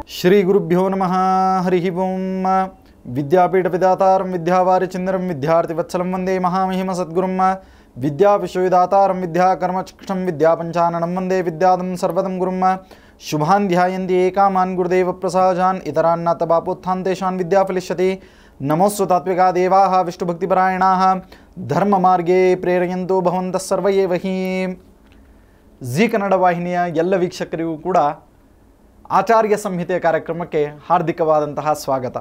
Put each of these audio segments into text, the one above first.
ಶ್ರೀ ಗುರುಭ್ಯೋ ನಮಃ ಹರಿ ಓಂ ವಿದ್ಯಾಪೀಠ ವಿಧಾತಾರಂ ವಿದ್ಯಾವಾರಿಚಂದ್ರಂ ವಿದ್ಯಾರ್ಥಿವತ್ಸಲಂ ವಂದೇ ಮಹಾಮಹಿಮ ಸದ್ಗುರುಂ ವಿದ್ಯಾ ವಿಶ್ವವಿಧಾತಾರಂ ವಿದ್ಯಾಕರ್ಮಚಕ್ಷಂ ವಿದ್ಯಾಪಂಚಾನನಂ ವಂದೇ ವಿದ್ಯಾದಂ ಸರ್ವದಂ ಗುರುಂ ಶುಭಾನ್ ಧ್ಯಾಯಂತಿ ಏಕಾಮಾನ್ ಗುರುದೇವ ಪ್ರಸಾಜಾನ್ ಇತರಾನ್ನ ತಪಾಪೋತ್ಥಾನ್ ತೇಷಾನ್ ವಿದ್ಯಾ ಫಲಿಷ್ಯತಿ ನಮೋಸ್ತು ತಾತ್ವಿಕಾ ದೇವಾಃ ವಿಷ್ಣುಭಕ್ತಿಪರಾಯಣಾಃ ಧರ್ಮ ಮಾರ್ಗೇ ಪ್ರೇರಯಂತೋ ಭವಂತಃ ಸರ್ವ ಏವ ಹಿ ಜಿ ಕನ್ನಡ ವಾಹಿನಿಯ ಎಲ್ಲ ವೀಕ್ಷಕರಿಗೂ ಕೂಡ ಆಚಾರ್ಯ ಸಂಹಿತೆ ಕಾರ್ಯಕ್ರಮಕ್ಕೆ ಹಾರ್ದಿಕವಾದಂತಹ ಸ್ವಾಗತ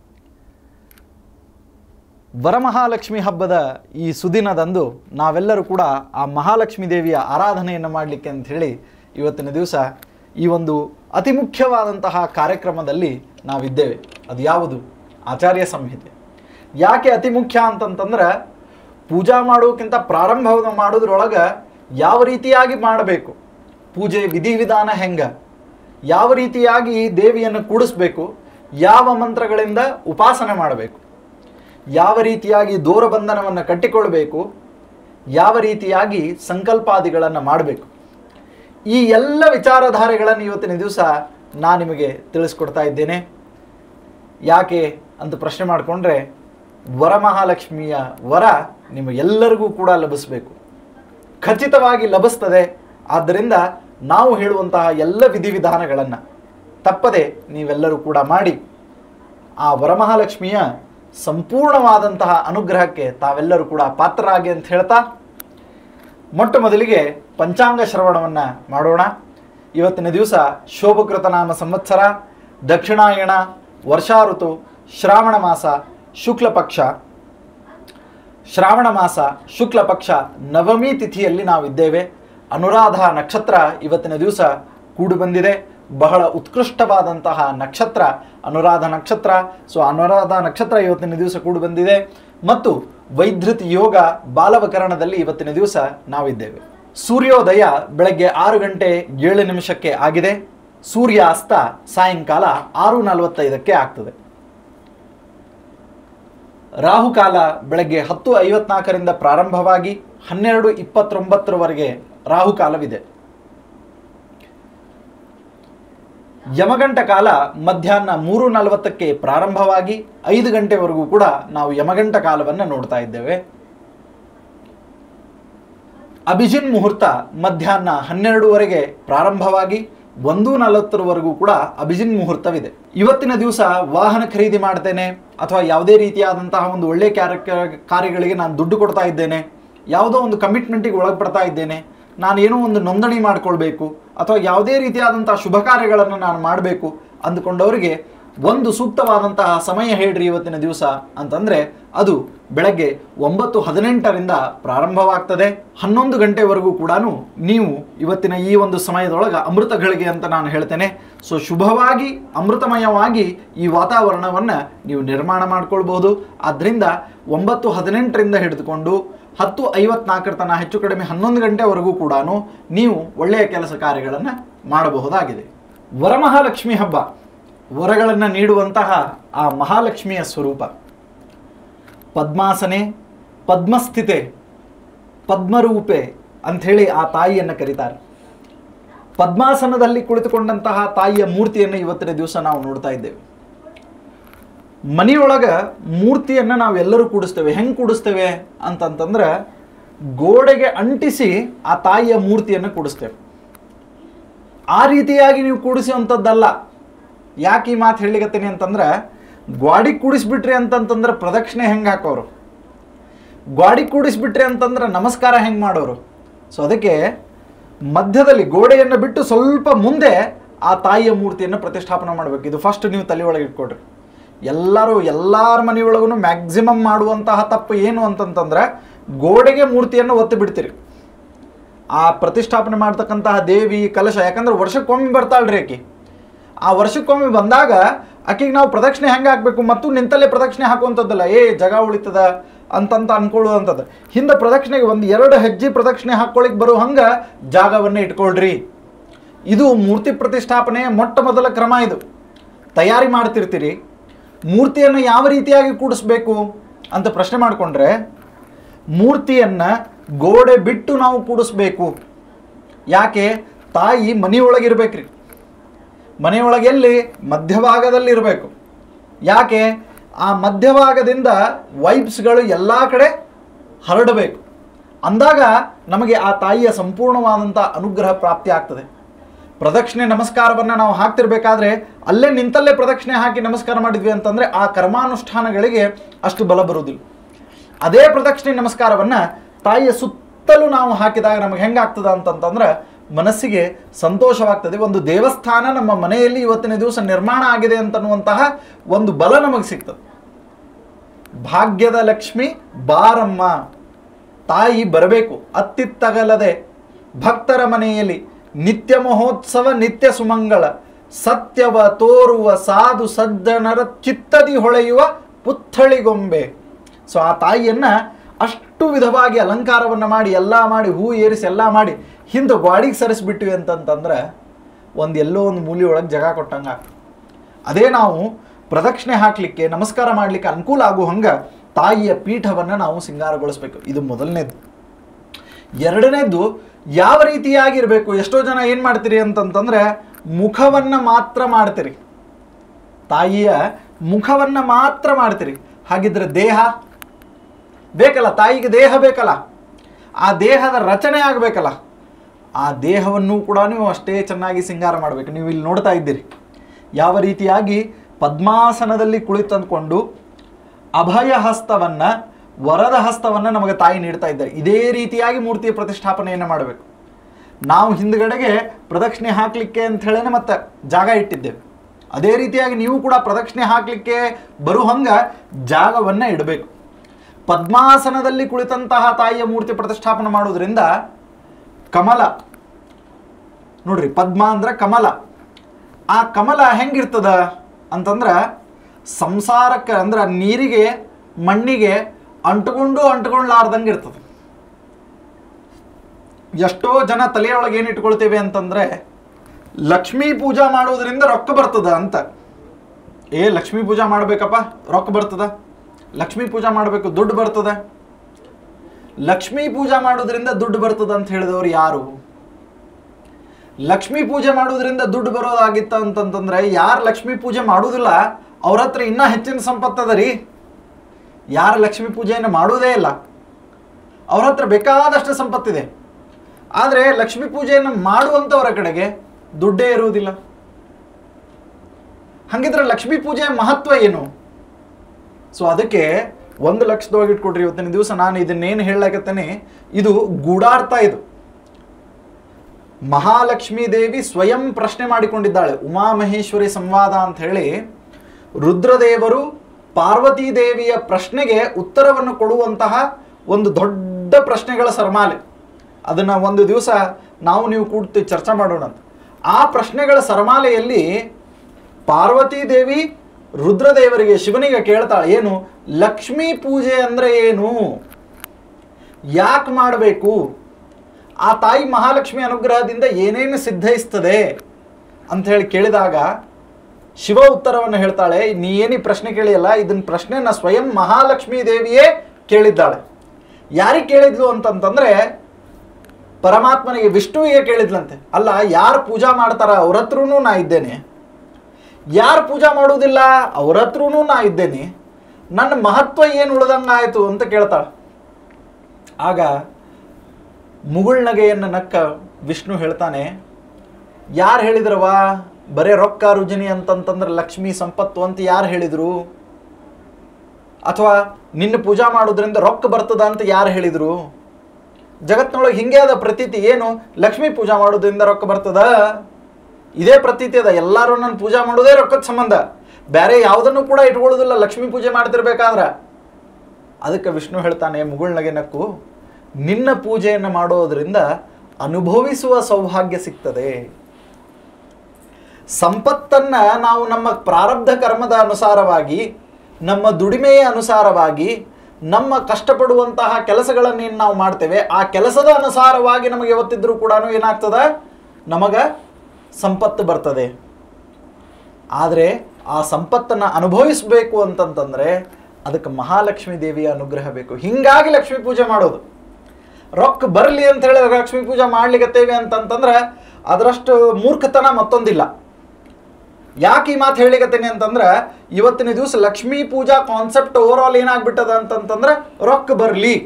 ವರಮಹಾಲಕ್ಷ್ಮಿ ಹಬ್ಬದ ಈ ಸುದಿನದಂದು ನಾವೆಲ್ಲರೂ ಕೂಡ ಆ ಮಹಾಲಕ್ಷ್ಮೀ ದೇವಿಯ ಆರಾಧನೆಯನ್ನು ಮಾಡಲಿಕ್ಕೆ ಅಂತ ಹೇಳಿ ಇವತ್ತಿನ ದಿವಸ ಈ ಒಂದು ಅತಿ ಮುಖ್ಯವಾದಂತಹ ಕಾರ್ಯಕ್ರಮದಲ್ಲಿ ನಾವಿದ್ದೇವೆ ಅದು ಯಾವುದು ಆಚಾರ್ಯ ಸಂಹಿತೆ ಯಾಕೆ ಅತಿ ಮುಖ್ಯ ಅಂತಂತಂದ್ರೆ ಪೂಜಾ ಮಾಡೋಕ್ಕಿಂತ ಪ್ರಾರಂಭ ಮಾಡೋದ್ರೊಳಗೆ ಯಾವ ರೀತಿಯಾಗಿ ಮಾಡಬೇಕು ಪೂಜೆ ವಿಧಿವಿಧಾನ ಹೆಂಗೆ ಯಾವ ರೀತಿಯಾಗಿ ದೇವಿಯನ್ನು ಕೂಡಿಸ್ಬೇಕು ಯಾವ ಮಂತ್ರಗಳಿಂದ ಉಪಾಸನೆ ಮಾಡಬೇಕು ಯಾವ ರೀತಿಯಾಗಿ ದೂರಬಂಧನವನ್ನು ಕಟ್ಟಿಕೊಳ್ಬೇಕು ಯಾವ ರೀತಿಯಾಗಿ ಸಂಕಲ್ಪಾದಿಗಳನ್ನು ಮಾಡಬೇಕು ಈ ಎಲ್ಲ ವಿಚಾರಧಾರೆಗಳನ್ನು ಇವತ್ತಿನ ದಿವಸ ನಾನು ನಿಮಗೆ ತಿಳಿಸ್ಕೊಡ್ತಾ ಇದ್ದೇನೆ ಯಾಕೆ ಅಂತ ಪ್ರಶ್ನೆ ಮಾಡಿಕೊಂಡ್ರೆ ವರಮಹಾಲಕ್ಷ್ಮಿಯ ವರ ನಿಮಗೆಲ್ಲರಿಗೂ ಕೂಡ ಲಭಿಸಬೇಕು ಖಚಿತವಾಗಿ ಲಭಿಸ್ತದೆ ಆದ್ದರಿಂದ ನಾವು ಹೇಳುವಂತಹ ಎಲ್ಲ ವಿಧಿವಿಧಾನಗಳನ್ನು ತಪ್ಪದೆ ನೀವೆಲ್ಲರೂ ಕೂಡ ಮಾಡಿ ಆ ವರಮಹಾಲಕ್ಷ್ಮಿಯ ಸಂಪೂರ್ಣವಾದಂತಹ ಅನುಗ್ರಹಕ್ಕೆ ತಾವೆಲ್ಲರೂ ಕೂಡ ಪಾತ್ರರಾಗಿ ಅಂತ ಹೇಳ್ತಾ ಮೊಟ್ಟ ಮೊದಲಿಗೆ ಪಂಚಾಂಗ ಶ್ರವಣವನ್ನು ಮಾಡೋಣ ಇವತ್ತಿನ ದಿವಸ ಶೋಭಕೃತ ನಾಮ ಸಂವತ್ಸರ ದಕ್ಷಿಣಾಯಣ ವರ್ಷಾ ಋತು ಶ್ರಾವಣ ಮಾಸ ಶುಕ್ಲ ಪಕ್ಷ ಶ್ರಾವಣ ಮಾಸ ಶುಕ್ಲ ಪಕ್ಷ ನವಮಿ ತಿಥಿಯಲ್ಲಿ ನಾವಿದ್ದೇವೆ ಅನುರಾಧ ನಕ್ಷತ್ರ ಇವತ್ತಿನ ದಿವಸ ಕೂಡು ಬಂದಿದೆ ಬಹಳ ಉತ್ಕೃಷ್ಟವಾದಂತಹ ನಕ್ಷತ್ರ ಅನುರಾಧ ನಕ್ಷತ್ರ ಸೊ ಅನುರಾಧ ನಕ್ಷತ್ರ ಇವತ್ತಿನ ದಿವಸ ಕೂಡು ಬಂದಿದೆ ಮತ್ತು ವೈದ್ಯುತ್ ಯೋಗ ಬಾಲವಕರಣದಲ್ಲಿ ಇವತ್ತಿನ ದಿವಸ ನಾವಿದ್ದೇವೆ ಸೂರ್ಯೋದಯ ಬೆಳಗ್ಗೆ ಆರು ಗಂಟೆ ಏಳು ನಿಮಿಷಕ್ಕೆ ಆಗಿದೆ ಸೂರ್ಯ ಅಸ್ತ ಸಾಯಂಕಾಲ ಆರು ನಲವತ್ತೈದಕ್ಕೆ ಆಗ್ತದೆ ರಾಹುಕಾಲ ಬೆಳಗ್ಗೆ ಹತ್ತು ಐವತ್ನಾಲ್ಕರಿಂದ ಪ್ರಾರಂಭವಾಗಿ ಹನ್ನೆರಡು ಇಪ್ಪತ್ತೊಂಬತ್ತರವರೆಗೆ ರಾಹುಕಾಲವಿದೆ ಯಮಗಂಟ ಕಾಲ ಮಧ್ಯಾಹ್ನ ಮೂರು ನಲವತ್ತಕ್ಕೆ ಪ್ರಾರಂಭವಾಗಿ ಐದು ಗಂಟೆವರೆಗೂ ಕೂಡ ನಾವು ಯಮಗಂಟ ಕಾಲವನ್ನು ನೋಡ್ತಾ ಇದ್ದೇವೆ ಅಭಿಜಿನ್ ಮುಹೂರ್ತ ಮಧ್ಯಾಹ್ನ ಹನ್ನೆರಡುವರೆಗೆ ಪ್ರಾರಂಭವಾಗಿ ಒಂದು ನಲವತ್ತರವರೆಗೂ ಕೂಡ ಅಭಿಜಿನ್ ಮುಹೂರ್ತವಿದೆ ಇವತ್ತಿನ ದಿವಸ ವಾಹನ ಖರೀದಿ ಮಾಡ್ತೇನೆ ಅಥವಾ ಯಾವುದೇ ರೀತಿಯಾದಂತಹ ಒಂದು ಒಳ್ಳೆಯ ಕಾರ್ಯ ಕಾರ್ಯಗಳಿಗೆ ನಾನು ದುಡ್ಡು ಕೊಡ್ತಾ ಇದ್ದೇನೆ ಯಾವುದೋ ಒಂದು ಕಮಿಟ್ಮೆಂಟಿಗೆ ಒಳಪಡ್ತಾ ಇದ್ದೇನೆ ನಾನು ಏನೋ ಒಂದು ನೋಂದಣಿ ಮಾಡಿಕೊಳ್ಬೇಕು ಅಥವಾ ಯಾವುದೇ ರೀತಿಯಾದಂತಹ ಶುಭ ಕಾರ್ಯಗಳನ್ನು ನಾನು ಮಾಡಬೇಕು ಅಂದುಕೊಂಡವರಿಗೆ ಒಂದು ಸೂಕ್ತವಾದಂತಹ ಸಮಯ ಹೇಳ್ರಿ ಇವತ್ತಿನ ದಿವಸ ಅಂತಂದರೆ ಅದು ಬೆಳಗ್ಗೆ ಒಂಬತ್ತು ಹದಿನೆಂಟರಿಂದ ಪ್ರಾರಂಭವಾಗ್ತದೆ ಹನ್ನೊಂದು ಗಂಟೆವರೆಗೂ ಕೂಡ ನೀವು ಇವತ್ತಿನ ಈ ಒಂದು ಸಮಯದೊಳಗೆ ಅಮೃತ ಗಳಿಗೆ ಅಂತ ನಾನು ಹೇಳ್ತೇನೆ ಸೊ ಶುಭವಾಗಿ ಅಮೃತಮಯವಾಗಿ ಈ ವಾತಾವರಣವನ್ನು ನೀವು ನಿರ್ಮಾಣ ಮಾಡ್ಕೊಳ್ಬೋದು ಆದ್ದರಿಂದ ಒಂಬತ್ತು ಹದಿನೆಂಟರಿಂದ ಹಿಡಿದುಕೊಂಡು ಹತ್ತು ಐವತ್ನಾಲ್ಕರ ತನಕ ಹೆಚ್ಚು ಕಡಿಮೆ ಹನ್ನೊಂದು ಗಂಟೆವರೆಗೂ ಕೂಡ ನೀವು ಒಳ್ಳೆಯ ಕೆಲಸ ಕಾರ್ಯಗಳನ್ನು ಮಾಡಬಹುದಾಗಿದೆ ವರಮಹಾಲಕ್ಷ್ಮಿ ಹಬ್ಬ ವರಗಳನ್ನು ನೀಡುವಂತಹ ಆ ಮಹಾಲಕ್ಷ್ಮಿಯ ಸ್ವರೂಪ ಪದ್ಮಾಸನೆ ಪದ್ಮಸ್ಥಿತೆ ಪದ್ಮರೂಪೆ ಅಂಥೇಳಿ ಆ ತಾಯಿಯನ್ನು ಕರೀತಾರೆ ಪದ್ಮಾಸನದಲ್ಲಿ ಕುಳಿತುಕೊಂಡಂತಹ ತಾಯಿಯ ಮೂರ್ತಿಯನ್ನು ಇವತ್ತಿನ ದಿವಸ ನಾವು ನೋಡ್ತಾ ಇದ್ದೇವೆ ಮನೆಯೊಳಗೆ ಮೂರ್ತಿಯನ್ನು ನಾವು ಎಲ್ಲರೂ ಕೂಡಿಸ್ತೇವೆ ಹೆಂಗೆ ಕೂಡಿಸ್ತೇವೆ ಅಂತಂತಂದ್ರೆ ಗೋಡೆಗೆ ಅಂಟಿಸಿ ಆ ತಾಯಿಯ ಮೂರ್ತಿಯನ್ನು ಕೂಡಿಸ್ತೇವೆ ಆ ರೀತಿಯಾಗಿ ನೀವು ಕೂಡಿಸುವಂಥದ್ದಲ್ಲ ಯಾಕೆ ಈ ಮಾತು ಹೇಳಿಕತ್ತೀನಿ ಅಂತಂದ್ರೆ ಗ್ವಾಡಿ ಕೂಡಿಸ್ಬಿಟ್ರಿ ಅಂತಂತಂದ್ರೆ ಪ್ರದಕ್ಷಿಣೆ ಹೆಂಗೆ ಹಾಕೋರು ಗ್ವಾಡಿ ಕೂಡಿಸ್ಬಿಟ್ರಿ ಅಂತಂದ್ರೆ ನಮಸ್ಕಾರ ಹೆಂಗೆ ಮಾಡೋರು ಸೊ ಅದಕ್ಕೆ ಮಧ್ಯದಲ್ಲಿ ಗೋಡೆಯನ್ನು ಬಿಟ್ಟು ಸ್ವಲ್ಪ ಮುಂದೆ ಆ ತಾಯಿಯ ಮೂರ್ತಿಯನ್ನು ಪ್ರತಿಷ್ಠಾಪನೆ ಮಾಡಬೇಕು ಇದು ಫಸ್ಟ್ ನೀವು ತಲೆ ಒಳಗೆ ಇಟ್ಕೊಡ್ರಿ ಎಲ್ಲರೂ ಎಲ್ಲರ ಮನೆಯೊಳಗೂ ಮ್ಯಾಕ್ಸಿಮಮ್ ಮಾಡುವಂತಹ ತಪ್ಪು ಏನು ಅಂತಂತಂದ್ರೆ ಗೋಡೆಗೆ ಮೂರ್ತಿಯನ್ನು ಒತ್ತಿ ಬಿಡ್ತೀರಿ ಆ ಪ್ರತಿಷ್ಠಾಪನೆ ಮಾಡ್ತಕ್ಕಂತಹ ದೇವಿ ಕಲಶ ಯಾಕಂದ್ರೆ ವರ್ಷಕ್ಕೊಮ್ಮೆ ಬರ್ತಾಳ್ರಿ ಆಕಿ ಆ ವರ್ಷಕ್ಕೊಮ್ಮೆ ಬಂದಾಗ ಆಕಿಗೆ ನಾವು ಪ್ರದಕ್ಷಿಣೆ ಹೆಂಗೆ ಹಾಕಬೇಕು ಮತ್ತು ನಿಂತಲ್ಲೇ ಪ್ರದಕ್ಷಿಣೆ ಹಾಕುವಂಥದ್ದಲ್ಲ ಏ ಜಗ ಉಳಿತದ ಅಂತಂತ ಅನ್ಕೊಳ್ಳುವಂಥದ್ದು ಹಿಂದೆ ಪ್ರದಕ್ಷಿಣೆಗೆ ಒಂದು ಎರಡು ಹೆಜ್ಜೆ ಪ್ರದಕ್ಷಿಣೆ ಹಾಕ್ಕೊಳಿಕ್ ಬರೋ ಹಂಗೆ ಜಾಗವನ್ನು ಇಟ್ಕೊಳ್ರಿ ಇದು ಮೂರ್ತಿ ಪ್ರತಿಷ್ಠಾಪನೆಯ ಮೊಟ್ಟ ಮೊದಲ ಕ್ರಮ ಇದು ತಯಾರಿ ಮಾಡ್ತಿರ್ತೀರಿ ಮೂರ್ತಿಯನ್ನು ಯಾವ ರೀತಿಯಾಗಿ ಕೂಡಿಸ್ಬೇಕು ಅಂತ ಪ್ರಶ್ನೆ ಮಾಡಿಕೊಂಡ್ರೆ ಮೂರ್ತಿಯನ್ನು ಗೋಡೆ ಬಿಟ್ಟು ನಾವು ಕೂಡಿಸ್ಬೇಕು ಯಾಕೆ ತಾಯಿ ಮನೆಯೊಳಗಿರ್ಬೇಕ್ರಿ ಮನೆಯೊಳಗೆ ಎಲ್ಲಿ ಮಧ್ಯಭಾಗದಲ್ಲಿ ಇರಬೇಕು ಯಾಕೆ ಆ ಮಧ್ಯಭಾಗದಿಂದ ವೈಬ್ಸ್ಗಳು ಎಲ್ಲ ಕಡೆ ಹರಡಬೇಕು ಅಂದಾಗ ನಮಗೆ ಆ ತಾಯಿಯ ಸಂಪೂರ್ಣವಾದಂಥ ಅನುಗ್ರಹ ಪ್ರಾಪ್ತಿ ಆಗ್ತದೆ ಪ್ರದಕ್ಷಿಣೆ ನಮಸ್ಕಾರವನ್ನು ನಾವು ಹಾಕ್ತಿರ್ಬೇಕಾದ್ರೆ ಅಲ್ಲೇ ನಿಂತಲ್ಲೇ ಪ್ರದಕ್ಷಿಣೆ ಹಾಕಿ ನಮಸ್ಕಾರ ಮಾಡಿದ್ವಿ ಅಂತಂದರೆ ಆ ಕರ್ಮಾನುಷ್ಠಾನಗಳಿಗೆ ಅಷ್ಟು ಬಲ ಬರುವುದಿಲ್ಲ ಅದೇ ಪ್ರದಕ್ಷಿಣೆ ನಮಸ್ಕಾರವನ್ನು ತಾಯಿಯ ಸುತ್ತಲೂ ನಾವು ಹಾಕಿದಾಗ ನಮಗೆ ಹೆಂಗಾಗ್ತದ ಅಂತಂತಂದ್ರೆ ಮನಸ್ಸಿಗೆ ಸಂತೋಷವಾಗ್ತದೆ ಒಂದು ದೇವಸ್ಥಾನ ನಮ್ಮ ಮನೆಯಲ್ಲಿ ಇವತ್ತಿನ ದಿವಸ ನಿರ್ಮಾಣ ಆಗಿದೆ ಅಂತನ್ನುವಂತಹ ಒಂದು ಬಲ ನಮಗೆ ಸಿಗ್ತದೆ ಭಾಗ್ಯದ ಲಕ್ಷ್ಮಿ ಬಾರಮ್ಮ ತಾಯಿ ಬರಬೇಕು ಅತ್ತಿತ್ತಗಲದೆ ಭಕ್ತರ ಮನೆಯಲ್ಲಿ ನಿತ್ಯ ಮಹೋತ್ಸವ ನಿತ್ಯ ಸುಮಂಗಳ ಸತ್ಯವ ತೋರುವ ಸಾಧು ಸಜ್ಜನರ ಚಿತ್ತದಿ ಹೊಳೆಯುವ ಪುತ್ಥಳಿಗೊಂಬೆ ಸೊ ಆ ತಾಯಿಯನ್ನ ಅಷ್ಟು ವಿಧವಾಗಿ ಅಲಂಕಾರವನ್ನು ಮಾಡಿ ಎಲ್ಲ ಮಾಡಿ ಹೂ ಏರಿಸಿ ಎಲ್ಲ ಮಾಡಿ ಹಿಂದೆ ಗಾಡಿಗೆ ಸರಿಸ್ಬಿಟ್ವಿ ಅಂತಂತಂದ್ರೆ ಒಂದು ಎಲ್ಲೋ ಒಂದು ಮೂಲಿ ಒಳಗೆ ಜಾಗ ಕೊಟ್ಟಂಗೆ ಆಗ್ತದೆ ಅದೇ ನಾವು ಪ್ರದಕ್ಷಿಣೆ ಹಾಕಲಿಕ್ಕೆ ನಮಸ್ಕಾರ ಮಾಡಲಿಕ್ಕೆ ಅನುಕೂಲ ಆಗೋ ಹಂಗೆ ತಾಯಿಯ ಪೀಠವನ್ನು ನಾವು ಸಿಂಗಾರಗೊಳಿಸ್ಬೇಕು ಇದು ಮೊದಲನೇದು ಎರಡನೇದು ಯಾವ ರೀತಿಯಾಗಿರಬೇಕು ಎಷ್ಟೋ ಜನ ಏನು ಮಾಡ್ತೀರಿ ಅಂತಂತಂದ್ರೆ ಮುಖವನ್ನು ಮಾತ್ರ ಮಾಡ್ತೀರಿ ತಾಯಿಯ ಮುಖವನ್ನು ಮಾತ್ರ ಮಾಡ್ತೀರಿ ಹಾಗಿದ್ರೆ ದೇಹ ಬೇಕಲ್ಲ ತಾಯಿಗೆ ದೇಹ ಬೇಕಲ್ಲ ಆ ದೇಹದ ರಚನೆ ಆಗಬೇಕಲ್ಲ ಆ ದೇಹವನ್ನು ಕೂಡ ನೀವು ಅಷ್ಟೇ ಚೆನ್ನಾಗಿ ಸಿಂಗಾರ ಮಾಡಬೇಕು ನೀವು ಇಲ್ಲಿ ನೋಡ್ತಾ ಇದ್ದೀರಿ ಯಾವ ರೀತಿಯಾಗಿ ಪದ್ಮಾಸನದಲ್ಲಿ ಕುಳಿತಂದ್ಕೊಂಡು ಅಭಯ ಹಸ್ತವನ್ನು ವರದ ಹಸ್ತವನ್ನು ನಮಗೆ ತಾಯಿ ನೀಡ್ತಾ ಇದ್ದಾರೆ ಇದೇ ರೀತಿಯಾಗಿ ಮೂರ್ತಿಯ ಪ್ರತಿಷ್ಠಾಪನೆಯನ್ನು ಮಾಡಬೇಕು ನಾವು ಹಿಂದ್ಗಡೆಗೆ ಪ್ರದಕ್ಷಿಣೆ ಹಾಕಲಿಕ್ಕೆ ಅಂತ ಹೇಳೇನೆ ಮತ್ತೆ ಜಾಗ ಇಟ್ಟಿದ್ದೇವೆ ಅದೇ ರೀತಿಯಾಗಿ ನೀವು ಕೂಡ ಪ್ರದಕ್ಷಿಣೆ ಹಾಕಲಿಕ್ಕೆ ಬರುವಂಗ ಜಾಗವನ್ನು ಇಡಬೇಕು ಪದ್ಮಾಸನದಲ್ಲಿ ಕುಳಿತಂತಹ ತಾಯಿಯ ಮೂರ್ತಿ ಪ್ರತಿಷ್ಠಾಪನೆ ಮಾಡೋದ್ರಿಂದ ಕಮಲ ನೋಡ್ರಿ ಪದ್ಮ ಅಂದ್ರೆ ಕಮಲ ಆ ಕಮಲ ಹೆಂಗಿರ್ತದ ಅಂತಂದ್ರೆ ಸಂಸಾರಕ್ಕೆ ಅಂದ್ರೆ ನೀರಿಗೆ ಮಣ್ಣಿಗೆ ಅಂಟ್ಕೊಂಡು ಅಂಟ್ಕೊಂಡ್ಲಾರ್ದಂಗೆ ಇರ್ತದೆ ಎಷ್ಟೋ ಜನ ತಲೆಯೊಳಗೆ ಏನು ಇಟ್ಕೊಳ್ತೇವೆ ಅಂತಂದ್ರೆ ಲಕ್ಷ್ಮೀ ಪೂಜಾ ಮಾಡೋದ್ರಿಂದ ರೊಕ್ಕ ಬರ್ತದ ಅಂತ ಏ ಲಕ್ಷ್ಮೀ ಪೂಜಾ ಮಾಡ್ಬೇಕಪ್ಪ ರೊಕ್ಕ ಬರ್ತದ ಲಕ್ಷ್ಮೀ ಪೂಜಾ ಮಾಡಬೇಕು ದುಡ್ಡು ಬರ್ತದ ಲಕ್ಷ್ಮೀ ಪೂಜಾ ಮಾಡೋದ್ರಿಂದ ದುಡ್ಡು ಬರ್ತದ ಅಂತ ಹೇಳಿದವರು ಯಾರು ಲಕ್ಷ್ಮೀ ಪೂಜೆ ಮಾಡೋದ್ರಿಂದ ದುಡ್ಡು ಬರೋದಾಗಿತ್ತ ಅಂತಂತಂದ್ರೆ ಯಾರು ಲಕ್ಷ್ಮೀ ಪೂಜೆ ಮಾಡೋದಿಲ್ಲ ಅವ್ರ ಹತ್ರ ಇನ್ನೂ ಹೆಚ್ಚಿನ ಸಂಪತ್ತದ ರೀ ಯಾರು ಲಕ್ಷ್ಮೀ ಪೂಜೆಯನ್ನು ಮಾಡೋದೇ ಇಲ್ಲ ಅವ್ರ ಹತ್ರ ಬೇಕಾದಷ್ಟು ಸಂಪತ್ತಿದೆ ಆದರೆ ಲಕ್ಷ್ಮೀ ಪೂಜೆಯನ್ನು ಮಾಡುವಂಥವರ ಕಡೆಗೆ ದುಡ್ಡೇ ಇರುವುದಿಲ್ಲ ಹಂಗಿದ್ರೆ ಲಕ್ಷ್ಮೀ ಪೂಜೆಯ ಮಹತ್ವ ಏನು ಸೊ ಅದಕ್ಕೆ ಒಂದು ಲಕ್ಷದೊಳಗೆ ಇಟ್ಕೊಡ್ರಿ ಇವತ್ತಿನ ದಿವಸ ನಾನು ಇದನ್ನೇನು ಹೇಳಕತ್ತೇನೆ ಇದು ಗೂಢಾರ್ಥ ಇದು ಮಹಾಲಕ್ಷ್ಮೀ ದೇವಿ ಸ್ವಯಂ ಪ್ರಶ್ನೆ ಮಾಡಿಕೊಂಡಿದ್ದಾಳೆ ಉಮಾಮಹೇಶ್ವರಿ ಸಂವಾದ ಅಂತ ಹೇಳಿ ರುದ್ರದೇವರು ಪಾರ್ವತೀ ದೇವಿಯ ಪ್ರಶ್ನೆಗೆ ಉತ್ತರವನ್ನು ಕೊಡುವಂತಹ ಒಂದು ದೊಡ್ಡ ಪ್ರಶ್ನೆಗಳ ಸರಮಾಲೆ ಅದನ್ನು ಒಂದು ದಿವಸ ನಾವು ನೀವು ಕೂಡ್ತಿ ಚರ್ಚೆ ಮಾಡೋಣ ಅಂತ ಆ ಪ್ರಶ್ನೆಗಳ ಸರಮಾಲೆಯಲ್ಲಿ ಪಾರ್ವತೀ ದೇವಿ ರುದ್ರದೇವರಿಗೆ ಶಿವನಿಗೆ ಕೇಳ್ತಾಳೆ ಏನು ಲಕ್ಷ್ಮೀ ಪೂಜೆ ಅಂದ್ರೆ ಏನು ಯಾಕೆ ಮಾಡಬೇಕು ಆ ತಾಯಿ ಮಹಾಲಕ್ಷ್ಮಿ ಅನುಗ್ರಹದಿಂದ ಏನೇನು ಸಿದ್ಧಯಿಸ್ತದೆ ಅಂತ ಹೇಳಿ ಕೇಳಿದಾಗ ಶಿವ ಉತ್ತರವನ್ನು ಹೇಳ್ತಾಳೆ ನೀ ಏನಿ ಪ್ರಶ್ನೆ ಕೇಳಿಯಲ್ಲ ಇದನ್ನ ಪ್ರಶ್ನೆನ ಸ್ವಯಂ ಮಹಾಲಕ್ಷ್ಮೀ ದೇವಿಯೇ ಕೇಳಿದ್ದಾಳೆ ಯಾರಿಗೆ ಕೇಳಿದ್ಲು ಅಂತಂತಂದ್ರೆ ಪರಮಾತ್ಮನಿಗೆ ವಿಷ್ಣುವಿಗೆ ಕೇಳಿದ್ಲಂತೆ ಅಲ್ಲ ಯಾರು ಪೂಜಾ ಮಾಡ್ತಾರ ಅವ್ರ ಹತ್ರನೂ ನಾ ಇದ್ದೇನೆ ಯಾರು ಪೂಜಾ ಮಾಡುವುದಿಲ್ಲ ಅವ್ರ ಹತ್ರನೂ ನಾ ಇದ್ದೇನೆ ನನ್ನ ಮಹತ್ವ ಏನು ಉಳ್ದಂಗಾಯ್ತು ಅಂತ ಕೇಳ್ತಾಳೆ ಆಗ ಮುಗುಳ್ನಗೆಯನ್ನು ನಕ್ಕ ವಿಷ್ಣು ಹೇಳ್ತಾನೆ ಯಾರು ಹೇಳಿದ್ರವಾ ಬರೇ ರೊಕ್ಕ ರುಜಿನಿ ಅಂತಂತಂದ್ರೆ ಲಕ್ಷ್ಮಿ ಸಂಪತ್ತು ಅಂತ ಯಾರು ಹೇಳಿದ್ರು ಅಥವಾ ನಿನ್ನ ಪೂಜಾ ಮಾಡೋದ್ರಿಂದ ರೊಕ್ಕ ಬರ್ತದ ಅಂತ ಯಾರು ಹೇಳಿದ್ರು ಜಗತ್ತಿನೊಳಗೆ ಹಿಂಗೆ ಅದ ಪ್ರತೀತಿ ಏನು ಲಕ್ಷ್ಮೀ ಪೂಜಾ ಮಾಡೋದ್ರಿಂದ ರೊಕ್ಕ ಬರ್ತದ ಇದೇ ಪ್ರತೀತಿ ಅದ ಎಲ್ಲರೂ ನನ್ನ ಪೂಜಾ ಮಾಡೋದೇ ರೊಕ್ಕದ ಸಂಬಂಧ ಬೇರೆ ಯಾವುದನ್ನು ಕೂಡ ಇಟ್ಕೊಳ್ಳೋದಿಲ್ಲ ಲಕ್ಷ್ಮೀ ಪೂಜೆ ಮಾಡ್ತಿರ್ಬೇಕಾದ್ರೆ ಅದಕ್ಕೆ ವಿಷ್ಣು ಹೇಳ್ತಾನೆ ಮುಗುಳ್ನಗೆ ನಕ್ಕು ನಿನ್ನ ಪೂಜೆಯನ್ನು ಮಾಡೋದ್ರಿಂದ ಅನುಭವಿಸುವ ಸೌಭಾಗ್ಯ ಸಿಗ್ತದೆ ಸಂಪತ್ತನ್ನ ನಾವು ನಮ್ಮ ಪ್ರಾರಬ್ಧ ಕರ್ಮದ ಅನುಸಾರವಾಗಿ ನಮ್ಮ ದುಡಿಮೆಯ ಅನುಸಾರವಾಗಿ ನಮ್ಮ ಕಷ್ಟಪಡುವಂತಹ ಕೆಲಸಗಳನ್ನೇನು ನಾವು ಮಾಡ್ತೇವೆ ಆ ಕೆಲಸದ ಅನುಸಾರವಾಗಿ ನಮಗೆ ಯಾವತ್ತಿದ್ರೂ ಕೂಡ ಏನಾಗ್ತದ ನಮಗ ಸಂಪತ್ತು ಬರ್ತದೆ ಆದರೆ ಆ ಸಂಪತ್ತನ್ನು ಅನುಭವಿಸಬೇಕು ಅಂತಂತಂದ್ರೆ ಅದಕ್ಕೆ ಮಹಾಲಕ್ಷ್ಮೀ ದೇವಿಯ ಅನುಗ್ರಹ ಬೇಕು ಹಿಂಗಾಗಿ ಲಕ್ಷ್ಮೀ ಪೂಜೆ ಮಾಡೋದು ರೊಕ್ಕ ಬರಲಿ ಅಂತ ಹೇಳಿ ಲಕ್ಷ್ಮೀ ಪೂಜೆ ಮಾಡ್ಲಿಕ್ಕತ್ತೇವೆ ಅಂತಂತಂದ್ರೆ ಅದರಷ್ಟು ಮೂರ್ಖತನ ಮತ್ತೊಂದಿಲ್ಲ ಯಾಕೆ ಈ ಮಾತು ಹೇಳಿಕತ್ತೀನಿ ಅಂತಂದ್ರೆ ಇವತ್ತಿನ ದಿವಸ Lakshmi Puja concept overall ಏನಾಗ್ಬಿಟ್ಟದ ಅಂತಂತಂದ್ರೆ ರೊಕ್ಕ ಬರಲಿ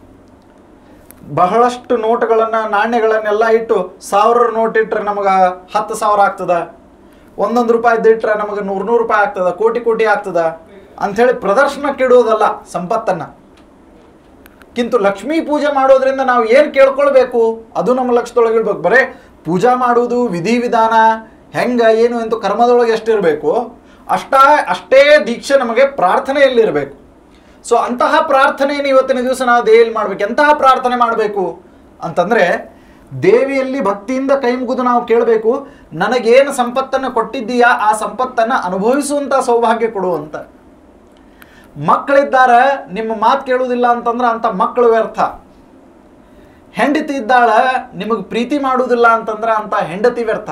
ಬಹಳಷ್ಟು ನೋಟ್ಗಳನ್ನು ನಾಣ್ಯಗಳನ್ನೆಲ್ಲ ಇಟ್ಟು ಸಾವಿರ ನೋಟ್ ಇಟ್ಟರೆ ನಮಗೆ ಹತ್ತು ಸಾವಿರ ಆಗ್ತದ ಒಂದೊಂದು ರೂಪಾಯಿ ಇಟ್ಟರೆ ನಮಗೆ ನೂರು ನೂರು ರೂಪಾಯಿ ಆಗ್ತದ ಕೋಟಿ ಕೋಟಿ ಆಗ್ತದ ಅಂಥೇಳಿ ಪ್ರದರ್ಶನಕ್ಕೆ ಇಡುವುದಲ್ಲ ಸಂಪತ್ತನ್ನು ಕಿಂತು ಲಕ್ಷ್ಮೀ ಪೂಜೆ ಮಾಡೋದ್ರಿಂದ ನಾವು ಏನು ಕೇಳ್ಕೊಳ್ಬೇಕು ಅದು ನಮ್ಮ ಲಕ್ಷದೊಳಗೆ ಇರ್ಬೇಕು ಬರೇ ಪೂಜಾ ಮಾಡುವುದು ವಿಧಿವಿಧಾನ ಹೆಂಗ ಏನು ಎಂದು ಕರ್ಮದೊಳಗೆ ಎಷ್ಟಿರಬೇಕು ಅಷ್ಟ ಅಷ್ಟೇ ದೀಕ್ಷೆ ನಮಗೆ ಪ್ರಾರ್ಥನೆಯಲ್ಲಿರಬೇಕು ಸೊ ಅಂತಹ ಪ್ರಾರ್ಥನೆಯನ್ನು ಇವತ್ತಿನ ದಿವಸ ನಾವು ದೇವಿಯಲ್ಲಿ ಮಾಡ್ಬೇಕು ಎಂತಹ ಪ್ರಾರ್ಥನೆ ಮಾಡಬೇಕು ಅಂತಂದ್ರೆ ದೇವಿಯಲ್ಲಿ ಭಕ್ತಿಯಿಂದ ಕೈ ಮುಗಿದು ನಾವು ಕೇಳಬೇಕು ನನಗೇನು ಸಂಪತ್ತನ್ನು ಕೊಟ್ಟಿದ್ದೀಯಾ ಆ ಸಂಪತ್ತನ್ನು ಅನುಭವಿಸುವಂಥ ಸೌಭಾಗ್ಯ ಕೊಡು ಅಂತ ಮಕ್ಕಳಿದ್ದಾರೆ ನಿಮ್ಮ ಮಾತು ಕೇಳುವುದಿಲ್ಲ ಅಂತಂದ್ರೆ ಅಂತ ಮಕ್ಕಳು ವ್ಯರ್ಥ ಹೆಂಡತಿ ಇದ್ದಾಳ ನಿಮಗೆ ಪ್ರೀತಿ ಮಾಡುವುದಿಲ್ಲ ಅಂತಂದ್ರೆ ಅಂತ ಹೆಂಡತಿ ವ್ಯರ್ಥ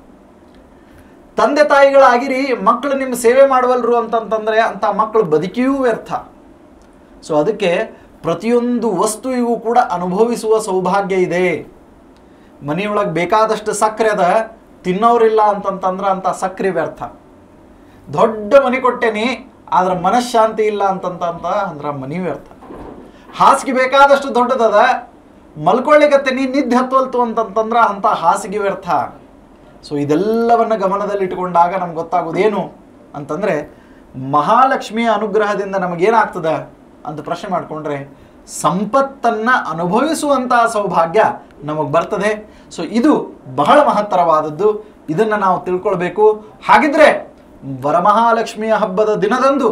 ತಂದೆ ತಾಯಿಗಳಾಗಿರಿ ಮಕ್ಕಳು ನಿಮ್ಮ ಸೇವೆ ಮಾಡುವಲ್ರು ಅಂತಂತಂದ್ರೆ ಅಂತ ಮಕ್ಕಳು ಬದುಕಿಯೂ ವ್ಯರ್ಥ ಸೊ ಅದಕ್ಕೆ ಪ್ರತಿಯೊಂದು ವಸ್ತುವಿಗೂ ಕೂಡ ಅನುಭವಿಸುವ ಸೌಭಾಗ್ಯ ಇದೆ ಮನೆಯೊಳಗೆ ಬೇಕಾದಷ್ಟು ಸಕ್ಕರೆ ಅದ ತಿನ್ನೋರಿಲ್ಲ ಅಂತಂತಂದ್ರೆ ಅಂತ ಸಕ್ಕರೆ ವ್ಯರ್ಥ ದೊಡ್ಡ ಮನೆ ಕೊಟ್ಟೇನಿ ಆದ್ರೆ ಮನಃಶಾಂತಿ ಇಲ್ಲ ಅಂತಂತ ಅಂದ್ರೆ ಮನಿ ವ್ಯರ್ಥ ಹಾಸಿಗೆ ಬೇಕಾದಷ್ಟು ದೊಡ್ಡದದ ಮಲ್ಕೊಳ್ಳಿಕತ್ತೀನಿ ನಿದ್ದೆ ಹತ್ತೋಲ್ತು ಅಂತಂತಂದ್ರೆ ಅಂತ ಹಾಸಿಗೆ ವ್ಯರ್ಥ ಸೊ ಇದೆಲ್ಲವನ್ನ ಗಮನದಲ್ಲಿಟ್ಟುಕೊಂಡಾಗ ನಮ್ಗೆ ಗೊತ್ತಾಗೋದೇನು ಅಂತಂದ್ರೆ ಮಹಾಲಕ್ಷ್ಮಿಯ ಅನುಗ್ರಹದಿಂದ ನಮಗೇನಾಗ್ತದ ಅಂತ ಪ್ರಶ್ನೆ ಮಾಡಿಕೊಂಡ್ರೆ ಸಂಪತ್ತನ್ನ ಅನುಭವಿಸುವಂತಹ ಸೌಭಾಗ್ಯ ನಮಗೆ ಬರ್ತದೆ ಸೊ ಇದು ಬಹಳ ಮಹತ್ತರವಾದದ್ದು ಇದನ್ನ ನಾವು ತಿಳ್ಕೊಳ್ಬೇಕು ಹಾಗಿದ್ರೆ ವರಮಹಾಲಕ್ಷ್ಮಿಯ ಹಬ್ಬದ ದಿನದಂದು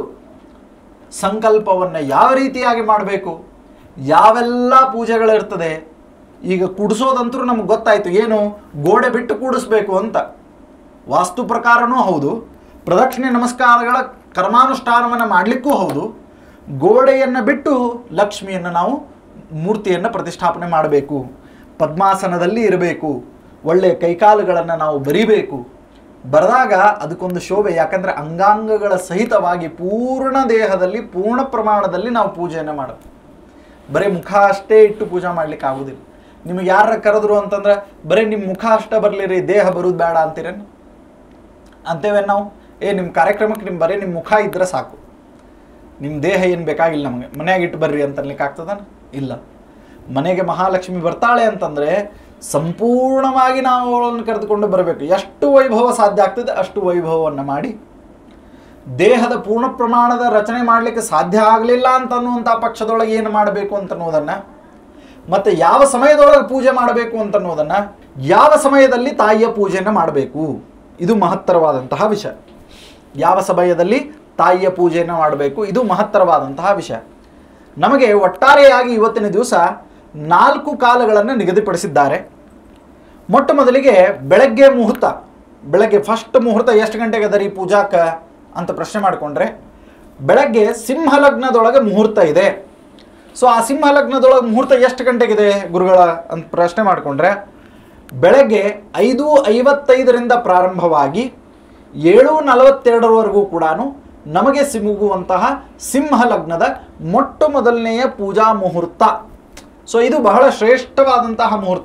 ಸಂಕಲ್ಪವನ್ನು ಯಾವ ರೀತಿಯಾಗಿ ಮಾಡಬೇಕು ಯಾವೆಲ್ಲ ಪೂಜೆಗಳಿರ್ತದೆ ಈಗ ಕುಡಿಸೋದಂತರೂ ನಮ್ಗೆ ಗೊತ್ತಾಯ್ತು ಏನು ಗೋಡೆ ಬಿಟ್ಟು ಕೂಡಿಸ್ಬೇಕು ಅಂತ ವಾಸ್ತು ಪ್ರಕಾರನೂ ಹೌದು ಪ್ರದಕ್ಷಿಣೆ ನಮಸ್ಕಾರಗಳ ಕರ್ಮಾನುಷ್ಠಾನವನ್ನು ಮಾಡಲಿಕ್ಕೂ ಹೌದು ಗೋಡೆಯನ್ನು ಬಿಟ್ಟು ಲಕ್ಷ್ಮಿಯನ್ನು ನಾವು ಮೂರ್ತಿಯನ್ನು ಪ್ರತಿಷ್ಠಾಪನೆ ಮಾಡಬೇಕು ಪದ್ಮಾಸನದಲ್ಲಿ ಇರಬೇಕು ಒಳ್ಳೆಯ ಕೈಕಾಲುಗಳನ್ನು ನಾವು ಬರಿಬೇಕು ಬರೆದಾಗ ಅದಕ್ಕೊಂದು ಶೋಭೆ ಯಾಕಂದರೆ ಅಂಗಾಂಗಗಳ ಸಹಿತವಾಗಿ ಪೂರ್ಣ ದೇಹದಲ್ಲಿ ಪೂರ್ಣ ಪ್ರಮಾಣದಲ್ಲಿ ನಾವು ಪೂಜೆಯನ್ನು ಮಾಡಬೇಕು ಬರೀ ಮುಖ ಅಷ್ಟೇ ಇಟ್ಟು ಪೂಜೆ ಮಾಡ್ಲಿಕ್ಕೆ ಆಗುದಿಲ್ಲ ನಿಮಗೆ ಯಾರ ಕರೆದ್ರು ಅಂತಂದ್ರೆ ಬರೀ ನಿಮ್ಮ ಮುಖ ಅಷ್ಟೇ ಬರಲಿರಿ ದೇಹ ಬರೋದು ಬೇಡ ಅಂತೀರೇನು ಅಂತೇವೆ ನಾವು ಏ ನಿಮ್ಮ ಕಾರ್ಯಕ್ರಮಕ್ಕೆ ನಿಮ್ಮ ಬರೀ ನಿಮ್ಮ ಮುಖ ಇದ್ರೆ ಸಾಕು ನಿಮ್ಮ ದೇಹ ಏನು ಬೇಕಾಗಿಲ್ಲ ನಮಗೆ ಮನ್ಯಾಗ ಇಟ್ಟು ಬರ್ರಿ ಅಂತ ಅನ್ಲಿಕ್ಕೆ ಆಗ್ತದ ಇಲ್ಲ ಮನೆಗೆ ಮಹಾಲಕ್ಷ್ಮಿ ಬರ್ತಾಳೆ ಅಂತಂದ್ರೆ ಸಂಪೂರ್ಣವಾಗಿ ನಾವು ಅವಳನ್ನು ಕರೆದುಕೊಂಡು ಬರಬೇಕು ಎಷ್ಟು ವೈಭವ ಸಾಧ್ಯ ಆಗ್ತದೆ ಅಷ್ಟು ವೈಭವವನ್ನು ಮಾಡಿ ದೇಹದ ಪೂರ್ಣ ಪ್ರಮಾಣದ ರಚನೆ ಮಾಡಲಿಕ್ಕೆ ಸಾಧ್ಯ ಆಗಲಿಲ್ಲ ಅಂತ ಅನ್ನುವಂಥ ಪಕ್ಷದೊಳಗೆ ಏನು ಮಾಡಬೇಕು ಅಂತ ಅನ್ನೋದನ್ನು ಮತ್ತು ಯಾವ ಸಮಯದೊಳಗೆ ಪೂಜೆ ಮಾಡಬೇಕು ಅಂತ ಅನ್ನೋದನ್ನು ಯಾವ ಸಮಯದಲ್ಲಿ ತಾಯಿಯ ಪೂಜೆಯನ್ನು ಮಾಡಬೇಕು ಇದು ಮಹತ್ತರವಾದಂತಹ ವಿಷಯ ಯಾವ ಸಮಯದಲ್ಲಿ ತಾಯಿಯ ಪೂಜೆಯನ್ನು ಮಾಡಬೇಕು ಇದು ಮಹತ್ತರವಾದಂತಹ ವಿಷಯ ನಮಗೆ ಒಟ್ಟಾರೆಯಾಗಿ ಇವತ್ತಿನ ದಿವಸ ನಾಲ್ಕು ಕಾಲಗಳನ್ನು ನಿಗದಿಪಡಿಸಿದ್ದಾರೆ ಮೊಟ್ಟ ಮೊದಲಿಗೆ ಬೆಳಗ್ಗೆ ಮುಹೂರ್ತ ಬೆಳಗ್ಗೆ ಫಸ್ಟ್ ಮುಹೂರ್ತ ಎಷ್ಟು ಗಂಟೆಗೆ ಅದರಿ ಪೂಜಾಕ ಅಂತ ಪ್ರಶ್ನೆ ಮಾಡಿಕೊಂಡ್ರೆ ಬೆಳಗ್ಗೆ ಸಿಂಹ ಲಗ್ನದೊಳಗೆ ಮುಹೂರ್ತ ಇದೆ ಸೊ ಆ ಸಿಂಹ ಲಗ್ನದೊಳಗೆ ಮುಹೂರ್ತ ಎಷ್ಟು ಗಂಟೆಗಿದೆ ಗುರುಗಳ ಅಂತ ಪ್ರಶ್ನೆ ಮಾಡಿಕೊಂಡ್ರೆ ಬೆಳಗ್ಗೆ ಐದು ಐವತ್ತೈದರಿಂದ ಪ್ರಾರಂಭವಾಗಿ ಏಳು ನಲವತ್ತೆರಡರವರೆಗೂ ಕೂಡ ನಮಗೆ ಸಿಮುಗುವಂತಹ ಸಿಂಹ ಲಗ್ನದ ಮೊಟ್ಟ ಮೊದಲನೆಯ ಪೂಜಾ ಮುಹೂರ್ತ ಸೊ ಇದು ಬಹಳ ಶ್ರೇಷ್ಠವಾದಂತಹ ಮುಹೂರ್ತ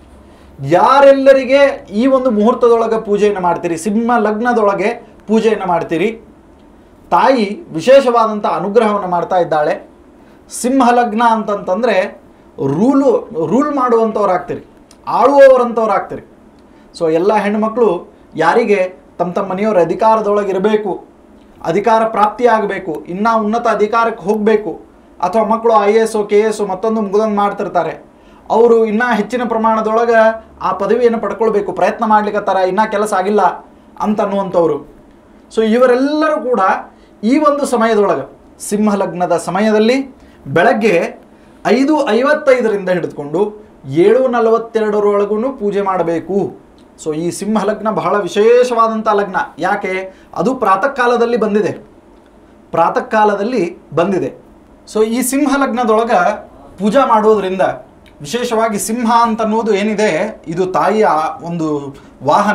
ಯಾರೆಲ್ಲರಿಗೆ ಈ ಒಂದು ಮುಹೂರ್ತದೊಳಗೆ ಪೂಜೆಯನ್ನು ಮಾಡ್ತೀರಿ ಸಿಂಹ ಲಗ್ನದೊಳಗೆ ಪೂಜೆಯನ್ನು ಮಾಡ್ತೀರಿ ತಾಯಿ ವಿಶೇಷವಾದಂಥ ಅನುಗ್ರಹವನ್ನು ಮಾಡ್ತಾ ಇದ್ದಾಳೆ ಸಿಂಹ ಲಗ್ನ ಅಂತಂತಂದರೆ ರೂಲು ರೂಲ್ ಮಾಡುವಂಥವ್ರು ಆಗ್ತೀರಿ ಆಳುವವರಂಥವ್ರು ಆಗ್ತೀರಿ ಸೊ ಎಲ್ಲ ಹೆಣ್ಣುಮಕ್ಕಳು ಯಾರಿಗೆ ತಮ್ಮ ತಮ್ಮ ಮನೆಯವರ ಅಧಿಕಾರದೊಳಗೆ ಇರಬೇಕು ಅಧಿಕಾರ ಪ್ರಾಪ್ತಿಯಾಗಬೇಕು ಇನ್ನೂ ಉನ್ನತ ಅಧಿಕಾರಕ್ಕೆ ಹೋಗಬೇಕು ಅಥವಾ ಮಕ್ಕಳು I A S K S ಮತ್ತೊಂದು ಮುಗಿದೊಂದು ಮಾಡ್ತಿರ್ತಾರೆ ಅವರು ಇನ್ನೂ ಹೆಚ್ಚಿನ ಪ್ರಮಾಣದೊಳಗೆ ಆ ಪದವಿಯನ್ನು ಪಡ್ಕೊಳ್ಬೇಕು ಪ್ರಯತ್ನ ಮಾಡ್ಲಿಕ್ಕತ್ತಾರ ಇನ್ನೂ ಕೆಲಸ ಆಗಿಲ್ಲ ಅಂತ ಅನ್ನುವಂಥವ್ರು ಸೊ ಇವರೆಲ್ಲರೂ ಕೂಡ ಈ ಒಂದು ಸಮಯದೊಳಗೆ ಸಿಂಹ ಲಗ್ನದ ಸಮಯದಲ್ಲಿ ಬೆಳಗ್ಗೆ ಐದು ಐವತ್ತೈದರಿಂದ ಹಿಡಿದುಕೊಂಡು ಏಳು ನಲವತ್ತೆರಡರೊಳಗೂ ಪೂಜೆ ಮಾಡಬೇಕು ಸೊ ಈ ಸಿಂಹ ಲಗ್ನ ಬಹಳ ವಿಶೇಷವಾದಂಥ ಲಗ್ನ ಯಾಕೆ ಅದು ಪ್ರಾತಃ ಕಾಲದಲ್ಲಿ ಬಂದಿದೆ ಪ್ರಾತಃ ಕಾಲದಲ್ಲಿ ಬಂದಿದೆ ಸೊ ಈ ಸಿಂಹ ಲಗ್ನದೊಳಗೆ ಪೂಜಾ ಮಾಡೋದ್ರಿಂದ ವಿಶೇಷವಾಗಿ ಸಿಂಹ ಅಂತ ಅನ್ನೋದು ಏನಿದೆ ಇದು ತಾಯಿಯ ಒಂದು ವಾಹನ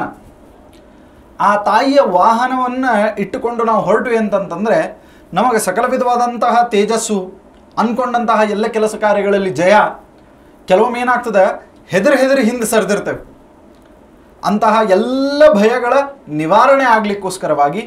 ಆ ತಾಯಿಯ ವಾಹನವನ್ನು ಇಟ್ಟುಕೊಂಡು ನಾವು ಹೊರಟ್ವಿ ಅಂತಂತಂದರೆ ನಮಗೆ ಸಕಲ ವಿಧವಾದಂತಹ ತೇಜಸ್ಸು ಅಂದ್ಕೊಂಡಂತಹ ಎಲ್ಲ ಕೆಲಸ ಕಾರ್ಯಗಳಲ್ಲಿ ಜಯ ಕೆಲವೊಮ್ಮೆ ಏನಾಗ್ತದೆ ಹೆದರಿ ಹೆದರಿ ಹಿಂದೆ ಸರಿದಿರ್ತೇವೆ ಅಂತಹ ಎಲ್ಲ ಭಯಗಳ ನಿವಾರಣೆ ಆಗಲಿಕ್ಕೋಸ್ಕರವಾಗಿ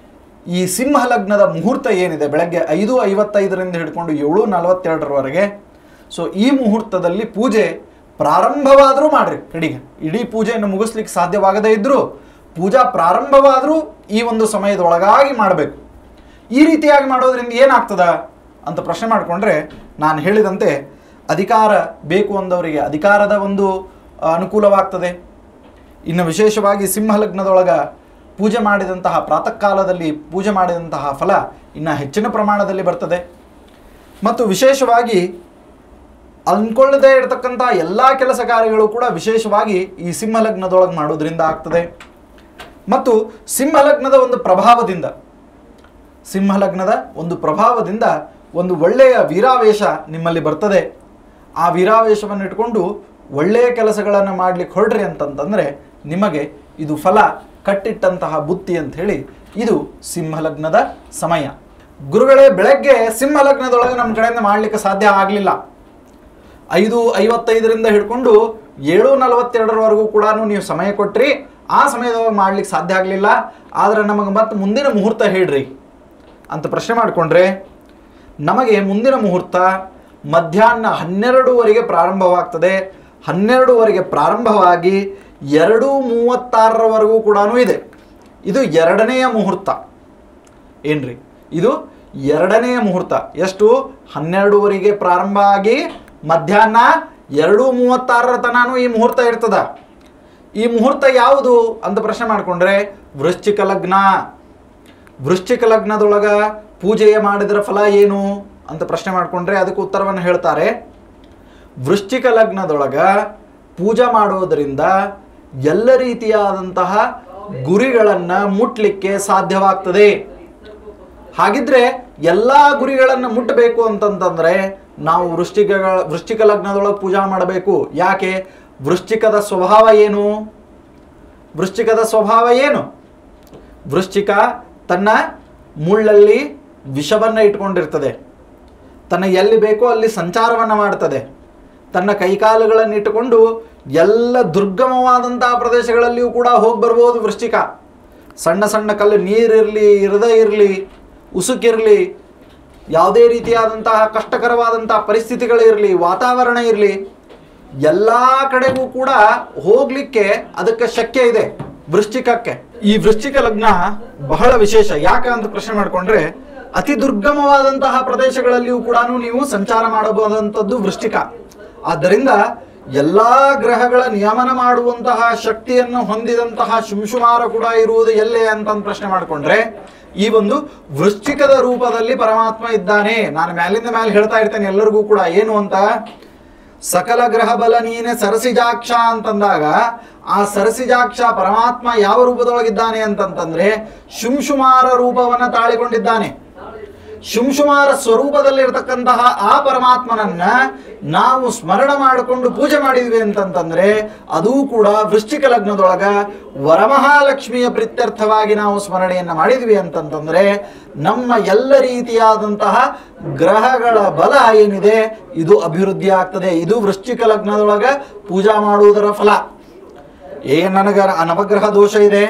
ಈ ಸಿಂಹ ಲಗ್ನದ ಮುಹೂರ್ತ ಏನಿದೆ ಬೆಳಗ್ಗೆ ಐದು ಐವತ್ತೈದರಿಂದ ಹಿಡ್ಕೊಂಡು ಏಳು ನಲವತ್ತೆರಡರವರೆಗೆ ಸೊ ಈ ಮುಹೂರ್ತದಲ್ಲಿ ಪೂಜೆ ಪ್ರಾರಂಭವಾದರೂ ಮಾಡ್ರಿ ಕಡೆಗೆ ಇಡೀ ಪೂಜೆಯನ್ನು ಮುಗಿಸ್ಲಿಕ್ಕೆ ಸಾಧ್ಯವಾಗದೇ ಇದ್ದರೂ ಪೂಜಾ ಪ್ರಾರಂಭವಾದರೂ ಈ ಒಂದು ಸಮಯದೊಳಗಾಗಿ ಮಾಡಬೇಕು ಈ ರೀತಿಯಾಗಿ ಮಾಡೋದ್ರಿಂದ ಏನಾಗ್ತದ ಅಂತ ಪ್ರಶ್ನೆ ಮಾಡಿಕೊಂಡ್ರೆ ನಾನು ಹೇಳಿದಂತೆ ಅಧಿಕಾರ ಬೇಕು ಅಂದವರಿಗೆ ಅಧಿಕಾರದ ಒಂದು ಆ, ಅನುಕೂಲವಾಗ್ತದೆ ಇನ್ನು ವಿಶೇಷವಾಗಿ ಸಿಂಹ ಲಗ್ನದೊಳಗ ಪೂಜೆ ಮಾಡಿದಂತಹ ಪ್ರಾತಃ ಕಾಲದಲ್ಲಿ ಪೂಜೆ ಮಾಡಿದಂತಹ ಫಲ ಇನ್ನು ಹೆಚ್ಚಿನ ಪ್ರಮಾಣದಲ್ಲಿ ಬರ್ತದೆ ಮತ್ತು ವಿಶೇಷವಾಗಿ ಅಂದ್ಕೊಳ್ಳದೇ ಇರತಕ್ಕಂಥ ಎಲ್ಲ ಕೆಲಸ ಕಾರ್ಯಗಳು ಕೂಡ ವಿಶೇಷವಾಗಿ ಈ ಸಿಂಹ ಲಗ್ನದೊಳಗೆ ಮಾಡೋದ್ರಿಂದ ಆಗ್ತದೆ ಮತ್ತು ಸಿಂಹ ಲಗ್ನದ ಒಂದು ಪ್ರಭಾವದಿಂದ ಸಿಂಹ ಲಗ್ನದ ಒಂದು ಪ್ರಭಾವದಿಂದ ಒಂದು ಒಳ್ಳೆಯ ವೀರಾವೇಶ ನಿಮ್ಮಲ್ಲಿ ಬರ್ತದೆ ಆ ವೀರಾವೇಶವನ್ನು ಇಟ್ಕೊಂಡು ಒಳ್ಳೆಯ ಕೆಲಸಗಳನ್ನು ಮಾಡ್ಲಿಕ್ಕೆ ಹೊರಡ್ರಿ ಅಂತಂತಂದರೆ ನಿಮಗೆ ಇದು ಫಲ ಕಟ್ಟಿಟ್ಟಂತಹ ಬುತ್ತಿ ಅಂತ ಹೇಳಿ ಇದು ಸಿಂಹ ಲಗ್ನದ ಸಮಯ ಗುರುಗಳೇ ಬೆಳಗ್ಗೆ ಸಿಂಹ ಲಗ್ನದೊಳಗೆ ನಮ್ಮ ಕಡೆಯಿಂದ ಮಾಡಲಿಕ್ಕೆ ಸಾಧ್ಯ ಆಗಲಿಲ್ಲ ಐದು ಐವತ್ತೈದರಿಂದ ಹಿಡ್ಕೊಂಡು ಏಳು ನಲವತ್ತೆರಡರವರೆಗೂ ಕೂಡ ನೀವು ಸಮಯ ಕೊಟ್ರಿ ಆ ಸಮಯದೊಳಗೆ ಮಾಡ್ಲಿಕ್ಕೆ ಸಾಧ್ಯ ಆಗಲಿಲ್ಲ ಆದರೆ ನಮಗೆ ಮತ್ತೆ ಮುಂದಿನ ಮುಹೂರ್ತ ಹೇಳ್ರಿ ಅಂತ ಪ್ರಶ್ನೆ ಮಾಡಿಕೊಂಡ್ರೆ ನಮಗೆ ಮುಂದಿನ ಮುಹೂರ್ತ ಮಧ್ಯಾಹ್ನ ಹನ್ನೆರಡೂವರೆಗೆ ಪ್ರಾರಂಭವಾಗ್ತದೆ ಹನ್ನೆರಡೂವರೆಗೆ ಪ್ರಾರಂಭವಾಗಿ ಎರಡು ಮೂವತ್ತಾರರವರೆಗೂ ಕೂಡ ಇದೆ ಇದು ಎರಡನೆಯ ಮುಹೂರ್ತ ಏನ್ರಿ ಇದು ಎರಡನೆಯ ಮುಹೂರ್ತ ಎಷ್ಟು ಹನ್ನೆರಡೂವರೆಗೆ ಪ್ರಾರಂಭ ಆಗಿ ಮಧ್ಯಾಹ್ನ ಎರಡು ಮೂವತ್ತಾರರ ತನೂ ಈ ಮುಹೂರ್ತ ಇರ್ತದ ಈ ಮುಹೂರ್ತ ಯಾವುದು ಅಂತ ಪ್ರಶ್ನೆ ಮಾಡಿಕೊಂಡ್ರೆ ವೃಶ್ಚಿಕ ಲಗ್ನ ವೃಶ್ಚಿಕ ಲಗ್ನದೊಳಗ ಪೂಜೆಯ ಮಾಡಿದ್ರ ಫಲ ಏನು ಅಂತ ಪ್ರಶ್ನೆ ಮಾಡಿಕೊಂಡ್ರೆ ಅದಕ್ಕೆ ಉತ್ತರವನ್ನು ಹೇಳ್ತಾರೆ ವೃಶ್ಚಿಕ ಲಗ್ನದೊಳಗ ಪೂಜೆ ಮಾಡೋದರಿಂದ ಎಲ್ಲ ರೀತಿಯಾದಂತಹ ಗುರಿಗಳನ್ನು ಮುಟ್ಲಿಕ್ಕೆ ಸಾಧ್ಯವಾಗ್ತದೆ ಹಾಗಿದ್ರೆ ಎಲ್ಲ ಗುರಿಗಳನ್ನು ಮುಟ್ಟಬೇಕು ಅಂತಂತಂದ್ರೆ ನಾವು ವೃಶ್ಚಿಕ ವೃಶ್ಚಿಕ ಲಗ್ನದೊಳಗೆ ಪೂಜಾ ಮಾಡಬೇಕು ಯಾಕೆ ವೃಶ್ಚಿಕದ ಸ್ವಭಾವ ಏನು ವೃಶ್ಚಿಕದ ಸ್ವಭಾವ ಏನು ವೃಶ್ಚಿಕ ತನ್ನ ಮುಳ್ಳಲ್ಲಿ ವಿಷವನ್ನು ಇಟ್ಕೊಂಡಿರ್ತದೆ ತನ್ನ ಎಲ್ಲಿ ಬೇಕೋ ಅಲ್ಲಿ ಸಂಚಾರವನ್ನು ಮಾಡ್ತದೆ ತನ್ನ ಕೈಕಾಲುಗಳನ್ನು ಇಟ್ಟುಕೊಂಡು ಎಲ್ಲ ದುರ್ಗಮವಾದಂತಹ ಪ್ರದೇಶಗಳಲ್ಲಿಯೂ ಕೂಡ ಹೋಗಿ ಬರ್ಬೋದು ವೃಶ್ಚಿಕ ಸಣ್ಣ ಸಣ್ಣ ಕಲ್ಲು ನೀರಿರಲಿ ಇರದ ಇರಲಿ ಉಸುಕಿರಲಿ ಯಾವುದೇ ರೀತಿಯಾದಂತಹ ಕಷ್ಟಕರವಾದಂತಹ ಪರಿಸ್ಥಿತಿಗಳಿರಲಿ ವಾತಾವರಣ ಇರಲಿ ಎಲ್ಲ ಕಡೆಗೂ ಕೂಡ ಹೋಗ್ಲಿಕ್ಕೆ ಅದಕ್ಕೆ ಶಕ್ಯ ಇದೆ ವೃಶ್ಚಿಕಕ್ಕೆ ಈ ವೃಶ್ಚಿಕ ಲಗ್ನ ಬಹಳ ವಿಶೇಷ ಯಾಕೆ ಅಂತ ಪ್ರಶ್ನೆ ಮಾಡಿಕೊಂಡ್ರೆ ಅತಿ ದುರ್ಗಮವಾದಂತಹ ಪ್ರದೇಶಗಳಲ್ಲಿಯೂ ಕೂಡ ನೀವು ಸಂಚಾರ ಮಾಡಬಹುದಂಥದ್ದು ವೃಶ್ಚಿಕ ಆದ್ದರಿಂದ ಎಲ್ಲಾ ಗ್ರಹಗಳ ನಿಯಮನ ಮಾಡುವಂತಹ ಶಕ್ತಿಯನ್ನು ಹೊಂದಿದಂತಹ ಶುಂಶುಮಾರ ಕೂಡ ಇರುವುದು ಎಲ್ಲೇ ಅಂತ ಪ್ರಶ್ನೆ ಮಾಡಿಕೊಂಡ್ರೆ ಈ ಒಂದು ವೃಶ್ಚಿಕದ ರೂಪದಲ್ಲಿ ಪರಮಾತ್ಮ ಇದ್ದಾನೆ ನಾನು ಮ್ಯಾಲಿಂದ ಮೇಲೆ ಹೇಳ್ತಾ ಇರ್ತೇನೆ ಎಲ್ಲರಿಗೂ ಕೂಡ ಏನು ಅಂತ ಸಕಲ ಗ್ರಹ ಬಲ ನೀನೆ ಸರಸಿಜಾಕ್ಷ ಅಂತಂದಾಗ ಆ ಸರಸಿಜಾಕ್ಷ ಪರಮಾತ್ಮ ಯಾವ ರೂಪದೊಳಗಿದ್ದಾನೆ ಅಂತಂತಂದ್ರೆ ಶುಂಶುಮಾರ ರೂಪವನ್ನ ತಾಳಿಕೊಂಡಿದ್ದಾನೆ ಶುಂಶುಮಾರ ಸ್ವರೂಪದಲ್ಲಿರ್ತಕ್ಕಂತಹ ಆ ಪರಮಾತ್ಮನನ್ನ ನಾವು ಸ್ಮರಣ ಮಾಡಿಕೊಂಡು ಪೂಜೆ ಮಾಡಿದ್ವಿ ಅಂತಂತಂದ್ರೆ ಅದೂ ಕೂಡ ವೃಶ್ಚಿಕ ಲಗ್ನದೊಳಗ ವರಮಹಾಲಕ್ಷ್ಮಿಯ ಪ್ರೀತ್ಯರ್ಥವಾಗಿ ನಾವು ಸ್ಮರಣೆಯನ್ನ ಮಾಡಿದ್ವಿ ಅಂತಂತಂದ್ರೆ ನಮ್ಮ ಎಲ್ಲ ರೀತಿಯಾದಂತಹ ಗ್ರಹಗಳ ಬಲ ಏನಿದೆ ಇದು ಅಭಿವೃದ್ಧಿ ಆಗ್ತದೆ ಇದು ವೃಶ್ಚಿಕ ಲಗ್ನದೊಳಗ ಪೂಜಾ ಮಾಡುವುದರ ಫಲ ಏನ್ ನನಗ ನವಗ್ರಹ ದೋಷ ಇದೆ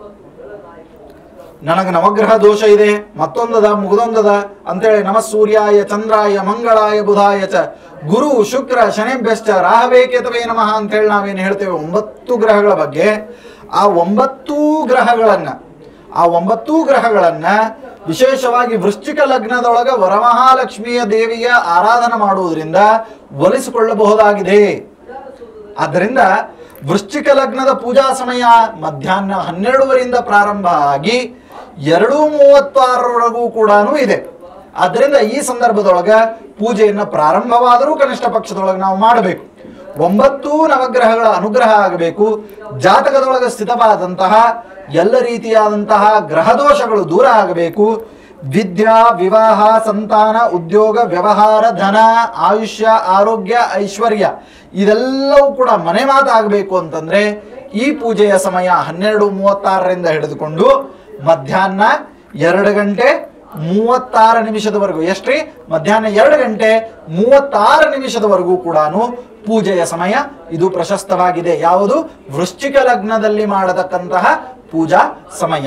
ನನಗೆ ನವಗ್ರಹ ದೋಷ ಇದೆ ಮತ್ತೊಂದದ ಮುಗ್ದೊಂದದ ಅಂತೇಳಿ ನಮ ಸೂರ್ಯಾಯ ಚಂದ್ರಾಯ ಮಂಗಳಾಯ ಬುಧಾಯ ಚ ಗುರು ಶುಕ್ರ ಶನಿಭ್ಯಶ್ಚ ರಾಹವೇಕೇತವೇ ನಮಃ ಅಂತೇಳಿ ನಾವೇನು ಹೇಳ್ತೇವೆ ಒಂಬತ್ತು ಗ್ರಹಗಳ ಬಗ್ಗೆ ಆ ಒಂಬತ್ತೂ ಗ್ರಹಗಳನ್ನ ಆ ಒಂಬತ್ತೂ ಗ್ರಹಗಳನ್ನ ವಿಶೇಷವಾಗಿ ವೃಶ್ಚಿಕ ಲಗ್ನದೊಳಗ ವರಮಹಾಲಕ್ಷ್ಮಿಯ ದೇವಿಯ ಆರಾಧನೆ ಮಾಡುವುದರಿಂದ ಒಲಿಸಿಕೊಳ್ಳಬಹುದಾಗಿದೆ ಆದ್ದರಿಂದ ವೃಶ್ಚಿಕ ಲಗ್ನದ ಪೂಜಾ ಸಮಯ ಮಧ್ಯಾಹ್ನ ಹನ್ನೆರಡುವರೆಯಿಂದ ಪ್ರಾರಂಭ ಆಗಿ ಎರಡು ಮೂವತ್ತಾರರವರೆಗೂ ಕೂಡ ಇದೆ ಆದ್ದರಿಂದ ಈ ಸಂದರ್ಭದೊಳಗ ಪೂಜೆಯನ್ನು ಪ್ರಾರಂಭವಾದರೂ ಕನಿಷ್ಠ ಪಕ್ಷದೊಳಗೆ ನಾವು ಮಾಡಬೇಕು ಒಂಬತ್ತು ನವಗ್ರಹಗಳ ಅನುಗ್ರಹ ಆಗಬೇಕು ಜಾತಕದೊಳಗೆ ಸ್ಥಿತವಾದಂತಹ ಎಲ್ಲ ರೀತಿಯಾದಂತಹ ಗ್ರಹದೋಷಗಳು ದೂರ ಆಗಬೇಕು ವಿದ್ಯಾ ವಿವಾಹ ಸಂತಾನ ಉದ್ಯೋಗ ವ್ಯವಹಾರ ಧನ ಆಯುಷ್ಯ ಆರೋಗ್ಯ ಐಶ್ವರ್ಯ ಇದೆಲ್ಲವೂ ಕೂಡ ಮನೆ ಮಾತಾಗಬೇಕು ಅಂತಂದ್ರೆ ಈ ಪೂಜೆಯ ಸಮಯ ಹನ್ನೆರಡು ಮೂವತ್ತಾರರಿಂದ ಹಿಡಿದುಕೊಂಡು ಮಧ್ಯಾಹ್ನ ಎರಡು ಗಂಟೆ ಮೂವತ್ತಾರು ನಿಮಿಷದವರೆಗೂ ಎಷ್ಟ್ರಿ ಮಧ್ಯಾಹ್ನ ಎರಡು ಗಂಟೆ ಮೂವತ್ತಾರು ನಿಮಿಷದವರೆಗೂ ಕೂಡ ಪೂಜೆಯ ಸಮಯ ಇದು ಪ್ರಶಸ್ತವಾಗಿದೆ ಯಾವುದು ವೃಶ್ಚಿಕ ಲಗ್ನದಲ್ಲಿ ಮಾಡತಕ್ಕಂತಹ ಪೂಜಾ ಸಮಯ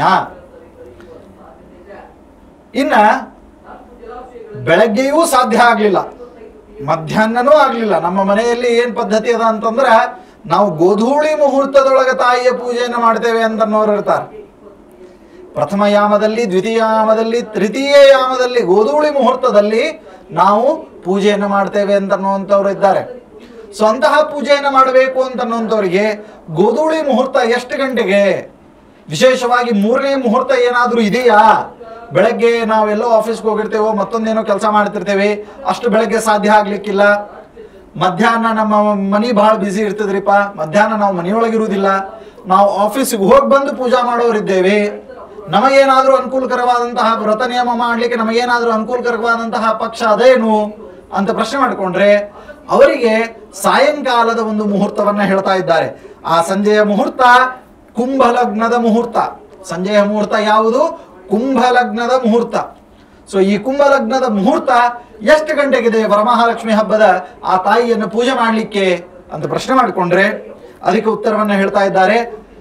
ಇನ್ನ ಬೆಳಗ್ಗೆಯೂ ಸಾಧ್ಯ ಆಗ್ಲಿಲ್ಲ ಮಧ್ಯಾಹ್ನನೂ ಆಗ್ಲಿಲ್ಲ ನಮ್ಮ ಮನೆಯಲ್ಲಿ ಏನ್ ಪದ್ಧತಿ ಅದ ಅಂತಂದ್ರ ನಾವು ಗೋಧೂಳಿ ಮುಹೂರ್ತದೊಳಗೆ ತಾಯಿಯ ಪೂಜೆಯನ್ನು ಮಾಡ್ತೇವೆ ಅಂತ ಅನ್ನೋರು ಇರ್ತಾರೆ ಪ್ರಥಮ ಯಾಮದಲ್ಲಿ ದ್ವಿತೀಯ ಯಾಮದಲ್ಲಿ ತೃತೀಯ ಯಾಮದಲ್ಲಿ ಗೋಧೂಳಿ ಮುಹೂರ್ತದಲ್ಲಿ ನಾವು ಪೂಜೆಯನ್ನು ಮಾಡ್ತೇವೆ ಅಂತ ಅನ್ನುವಂಥವ್ರು ಇದ್ದಾರೆ ಸೊ ಅಂತಹ ಪೂಜೆಯನ್ನು ಮಾಡಬೇಕು ಅಂತ ಅನ್ನುವಂಥವ್ರಿಗೆ ಗೋಧೂಳಿ ಮುಹೂರ್ತ ಎಷ್ಟು ಗಂಟೆಗೆ ವಿಶೇಷವಾಗಿ ಮೂರನೇ ಮುಹೂರ್ತ ಏನಾದರೂ ಇದೆಯಾ ಬೆಳಗ್ಗೆ ನಾವೆಲ್ಲೋ ಆಫೀಸ್ಗೆ ಹೋಗಿರ್ತೇವೋ ಮತ್ತೊಂದೇನೋ ಕೆಲಸ ಮಾಡ್ತಿರ್ತೇವೆ ಅಷ್ಟು ಬೆಳಗ್ಗೆ ಸಾಧ್ಯ ಆಗ್ಲಿಕ್ಕಿಲ್ಲ ಮಧ್ಯಾಹ್ನ ನಮ್ಮ ಮನಿ ಬಹಳ ಬ್ಯುಸಿ ಇರ್ತದ್ರಿಪ್ಪ ಮಧ್ಯಾಹ್ನ ನಾವು ಮನೆಯೊಳಗಿರುವುದಿಲ್ಲ ನಾವು ಆಫೀಸಿಗೆ ಹೋಗಿ ಬಂದು ಪೂಜಾ ಮಾಡೋರಿದ್ದೇವೆ ನಮಗೇನಾದರೂ ಅನುಕೂಲಕರವಾದಂತಹ ವ್ರತ ನಿಯಮ ಮಾಡಲಿಕ್ಕೆ ನಮಗೇನಾದರೂ ಅನುಕೂಲಕರವಾದಂತಹ ಪಕ್ಷ ಅದೇನು ಅಂತ ಪ್ರಶ್ನೆ ಮಾಡಿಕೊಂಡ್ರೆ ಅವರಿಗೆ ಸಾಯಂಕಾಲದ ಒಂದು ಮುಹೂರ್ತವನ್ನ ಹೇಳ್ತಾ ಇದ್ದಾರೆ ಆ ಸಂಜೆಯ ಮುಹೂರ್ತ ಕುಂಭಲಗ್ನದ ಮುಹೂರ್ತ ಸಂಜೆಯ ಮುಹೂರ್ತ ಯಾವುದು ಕುಂಭಲಗ್ನದ ಮುಹೂರ್ತ ಸೊ ಈ ಕುಂಭಲಗ್ನದ ಮುಹೂರ್ತ ಎಷ್ಟು ಗಂಟೆಗಿದೆ ವರಮಹಾಲಕ್ಷ್ಮಿ ಹಬ್ಬದ ಆ ತಾಯಿಯನ್ನು ಪೂಜೆ ಮಾಡಲಿಕ್ಕೆ ಅಂತ ಪ್ರಶ್ನೆ ಮಾಡಿಕೊಂಡ್ರೆ ಅದಕ್ಕೆ ಉತ್ತರವನ್ನು ಹೇಳ್ತಾ ಇದ್ದಾರೆ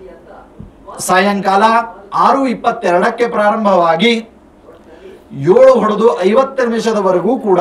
ಸಾಯಂಕಾಲ ಆರು ಇಪ್ಪತ್ತೆರಡಕ್ಕೆ ಪ್ರಾರಂಭವಾಗಿ ಏಳು ಹೊಡೆದು ಐವತ್ತು ನಿಮಿಷದವರೆಗೂ ಕೂಡ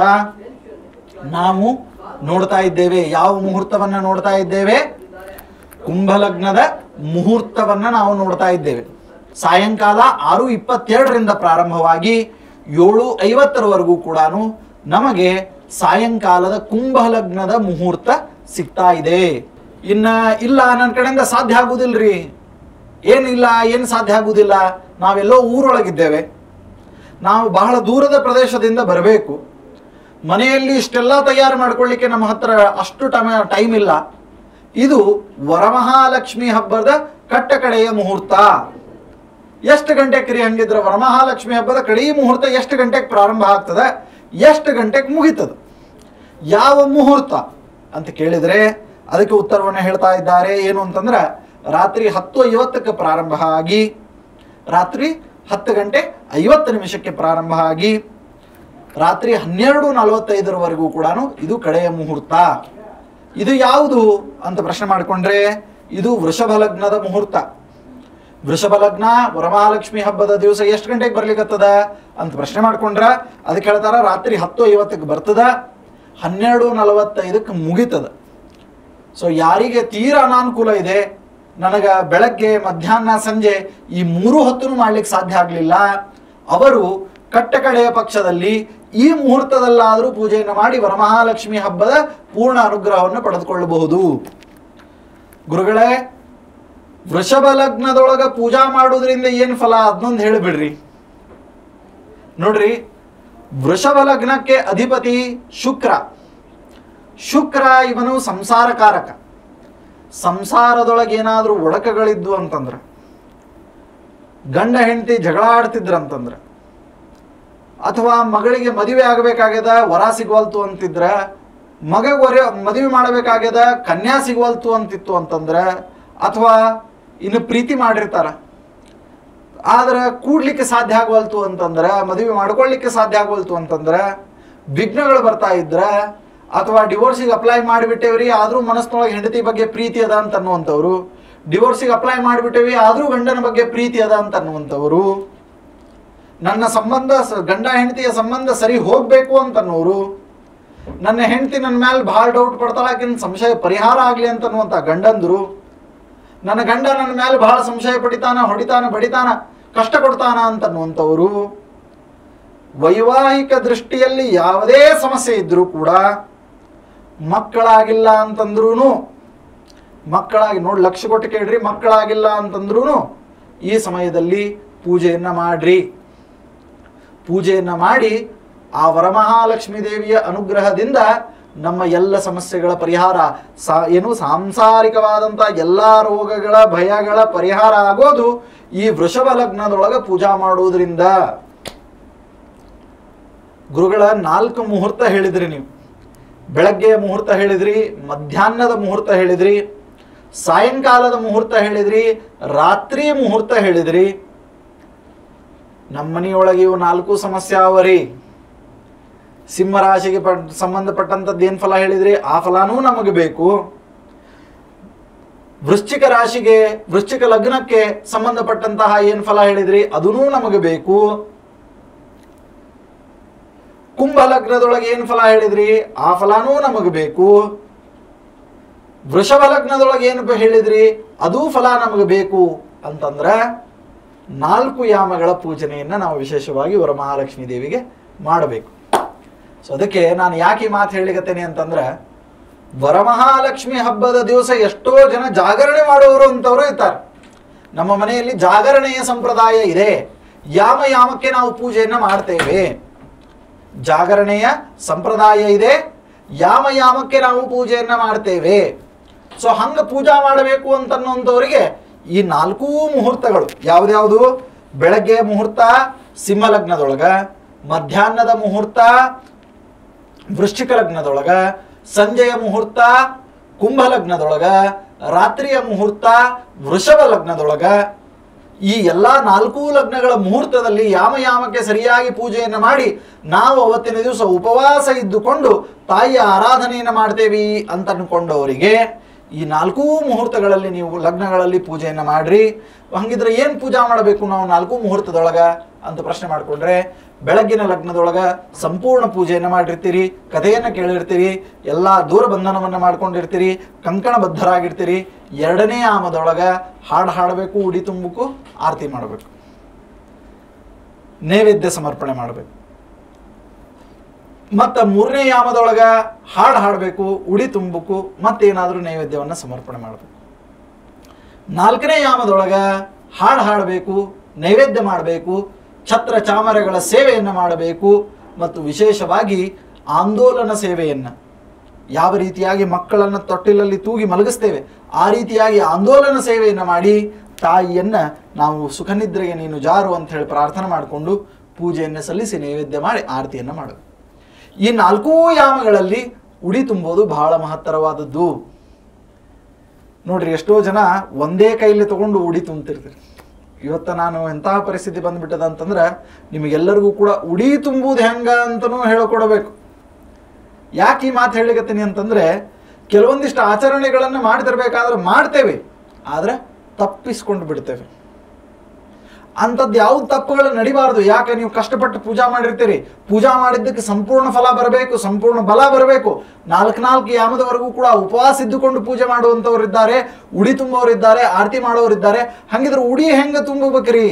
ನಾವು ನೋಡ್ತಾ ಇದ್ದೇವೆ ಯಾವ ಮುಹೂರ್ತವನ್ನ ನೋಡ್ತಾ ಇದ್ದೇವೆ ಕುಂಭಲಗ್ನದ ಮುಹೂರ್ತವನ್ನ ನಾವು ನೋಡ್ತಾ ಇದ್ದೇವೆ ಸಾಯಂಕಾಲ ಆರು ಇಪ್ಪತ್ತೆರಡರಿಂದ ಪ್ರಾರಂಭವಾಗಿ ಏಳು ಐವತ್ತರವರೆಗೂ ಕೂಡ ನಮಗೆ ಸಾಯಂಕಾಲದ ಕುಂಭಲಗ್ನದ ಮುಹೂರ್ತ ಸಿಗ್ತಾ ಇದೆ ಇನ್ನ ಇಲ್ಲ ನನ್ನ ಕಡೆಯಿಂದ ಸಾಧ್ಯ ಆಗುದಿಲ್ರಿ ಏನಿಲ್ಲ ಏನು ಸಾಧ್ಯ ಆಗುವುದಿಲ್ಲ ನಾವೆಲ್ಲೋ ಊರೊಳಗಿದ್ದೇವೆ ನಾವು ಬಹಳ ದೂರದ ಪ್ರದೇಶದಿಂದ ಬರಬೇಕು ಮನೆಯಲ್ಲಿ ಇಷ್ಟೆಲ್ಲ ತಯಾರು ಮಾಡ್ಕೊಳ್ಳಿಕ್ಕೆ ನಮ್ಮ ಹತ್ರ ಅಷ್ಟು ಟೈಮ್ ಟೈಮ್ ಇಲ್ಲ ಇದು ವರಮಹಾಲಕ್ಷ್ಮಿ ಹಬ್ಬದ ಕಟ್ಟ ಕಡೆಯ ಮುಹೂರ್ತ ಎಷ್ಟು ಗಂಟೆಗೆ ಕ್ರಿಯೆ ಹಂಗಿದ್ರೆ ವರಮಹಾಲಕ್ಷ್ಮಿ ಹಬ್ಬದ ಕಡೆಯ ಮುಹೂರ್ತ ಎಷ್ಟು ಗಂಟೆಗೆ ಪ್ರಾರಂಭ ಆಗ್ತದೆ ಎಷ್ಟು ಗಂಟೆಗೆ ಮುಗೀತದೆ ಯಾವ ಮುಹೂರ್ತ ಅಂತ ಕೇಳಿದ್ರೆ ಅದಕ್ಕೆ ಉತ್ತರವನ್ನು ಹೇಳ್ತಾ ಇದ್ದಾರೆ ಏನು ಅಂತಂದ್ರೆ ರಾತ್ರಿ ಹತ್ತು ಐವತ್ತಕ್ಕೆ ಪ್ರಾರಂಭ ಆಗಿ ರಾತ್ರಿ ಹತ್ತು ಗಂಟೆ ಐವತ್ತು ನಿಮಿಷಕ್ಕೆ ಪ್ರಾರಂಭ ಆಗಿ ರಾತ್ರಿ ಹನ್ನೆರಡು ನಲವತ್ತೈದರವರೆಗೂ ಕೂಡ ಇದು ಕಡೆಯ ಮುಹೂರ್ತ ಇದು ಯಾವುದು ಅಂತ ಪ್ರಶ್ನೆ ಮಾಡಿಕೊಂಡ್ರೆ ಇದು ವೃಷಭ ಲಗ್ನದ ಮುಹೂರ್ತ ವೃಷಭ ಲಗ್ನ ವರಮಹಾಲಕ್ಷ್ಮಿ ಹಬ್ಬದ ದಿವಸ ಎಷ್ಟು ಗಂಟೆಗೆ ಬರ್ಲಿಕ್ಕತ್ತದ ಅಂತ ಪ್ರಶ್ನೆ ಮಾಡ್ಕೊಂಡ್ರ ಅದಕ್ಕೆ ಹೇಳ್ತಾರ ರಾತ್ರಿ ಹತ್ತು ಐವತ್ತಕ್ಕೆ ಬರ್ತದ ಹನ್ನೆರಡು ನಲವತ್ತೈದಕ್ಕೆ ಮುಗಿತದ ಸೊ ಯಾರಿಗೆ ತೀರಾ ಅನಾನುಕೂಲ ಇದೆ ನನಗ ಬೆಳಗ್ಗೆ ಮಧ್ಯಾಹ್ನ ಸಂಜೆ ಈ ಮೂರು ಹೊತ್ತೂ ಮಾಡ್ಲಿಕ್ಕೆ ಸಾಧ್ಯ ಆಗಲಿಲ್ಲ ಅವರು ಕಟ್ಟ ಕಡೆಯ ಪಕ್ಷದಲ್ಲಿ ಈ ಮುಹೂರ್ತದಲ್ಲಾದರೂ ಪೂಜೆಯನ್ನು ಮಾಡಿ ವರಮಹಾಲಕ್ಷ್ಮಿ ಹಬ್ಬದ ಪೂರ್ಣ ಅನುಗ್ರಹವನ್ನು ಪಡೆದುಕೊಳ್ಳಬಹುದು ಗುರುಗಳೇ ವೃಷಭ ಲಗ್ನದೊಳಗ ಪೂಜಾ ಮಾಡೋದ್ರಿಂದ ಏನು ಫಲ ಅದನ್ನೊಂದು ಹೇಳಿಬಿಡ್ರಿ ನೋಡ್ರಿ ವೃಷಭ ಲಗ್ನಕ್ಕೆ ಅಧಿಪತಿ ಶುಕ್ರ ಶುಕ್ರ ಇವನು ಸಂಸಾರಕಾರಕ ಸಂಸಾರದೊಳಗೆ ಏನಾದರೂ ಒಡಕಗಳಿದ್ವು ಅಂತಂದ್ರೆ ಗಂಡ ಹೆಂಡತಿ ಜಗಳ ಆಡ್ತಿದ್ರಂತಂದ್ರೆ ಅಥವಾ ಮಗಳಿಗೆ ಮದುವೆ ಆಗಬೇಕಾಗ್ಯದ ವರ ಸಿಗವಲ್ತು ಅಂತಿದ್ರ ಮಗ ವರ ಮದುವೆ ಮಾಡಬೇಕಾಗ್ಯದ ಕನ್ಯಾ ಸಿಗವಲ್ತು ಅಂತಿತ್ತು ಅಂತಂದ್ರೆ ಅಥವಾ ಇನ್ನು ಪ್ರೀತಿ ಮಾಡಿರ್ತಾರ ಆದ್ರೆ ಕೂಡ್ಲಿಕ್ಕೆ ಸಾಧ್ಯ ಆಗವಲ್ತು ಅಂತಂದ್ರೆ ಮದುವೆ ಮಾಡ್ಕೊಳ್ಳಿಕ್ಕೆ ಸಾಧ್ಯ ಆಗವಲ್ತು ಅಂತಂದ್ರೆ ವಿಘ್ನಗಳು ಬರ್ತಾ ಇದ್ರ ಅಥವಾ ಡಿವೋರ್ಸಿಗೆ ಅಪ್ಲೈ ಮಾಡಿಬಿಟ್ಟೇವ್ರಿ ಆದ್ರೂ ಮನಸ್ಸಿನೊಳಗೆ ಹೆಂಡತಿ ಬಗ್ಗೆ ಪ್ರೀತಿ ಅದ ಅಂತ ಅನ್ನುವಂಥವ್ರು ಡಿವೋರ್ಸಿಗೆ ಅಪ್ಲೈ ಮಾಡಿಬಿಟ್ಟೇವಿ ಆದ್ರೂ ಗಂಡನ ಬಗ್ಗೆ ಪ್ರೀತಿ ಅದ ಅಂತ ಅನ್ನುವಂಥವ್ರು ನನ್ನ ಸಂಬಂಧ ಸ- ಗಂಡ ಹೆಂಡತಿಯ ಸಂಬಂಧ ಸರಿ ಹೋಗ್ಬೇಕು ಅಂತ ಅನ್ನೋರು ನನ್ನ ಹೆಂಡತಿ ನನ್ನ ಮೇಲೆ ಭಾಳ ಡೌಟ್ ಪಡ್ತಾಳಕಿನ್ ಸಂಶಯ ಪರಿಹಾರ ಆಗ್ಲಿ ಅಂತ ಅನ್ನುವಂಥ ಗಂಡಂದ್ರು ನನ್ನ ಗಂಡ ನನ್ನ ಮೇಲೆ ಬಹಳ ಸಂಶಯ ಪಡಿತಾನ ಹೊಡಿತಾನ ಬಡಿತಾನ ಕಷ್ಟ ಕೊಡ್ತಾನ ಅಂತ ಅನ್ನುವಂಥವ್ರು ವೈವಾಹಿಕ ದೃಷ್ಟಿಯಲ್ಲಿ ಯಾವುದೇ ಸಮಸ್ಯೆ ಇದ್ರೂ ಕೂಡ ಮಕ್ಕಳಾಗಿಲ್ಲ ಅಂತಂದ್ರೂ ಮಕ್ಕಳಾಗಿ ನೋಡಿ ಲಕ್ಷ ಕೊಟ್ಟು ಕೇಳ್ರಿ ಮಕ್ಕಳಾಗಿಲ್ಲ ಅಂತಂದ್ರೂ ಈ ಸಮಯದಲ್ಲಿ ಪೂಜೆಯನ್ನ ಮಾಡ್ರಿ ಪೂಜೆಯನ್ನ ಮಾಡಿ ಆ ವರಮಹಾಲಕ್ಷ್ಮೀ ದೇವಿಯ ಅನುಗ್ರಹದಿಂದ ನಮ್ಮ ಎಲ್ಲ ಸಮಸ್ಯೆಗಳ ಪರಿಹಾರ ಸಾ ಏನು ಸಾಂಸಾರಿಕವಾದಂಥ ಎಲ್ಲ ರೋಗಗಳ ಭಯಗಳ ಪರಿಹಾರ ಆಗೋದು ಈ ವೃಷಭ ಲಗ್ನದೊಳಗೆ ಪೂಜಾ ಮಾಡುವುದರಿಂದ ಗುರುಗಳ ನಾಲ್ಕು ಮುಹೂರ್ತ ಹೇಳಿದ್ರಿ ನೀವು ಬೆಳಗ್ಗೆಯ ಮುಹೂರ್ತ ಹೇಳಿದ್ರಿ ಮಧ್ಯಾಹ್ನದ ಮುಹೂರ್ತ ಹೇಳಿದ್ರಿ ಸಾಯಂಕಾಲದ ಮುಹೂರ್ತ ಹೇಳಿದ್ರಿ ರಾತ್ರಿ ಮುಹೂರ್ತ ಹೇಳಿದ್ರಿ ನಮ್ಮ ಮನೆಯೊಳಗೆ ಇವು ನಾಲ್ಕು ಸಮಸ್ಯೆ ಅವರಿ ಸಿಂಹ ರಾಶಿಗೆ ಪಟ್ ಸಂಬಂಧಪಟ್ಟಂಥದ್ದು ಏನು ಫಲ ಹೇಳಿದ್ರಿ ಆ ಫಲಾನೂ ನಮಗೆ ಬೇಕು ವೃಶ್ಚಿಕ ರಾಶಿಗೆ ವೃಶ್ಚಿಕ ಲಗ್ನಕ್ಕೆ ಸಂಬಂಧಪಟ್ಟಂತಹ ಏನು ಫಲ ಹೇಳಿದ್ರಿ ಅದೂ ನಮಗೆ ಬೇಕು ಕುಂಭ ಲಗ್ನದೊಳಗೆ ಏನು ಫಲ ಹೇಳಿದ್ರಿ ಆ ಫಲಾನೂ ನಮಗೆ ಬೇಕು ವೃಷಭ ಲಗ್ನದೊಳಗೆ ಏನು ಹೇಳಿದ್ರಿ ಅದೂ ಫಲ ನಮಗೆ ಬೇಕು ಅಂತಂದ್ರೆ ನಾಲ್ಕು ಯಾಮಗಳ ಪೂಜನೆಯನ್ನ ನಾವು ವಿಶೇಷವಾಗಿ ವರಮಹಾಲಕ್ಷ್ಮೀ ದೇವಿಗೆ ಮಾಡಬೇಕು ಸೊ ಅದಕ್ಕೆ ನಾನು ಯಾಕೆ ಈ ಮಾತು ಹೇಳಿಕತ್ತೇನೆ ಅಂತಂದ್ರೆ ವರಮಹಾಲಕ್ಷ್ಮಿ ಹಬ್ಬದ ದಿವಸ ಎಷ್ಟೋ ಜನ ಜಾಗರಣೆ ಮಾಡುವವರು ಅಂತವರು ಇರ್ತಾರೆ ನಮ್ಮ ಮನೆಯಲ್ಲಿ ಜಾಗರಣೆಯ ಸಂಪ್ರದಾಯ ಇದೆ ಯಾಮ ಯಾಮಕ್ಕೆ ನಾವು ಪೂಜೆಯನ್ನ ಮಾಡ್ತೇವೆ ಜಾಗರಣೆಯ ಸಂಪ್ರದಾಯ ಇದೆ ಯಾಮ ಯಾಮಕ್ಕೆ ನಾವು ಪೂಜೆಯನ್ನ ಮಾಡ್ತೇವೆ ಸೊ ಹಂಗ ಪೂಜಾ ಮಾಡಬೇಕು ಅಂತನ್ನೋಂಥವ್ರಿಗೆ ಈ ನಾಲ್ಕೂ ಮುಹೂರ್ತಗಳು ಯಾವ್ದ್ಯಾವುದು ಬೆಳಗ್ಗೆ ಮುಹೂರ್ತ ಸಿಂಹ ಲಗ್ನದೊಳಗ ಮಧ್ಯಾಹ್ನದ ಮುಹೂರ್ತ ವೃಶ್ಚಿಕ ಲಗ್ನದೊಳಗ ಸಂಜೆಯ ಮುಹೂರ್ತ ಕುಂಭ ಲಗ್ನದೊಳಗ ರಾತ್ರಿಯ ಮುಹೂರ್ತ ವೃಷಭ ಲಗ್ನದೊಳಗ ಈ ಎಲ್ಲ ನಾಲ್ಕು ಲಗ್ನಗಳ ಮುಹೂರ್ತದಲ್ಲಿ ಯಾಮ ಯಾಮಕ್ಕೆ ಸರಿಯಾಗಿ ಪೂಜೆಯನ್ನು ಮಾಡಿ ನಾವು ಅವತ್ತಿನ ದಿವಸ ಉಪವಾಸ ಇದ್ದುಕೊಂಡು ತಾಯಿಯ ಆರಾಧನೆಯನ್ನು ಮಾಡ್ತೇವೆ ಅಂತ ಅನ್ಕೊಂಡವರಿಗೆ ಈ ನಾಲ್ಕೂ ಮುಹೂರ್ತಗಳಲ್ಲಿ ನೀವು ಲಗ್ನಗಳಲ್ಲಿ ಪೂಜೆಯನ್ನು ಮಾಡ್ರಿ ಹಂಗಿದ್ರೆ ಏನು ಪೂಜಾ ಮಾಡಬೇಕು ನಾವು ನಾಲ್ಕು ಮುಹೂರ್ತದೊಳಗ ಅಂತ ಪ್ರಶ್ನೆ ಮಾಡಿಕೊಂಡ್ರೆ ಬೆಳಗ್ಗಿನ ಲಗ್ನದೊಳಗ ಸಂಪೂರ್ಣ ಪೂಜೆಯನ್ನು ಮಾಡಿರ್ತೀರಿ ಕಥೆಯನ್ನು ಕೇಳಿರ್ತೀರಿ ಎಲ್ಲ ದೂರ ಬಂಧನವನ್ನು ಮಾಡ್ಕೊಂಡಿರ್ತೀರಿ ಕಂಕಣ ಬದ್ಧರಾಗಿರ್ತೀರಿ ಎರಡನೇ ಆಮದೊಳಗ ಹಾಡು ಹಾಡಬೇಕು ಉಡಿ ತುಂಬಬೇಕು ಆರತಿ ಮಾಡಬೇಕು ನೈವೇದ್ಯ ಸಮರ್ಪಣೆ ಮಾಡಬೇಕು ಮತ್ತು ಮೂರನೇ ಯಾಮದೊಳಗ ಹಾಡು ಹಾಡಬೇಕು ಉಡಿ ತುಂಬಬೇಕು ಮತ್ತೇನಾದರೂ ನೈವೇದ್ಯವನ್ನು ಸಮರ್ಪಣೆ ಮಾಡಬೇಕು ನಾಲ್ಕನೇ ಯಾಮದೊಳಗ ಹಾಡು ಹಾಡಬೇಕು ನೈವೇದ್ಯ ಮಾಡಬೇಕು ಛತ್ರ ಚಾಮರಗಳ ಸೇವೆಯನ್ನು ಮಾಡಬೇಕು ಮತ್ತು ವಿಶೇಷವಾಗಿ ಆಂದೋಲನ ಸೇವೆಯನ್ನು ಯಾವ ರೀತಿಯಾಗಿ ಮಕ್ಕಳನ್ನು ತೊಟ್ಟಿಲಲ್ಲಿ ತೂಗಿ ಮಲಗಿಸ್ತೇವೆ ಆ ರೀತಿಯಾಗಿ ಆಂದೋಲನ ಸೇವೆಯನ್ನು ಮಾಡಿ ತಾಯಿಯನ್ನ ನಾವು ಸುಖನಿದ್ರೆಗೆ ನೀನು ಜಾರು ಅಂತ ಹೇಳಿ ಪ್ರಾರ್ಥನೆ ಮಾಡಿಕೊಂಡು ಪೂಜೆಯನ್ನು ಸಲ್ಲಿಸಿ ನೈವೇದ್ಯ ಮಾಡಿ ಆರತಿಯನ್ನು ಮಾಡಬೇಕು ಈ ನಾಲ್ಕೂ ಯಾಮಗಳಲ್ಲಿ ಉಡಿ ತುಂಬೋದು ಬಹಳ ಮಹತ್ತರವಾದದ್ದು ನೋಡ್ರಿ ಎಷ್ಟೋ ಜನ ಒಂದೇ ಕೈಲಿ ತಗೊಂಡು ಉಡಿ ತುಂಬ್ತಿರ್ತೀರಿ ಇವತ್ತು ನಾನು ಎಂತಹ ಪರಿಸ್ಥಿತಿ ಬಂದ್ಬಿಟ್ಟದ ಅಂತಂದ್ರೆ ನಿಮಗೆಲ್ಲರಿಗೂ ಕೂಡ ಉಡಿ ತುಂಬುವುದು ಹೆಂಗ ಅಂತನೂ ಹೇಳಿಕೊಡಬೇಕು ಯಾಕೆ ಈ ಮಾತು ಹೇಳಿಕತ್ತೀನಿ ಅಂತಂದ್ರೆ ಕೆಲವೊಂದಿಷ್ಟು ಆಚರಣೆಗಳನ್ನು ಮಾಡ್ತಿರ್ಬೇಕಾದ್ರೆ ಮಾಡ್ತೇವೆ ಆದ್ರೆ ತಪ್ಪಿಸ್ಕೊಂಡು ಬಿಡ್ತೇವೆ ಅಂಥದ್ದು ಯಾವ್ದು ತಪ್ಪುಗಳು ನಡಿಬಾರ್ದು ಯಾಕೆ ನೀವು ಕಷ್ಟಪಟ್ಟು ಪೂಜಾ ಮಾಡಿರ್ತೀರಿ ಪೂಜಾ ಮಾಡಿದ್ದಕ್ಕೆ ಸಂಪೂರ್ಣ ಫಲ ಬರಬೇಕು ಸಂಪೂರ್ಣ ಬಲ ಬರಬೇಕು ನಾಲ್ಕು ನಾಲ್ಕು ಯಾಮದವರೆಗೂ ಕೂಡ ಉಪವಾಸ ಇದ್ದುಕೊಂಡು ಪೂಜೆ ಮಾಡುವಂಥವ್ರು ಇದ್ದಾರೆ ಉಡಿ ತುಂಬುವವರು ಇದ್ದಾರೆ ಆರತಿ ಮಾಡೋರು ಇದ್ದಾರೆ ಹಂಗಿದ್ರೆ ಉಡಿ ಹೆಂಗೆ ತುಂಬಬೇಕ್ರಿ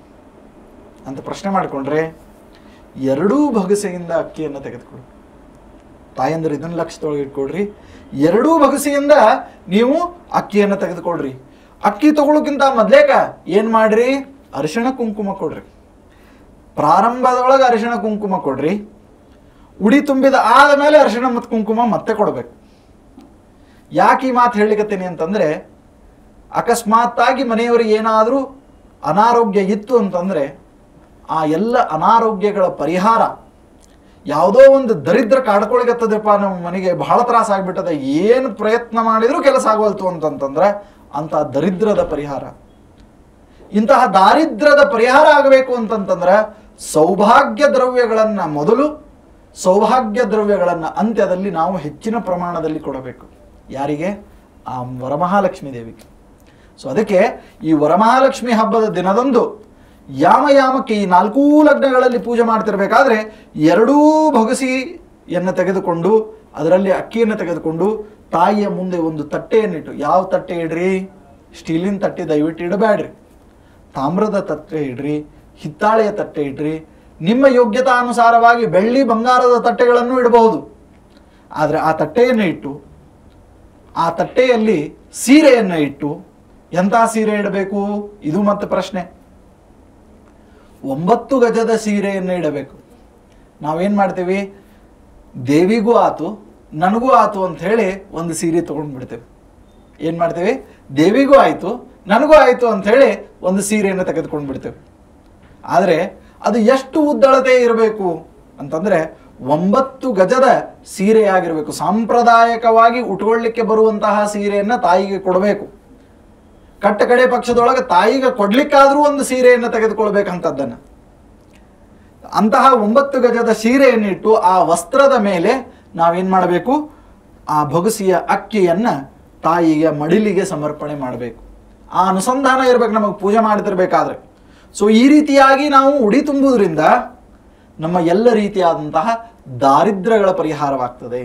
ಅಂತ ಪ್ರಶ್ನೆ ಮಾಡಿಕೊಂಡ್ರೆ ಎರಡೂ ಭಗಸೆಯಿಂದ ಅಕ್ಕಿಯನ್ನು ತೆಗೆದುಕೊಡು ತಾಯಂದ್ರೆ ಇದನ್ನ ಲಕ್ಷದೊಳಗೆ ಇಟ್ಕೊಳ್ರಿ ಎರಡೂ ಭಗಸೆಯಿಂದ ನೀವು ಅಕ್ಕಿಯನ್ನು ತೆಗೆದುಕೊಳ್ರಿ ಅಕ್ಕಿ ತಗೊಳ್ಳೋಕ್ಕಿಂತ ಮೊದ್ಲೇಕ ಏನ್ ಮಾಡ್ರಿ ಅರಿಶಿಣ ಕುಂಕುಮ ಕೊಡ್ರಿ ಪ್ರಾರಂಭದೊಳಗೆ ಅರಿಶಿಣ ಕುಂಕುಮ ಕೊಡ್ರಿ ಉಡಿ ತುಂಬಿದ ಆದಮೇಲೆ ಅರಿಶಿಣ ಮತ್ತು ಕುಂಕುಮ ಮತ್ತೆ ಕೊಡ್ಬೇಕು ಯಾಕೆ ಈ ಮಾತು ಹೇಳಿಕತ್ತೀನಿ ಅಂತಂದ್ರೆ ಅಕಸ್ಮಾತ್ತಾಗಿ ಮನೆಯವರಿಗೆ ಏನಾದರೂ ಅನಾರೋಗ್ಯ ಇತ್ತು ಅಂತಂದ್ರೆ ಆ ಎಲ್ಲ ಅನಾರೋಗ್ಯಗಳ ಪರಿಹಾರ ಯಾವುದೋ ಒಂದು ದರಿದ್ರ ಕಾಡ್ಕೊಳಿಗತ್ತದಪ್ಪ ನಮ್ಮ ಮನೆಗೆ ಬಹಳ ತ್ರಾಸ ಆಗ್ಬಿಟ್ಟದ ಏನು ಪ್ರಯತ್ನ ಮಾಡಿದ್ರೂ ಕೆಲಸ ಆಗವಲ್ತು ಅಂತಂತಂದ್ರೆ ಅಂತ ದರಿದ್ರದ ಪರಿಹಾರ ಇಂತಹ ದಾರಿದ್ರ್ಯದ ಪರಿಹಾರ ಆಗಬೇಕು ಅಂತಂತಂದ್ರೆ ಸೌಭಾಗ್ಯ ದ್ರವ್ಯಗಳನ್ನ ಮೊದಲು ಸೌಭಾಗ್ಯ ದ್ರವ್ಯಗಳನ್ನ ಅಂತ್ಯದಲ್ಲಿ ನಾವು ಹೆಚ್ಚಿನ ಪ್ರಮಾಣದಲ್ಲಿ ಕೊಡಬೇಕು ಯಾರಿಗೆ ಆ ವರಮಹಾಲಕ್ಷ್ಮಿ ದೇವಿಗೆ ಸೊ ಅದಕ್ಕೆ ಈ ವರಮಹಾಲಕ್ಷ್ಮಿ ಹಬ್ಬದ ದಿನದಂದು ಯಾಮ ಯಾಮಕ್ಕೆ ಈ ನಾಲ್ಕೂ ಲಗ್ನಗಳಲ್ಲಿ ಪೂಜೆ ಮಾಡ್ತಿರ್ಬೇಕಾದ್ರೆ ಎರಡೂ ಭಗಸಿಯನ್ನು ತೆಗೆದುಕೊಂಡು ಅದರಲ್ಲಿ ಅಕ್ಕಿಯನ್ನು ತೆಗೆದುಕೊಂಡು ತಾಯಿಯ ಮುಂದೆ ಒಂದು ತಟ್ಟೆಯನ್ನಿಟ್ಟು ಯಾವ ತಟ್ಟೆ ಇಡ್ರಿ ಸ್ಟೀಲಿನ ತಟ್ಟೆ ದಯವಿಟ್ಟು ಇಡಬೇಡ್ರಿ ತಾಮ್ರದ ತಟ್ಟೆ ಇಡ್ರಿ ಹಿತ್ತಾಳೆಯ ತಟ್ಟೆ ಇಡ್ರಿ ನಿಮ್ಮ ಯೋಗ್ಯತಾನುಸಾರವಾಗಿ ಬೆಳ್ಳಿ ಬಂಗಾರದ ತಟ್ಟೆಗಳನ್ನು ಇಡಬಹುದು ಆದರೆ ಆ ತಟ್ಟೆಯನ್ನು ಇಟ್ಟು ಆ ತಟ್ಟೆಯಲ್ಲಿ ಸೀರೆಯನ್ನು ಇಟ್ಟು ಎಂಥ ಸೀರೆ ಇಡಬೇಕು ಇದು ಮತ್ತೆ ಪ್ರಶ್ನೆ ಒಂಬತ್ತು ಗಜದ ಸೀರೆಯನ್ನು ಇಡಬೇಕು ನಾವೇನು ಮಾಡ್ತೀವಿ ದೇವಿಗೂ ಆತು ನನಗೂ ಆತು ಅಂತ ಹೇಳಿ ಒಂದು ಸೀರೆ ತೊಗೊಂಡ್ಬಿಡ್ತೇವೆ ಏನು ಮಾಡ್ತೀವಿ ದೇವಿಗೂ ಆಯಿತು ನನಗೂ ಆಯಿತು ಅಂತ ಹೇಳಿ ಒಂದು ಸೀರೆಯನ್ನು ತೆಗೆದುಕೊಂಡು ಬಿಡ್ತೇವೆ ಆದರೆ ಅದು ಎಷ್ಟು ಉದ್ದಳತೆ ಇರಬೇಕು ಅಂತಂದರೆ ಒಂಬತ್ತು ಗಜದ ಸೀರೆಯಾಗಿರಬೇಕು ಸಾಂಪ್ರದಾಯಿಕವಾಗಿ ಉಟ್ಕೊಳ್ಳಿಕ್ಕೆ ಬರುವಂತಹ ಸೀರೆಯನ್ನು ತಾಯಿಗೆ ಕೊಡಬೇಕು ಕಟ್ಟ ಕಡೆ ಪಕ್ಷದೊಳಗೆ ತಾಯಿಗೆ ಕೊಡ್ಲಿಕ್ಕಾದ್ರೂ ಒಂದು ಸೀರೆಯನ್ನು ತೆಗೆದುಕೊಳ್ಬೇಕಂತದ್ದನ್ನು ಅಂತಹ ಒಂಬತ್ತು ಗಜದ ಸೀರೆಯನ್ನಿಟ್ಟು ಆ ವಸ್ತ್ರದ ಮೇಲೆ ನಾವೇನ್ ಮಾಡಬೇಕು ಆ ಬೊಗಸಿಯ ಅಕ್ಕಿಯನ್ನ ತಾಯಿಯ ಮಡಿಲಿಗೆ ಸಮರ್ಪಣೆ ಮಾಡಬೇಕು ಆ ಅನುಸಂಧಾನ ಇರ್ಬೇಕು ನಮಗೆ ಪೂಜೆ ಮಾಡ್ತಿರ್ಬೇಕಾದ್ರೆ ಸೊ ಈ ರೀತಿಯಾಗಿ ನಾವು ಉಡಿ ತುಂಬುವುದರಿಂದ ನಮ್ಮ ಎಲ್ಲ ರೀತಿಯಾದಂತಹ ದಾರಿದ್ರ್ಯಗಳ ಪರಿಹಾರವಾಗ್ತದೆ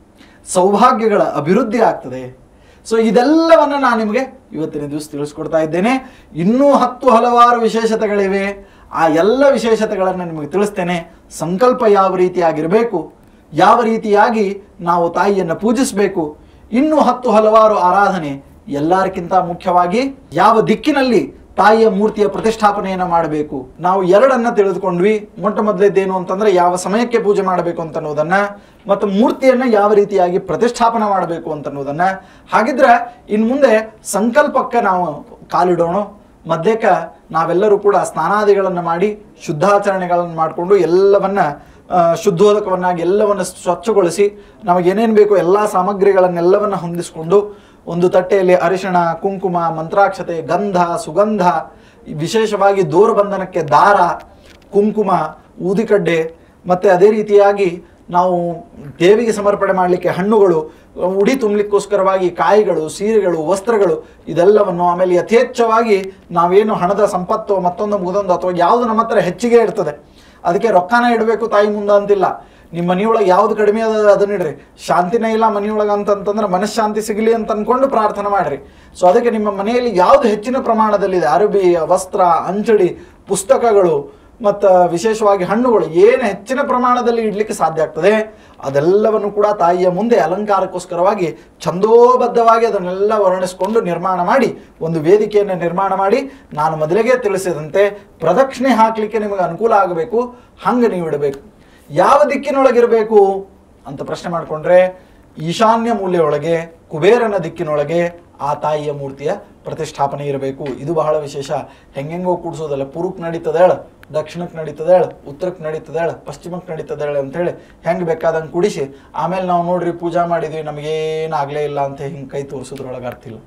ಸೌಭಾಗ್ಯಗಳ ಅಭಿವೃದ್ಧಿ ಆಗ್ತದೆ ಸೊ ಇದೆಲ್ಲವನ್ನ ನಾನು ನಿಮಗೆ ಇವತ್ತಿನ ದಿವಸ ತಿಳಿಸ್ಕೊಡ್ತಾ ಇದ್ದೇನೆ ಇನ್ನೂ ಹತ್ತು ಹಲವಾರು ವಿಶೇಷತೆಗಳಿವೆ ಆ ಎಲ್ಲ ವಿಶೇಷತೆಗಳನ್ನು ನಿಮಗೆ ತಿಳಿಸ್ತೇನೆ ಸಂಕಲ್ಪ ಯಾವ ರೀತಿಯಾಗಿರಬೇಕು ಯಾವ ರೀತಿಯಾಗಿ ನಾವು ತಾಯಿಯನ್ನು ಪೂಜಿಸಬೇಕು ಇನ್ನೂ ಹತ್ತು ಹಲವಾರು ಆರಾಧನೆ ಎಲ್ಲರಿಗಿಂತ ಮುಖ್ಯವಾಗಿ ಯಾವ ದಿಕ್ಕಿನಲ್ಲಿ ತಾಯಿಯ ಮೂರ್ತಿಯ ಪ್ರತಿಷ್ಠಾಪನೆಯನ್ನ ಮಾಡಬೇಕು ನಾವು ಎರಡನ್ನ ತಿಳಿದುಕೊಂಡ್ವಿ ಮೊಟ್ಟ ಮೊದಲೇದೇನು ಅಂತಂದ್ರೆ ಯಾವ ಸಮಯಕ್ಕೆ ಪೂಜೆ ಮಾಡಬೇಕು ಅಂತ ಅನ್ನೋದನ್ನ ಮತ್ತು ಮೂರ್ತಿಯನ್ನ ಯಾವ ರೀತಿಯಾಗಿ ಪ್ರತಿಷ್ಠಾಪನೆ ಮಾಡಬೇಕು ಅಂತ ಅನ್ನೋದನ್ನ ಹಾಗಿದ್ರೆ ಇನ್ ಮುಂದೆ ಸಂಕಲ್ಪಕ್ಕೆ ನಾವು ಕಾಲಿಡೋಣ ಮಧ್ಯಕ್ಕ ನಾವೆಲ್ಲರೂ ಕೂಡ ಸ್ನಾನಾದಿಗಳನ್ನು ಮಾಡಿ ಶುದ್ಧಾಚರಣೆಗಳನ್ನು ಮಾಡಿಕೊಂಡು ಎಲ್ಲವನ್ನ ಆ, ಶುದ್ಧೋದಕವನ್ನಾಗಿ ಎಲ್ಲವನ್ನು ಸ್ವಚ್ಛಗೊಳಿಸಿ ನಮಗೇನೇನು ಬೇಕು ಎಲ್ಲ ಸಾಮಗ್ರಿಗಳನ್ನೆಲ್ಲವನ್ನ ಹೊಂದಿಸಿಕೊಂಡು ಒಂದು ತಟ್ಟೆಯಲ್ಲಿ ಅರಿಶಿಣ ಕುಂಕುಮ ಮಂತ್ರಾಕ್ಷತೆ ಗಂಧ ಸುಗಂಧ ವಿಶೇಷವಾಗಿ ದೂರಬಂಧನಕ್ಕೆ ದಾರ ಕುಂಕುಮ ಊದಿಕಡ್ಡೆ ಮತ್ತೆ ಅದೇ ರೀತಿಯಾಗಿ ನಾವು ದೇವಿಗೆ ಸಮರ್ಪಣೆ ಮಾಡಲಿಕ್ಕೆ ಹಣ್ಣುಗಳು ಉಡಿ ತುಂಬಲಿಕ್ಕೋಸ್ಕರವಾಗಿ ಕಾಯಿಗಳು ಸೀರೆಗಳು ವಸ್ತ್ರಗಳು ಇದೆಲ್ಲವನ್ನು ಆಮೇಲೆ ಯಥೇಚ್ಛವಾಗಿ ನಾವೇನು ಹಣದ ಸಂಪತ್ತು ಮತ್ತೊಂದು ಮುಗಿದೊಂದು ಅಥವಾ ಯಾವುದು ನಮ್ಮ ಹತ್ರ ಹೆಚ್ಚಿಗೆ ಇರ್ತದೆ ಅದಕ್ಕೆ ರೊಕ್ಕನ ಇಡಬೇಕು ತಾಯಿ ಮುಂದೆ ಅಂತಿಲ್ಲ ನಿಮ್ಮ ಮನೆಯೊಳಗೆ ಯಾವ್ದು ಕಡಿಮೆ ಅದ ಅದನ್ನ ಇಡ್ರಿ ಶಾಂತಿನೇ ಇಲ್ಲ ಮನೆಯೊಳಗೆ ಅಂತಂತಂದ್ರೆ ಮನಃಶಾಂತಿ ಸಿಗಲಿ ಅಂತ ಅನ್ಕೊಂಡು ಪ್ರಾರ್ಥನೆ ಮಾಡ್ರಿ ಸೊ ಅದಕ್ಕೆ ನಿಮ್ಮ ಮನೆಯಲ್ಲಿ ಯಾವ್ದು ಹೆಚ್ಚಿನ ಪ್ರಮಾಣದಲ್ಲಿದೆ ಅರಬಿ ವಸ್ತ್ರ ಅಂಚಡಿ ಪುಸ್ತಕಗಳು ಮತ್ತು ವಿಶೇಷವಾಗಿ ಹಣ್ಣುಗಳು ಏನು ಹೆಚ್ಚಿನ ಪ್ರಮಾಣದಲ್ಲಿ ಇಡ್ಲಿಕ್ಕೆ ಸಾಧ್ಯ ಆಗ್ತದೆ ಅದೆಲ್ಲವನ್ನು ಕೂಡ ತಾಯಿಯ ಮುಂದೆ ಅಲಂಕಾರಕ್ಕೋಸ್ಕರವಾಗಿ ಛಂದೋಬದ್ಧವಾಗಿ ಅದನ್ನೆಲ್ಲ ವರ್ಣಿಸ್ಕೊಂಡು ನಿರ್ಮಾಣ ಮಾಡಿ ಒಂದು ವೇದಿಕೆಯನ್ನು ನಿರ್ಮಾಣ ಮಾಡಿ ನಾನು ಮೊದಲಿಗೆ ತಿಳಿಸಿದಂತೆ ಪ್ರದಕ್ಷಿಣೆ ಹಾಕಲಿಕ್ಕೆ ನಿಮಗೆ ಅನುಕೂಲ ಆಗಬೇಕು ಹಂಗೆ ನೀವು ಇಡಬೇಕು ಯಾವ ದಿಕ್ಕಿನೊಳಗಿರಬೇಕು ಅಂತ ಪ್ರಶ್ನೆ ಮಾಡಿಕೊಂಡ್ರೆ ಈಶಾನ್ಯ ಮೂಲೆಯೊಳಗೆ ಕುಬೇರನ ದಿಕ್ಕಿನೊಳಗೆ ಆ ತಾಯಿಯ ಮೂರ್ತಿಯ ಪ್ರತಿಷ್ಠಾಪನೆ ಇರಬೇಕು ಇದು ಬಹಳ ವಿಶೇಷ ಹೆಂಗೆಂಗೋ ಕೂಡಿಸೋದಲ್ಲ ಪೂರ್ವಕ್ಕೆ ನಡೀತದೆ ಹೇಳ ದಕ್ಷಿಣಕ್ಕೆ ನಡೀತದೆ ಹೇಳ ಉತ್ತರಕ್ಕೆ ನಡೀತದೆ ಹೇಳ ಪಶ್ಚಿಮಕ್ಕೆ ನಡೀತದೆ ಹೇಳ ಅಂತೇಳಿ ಹೆಂಗೆ ಬೇಕಾದಂಗೆ ಕುಡಿಸಿ ಆಮೇಲೆ ನಾವು ನೋಡ್ರಿ ಪೂಜಾ ಮಾಡಿದ್ವಿ ನಮಗೇನಾಗಲೇ ಇಲ್ಲ ಅಂತ ಹಿಂಗೆ ಕೈ ತೋರಿಸೋದ್ರೊಳಗೆ ಅರ್ಥ ಇಲ್ಲ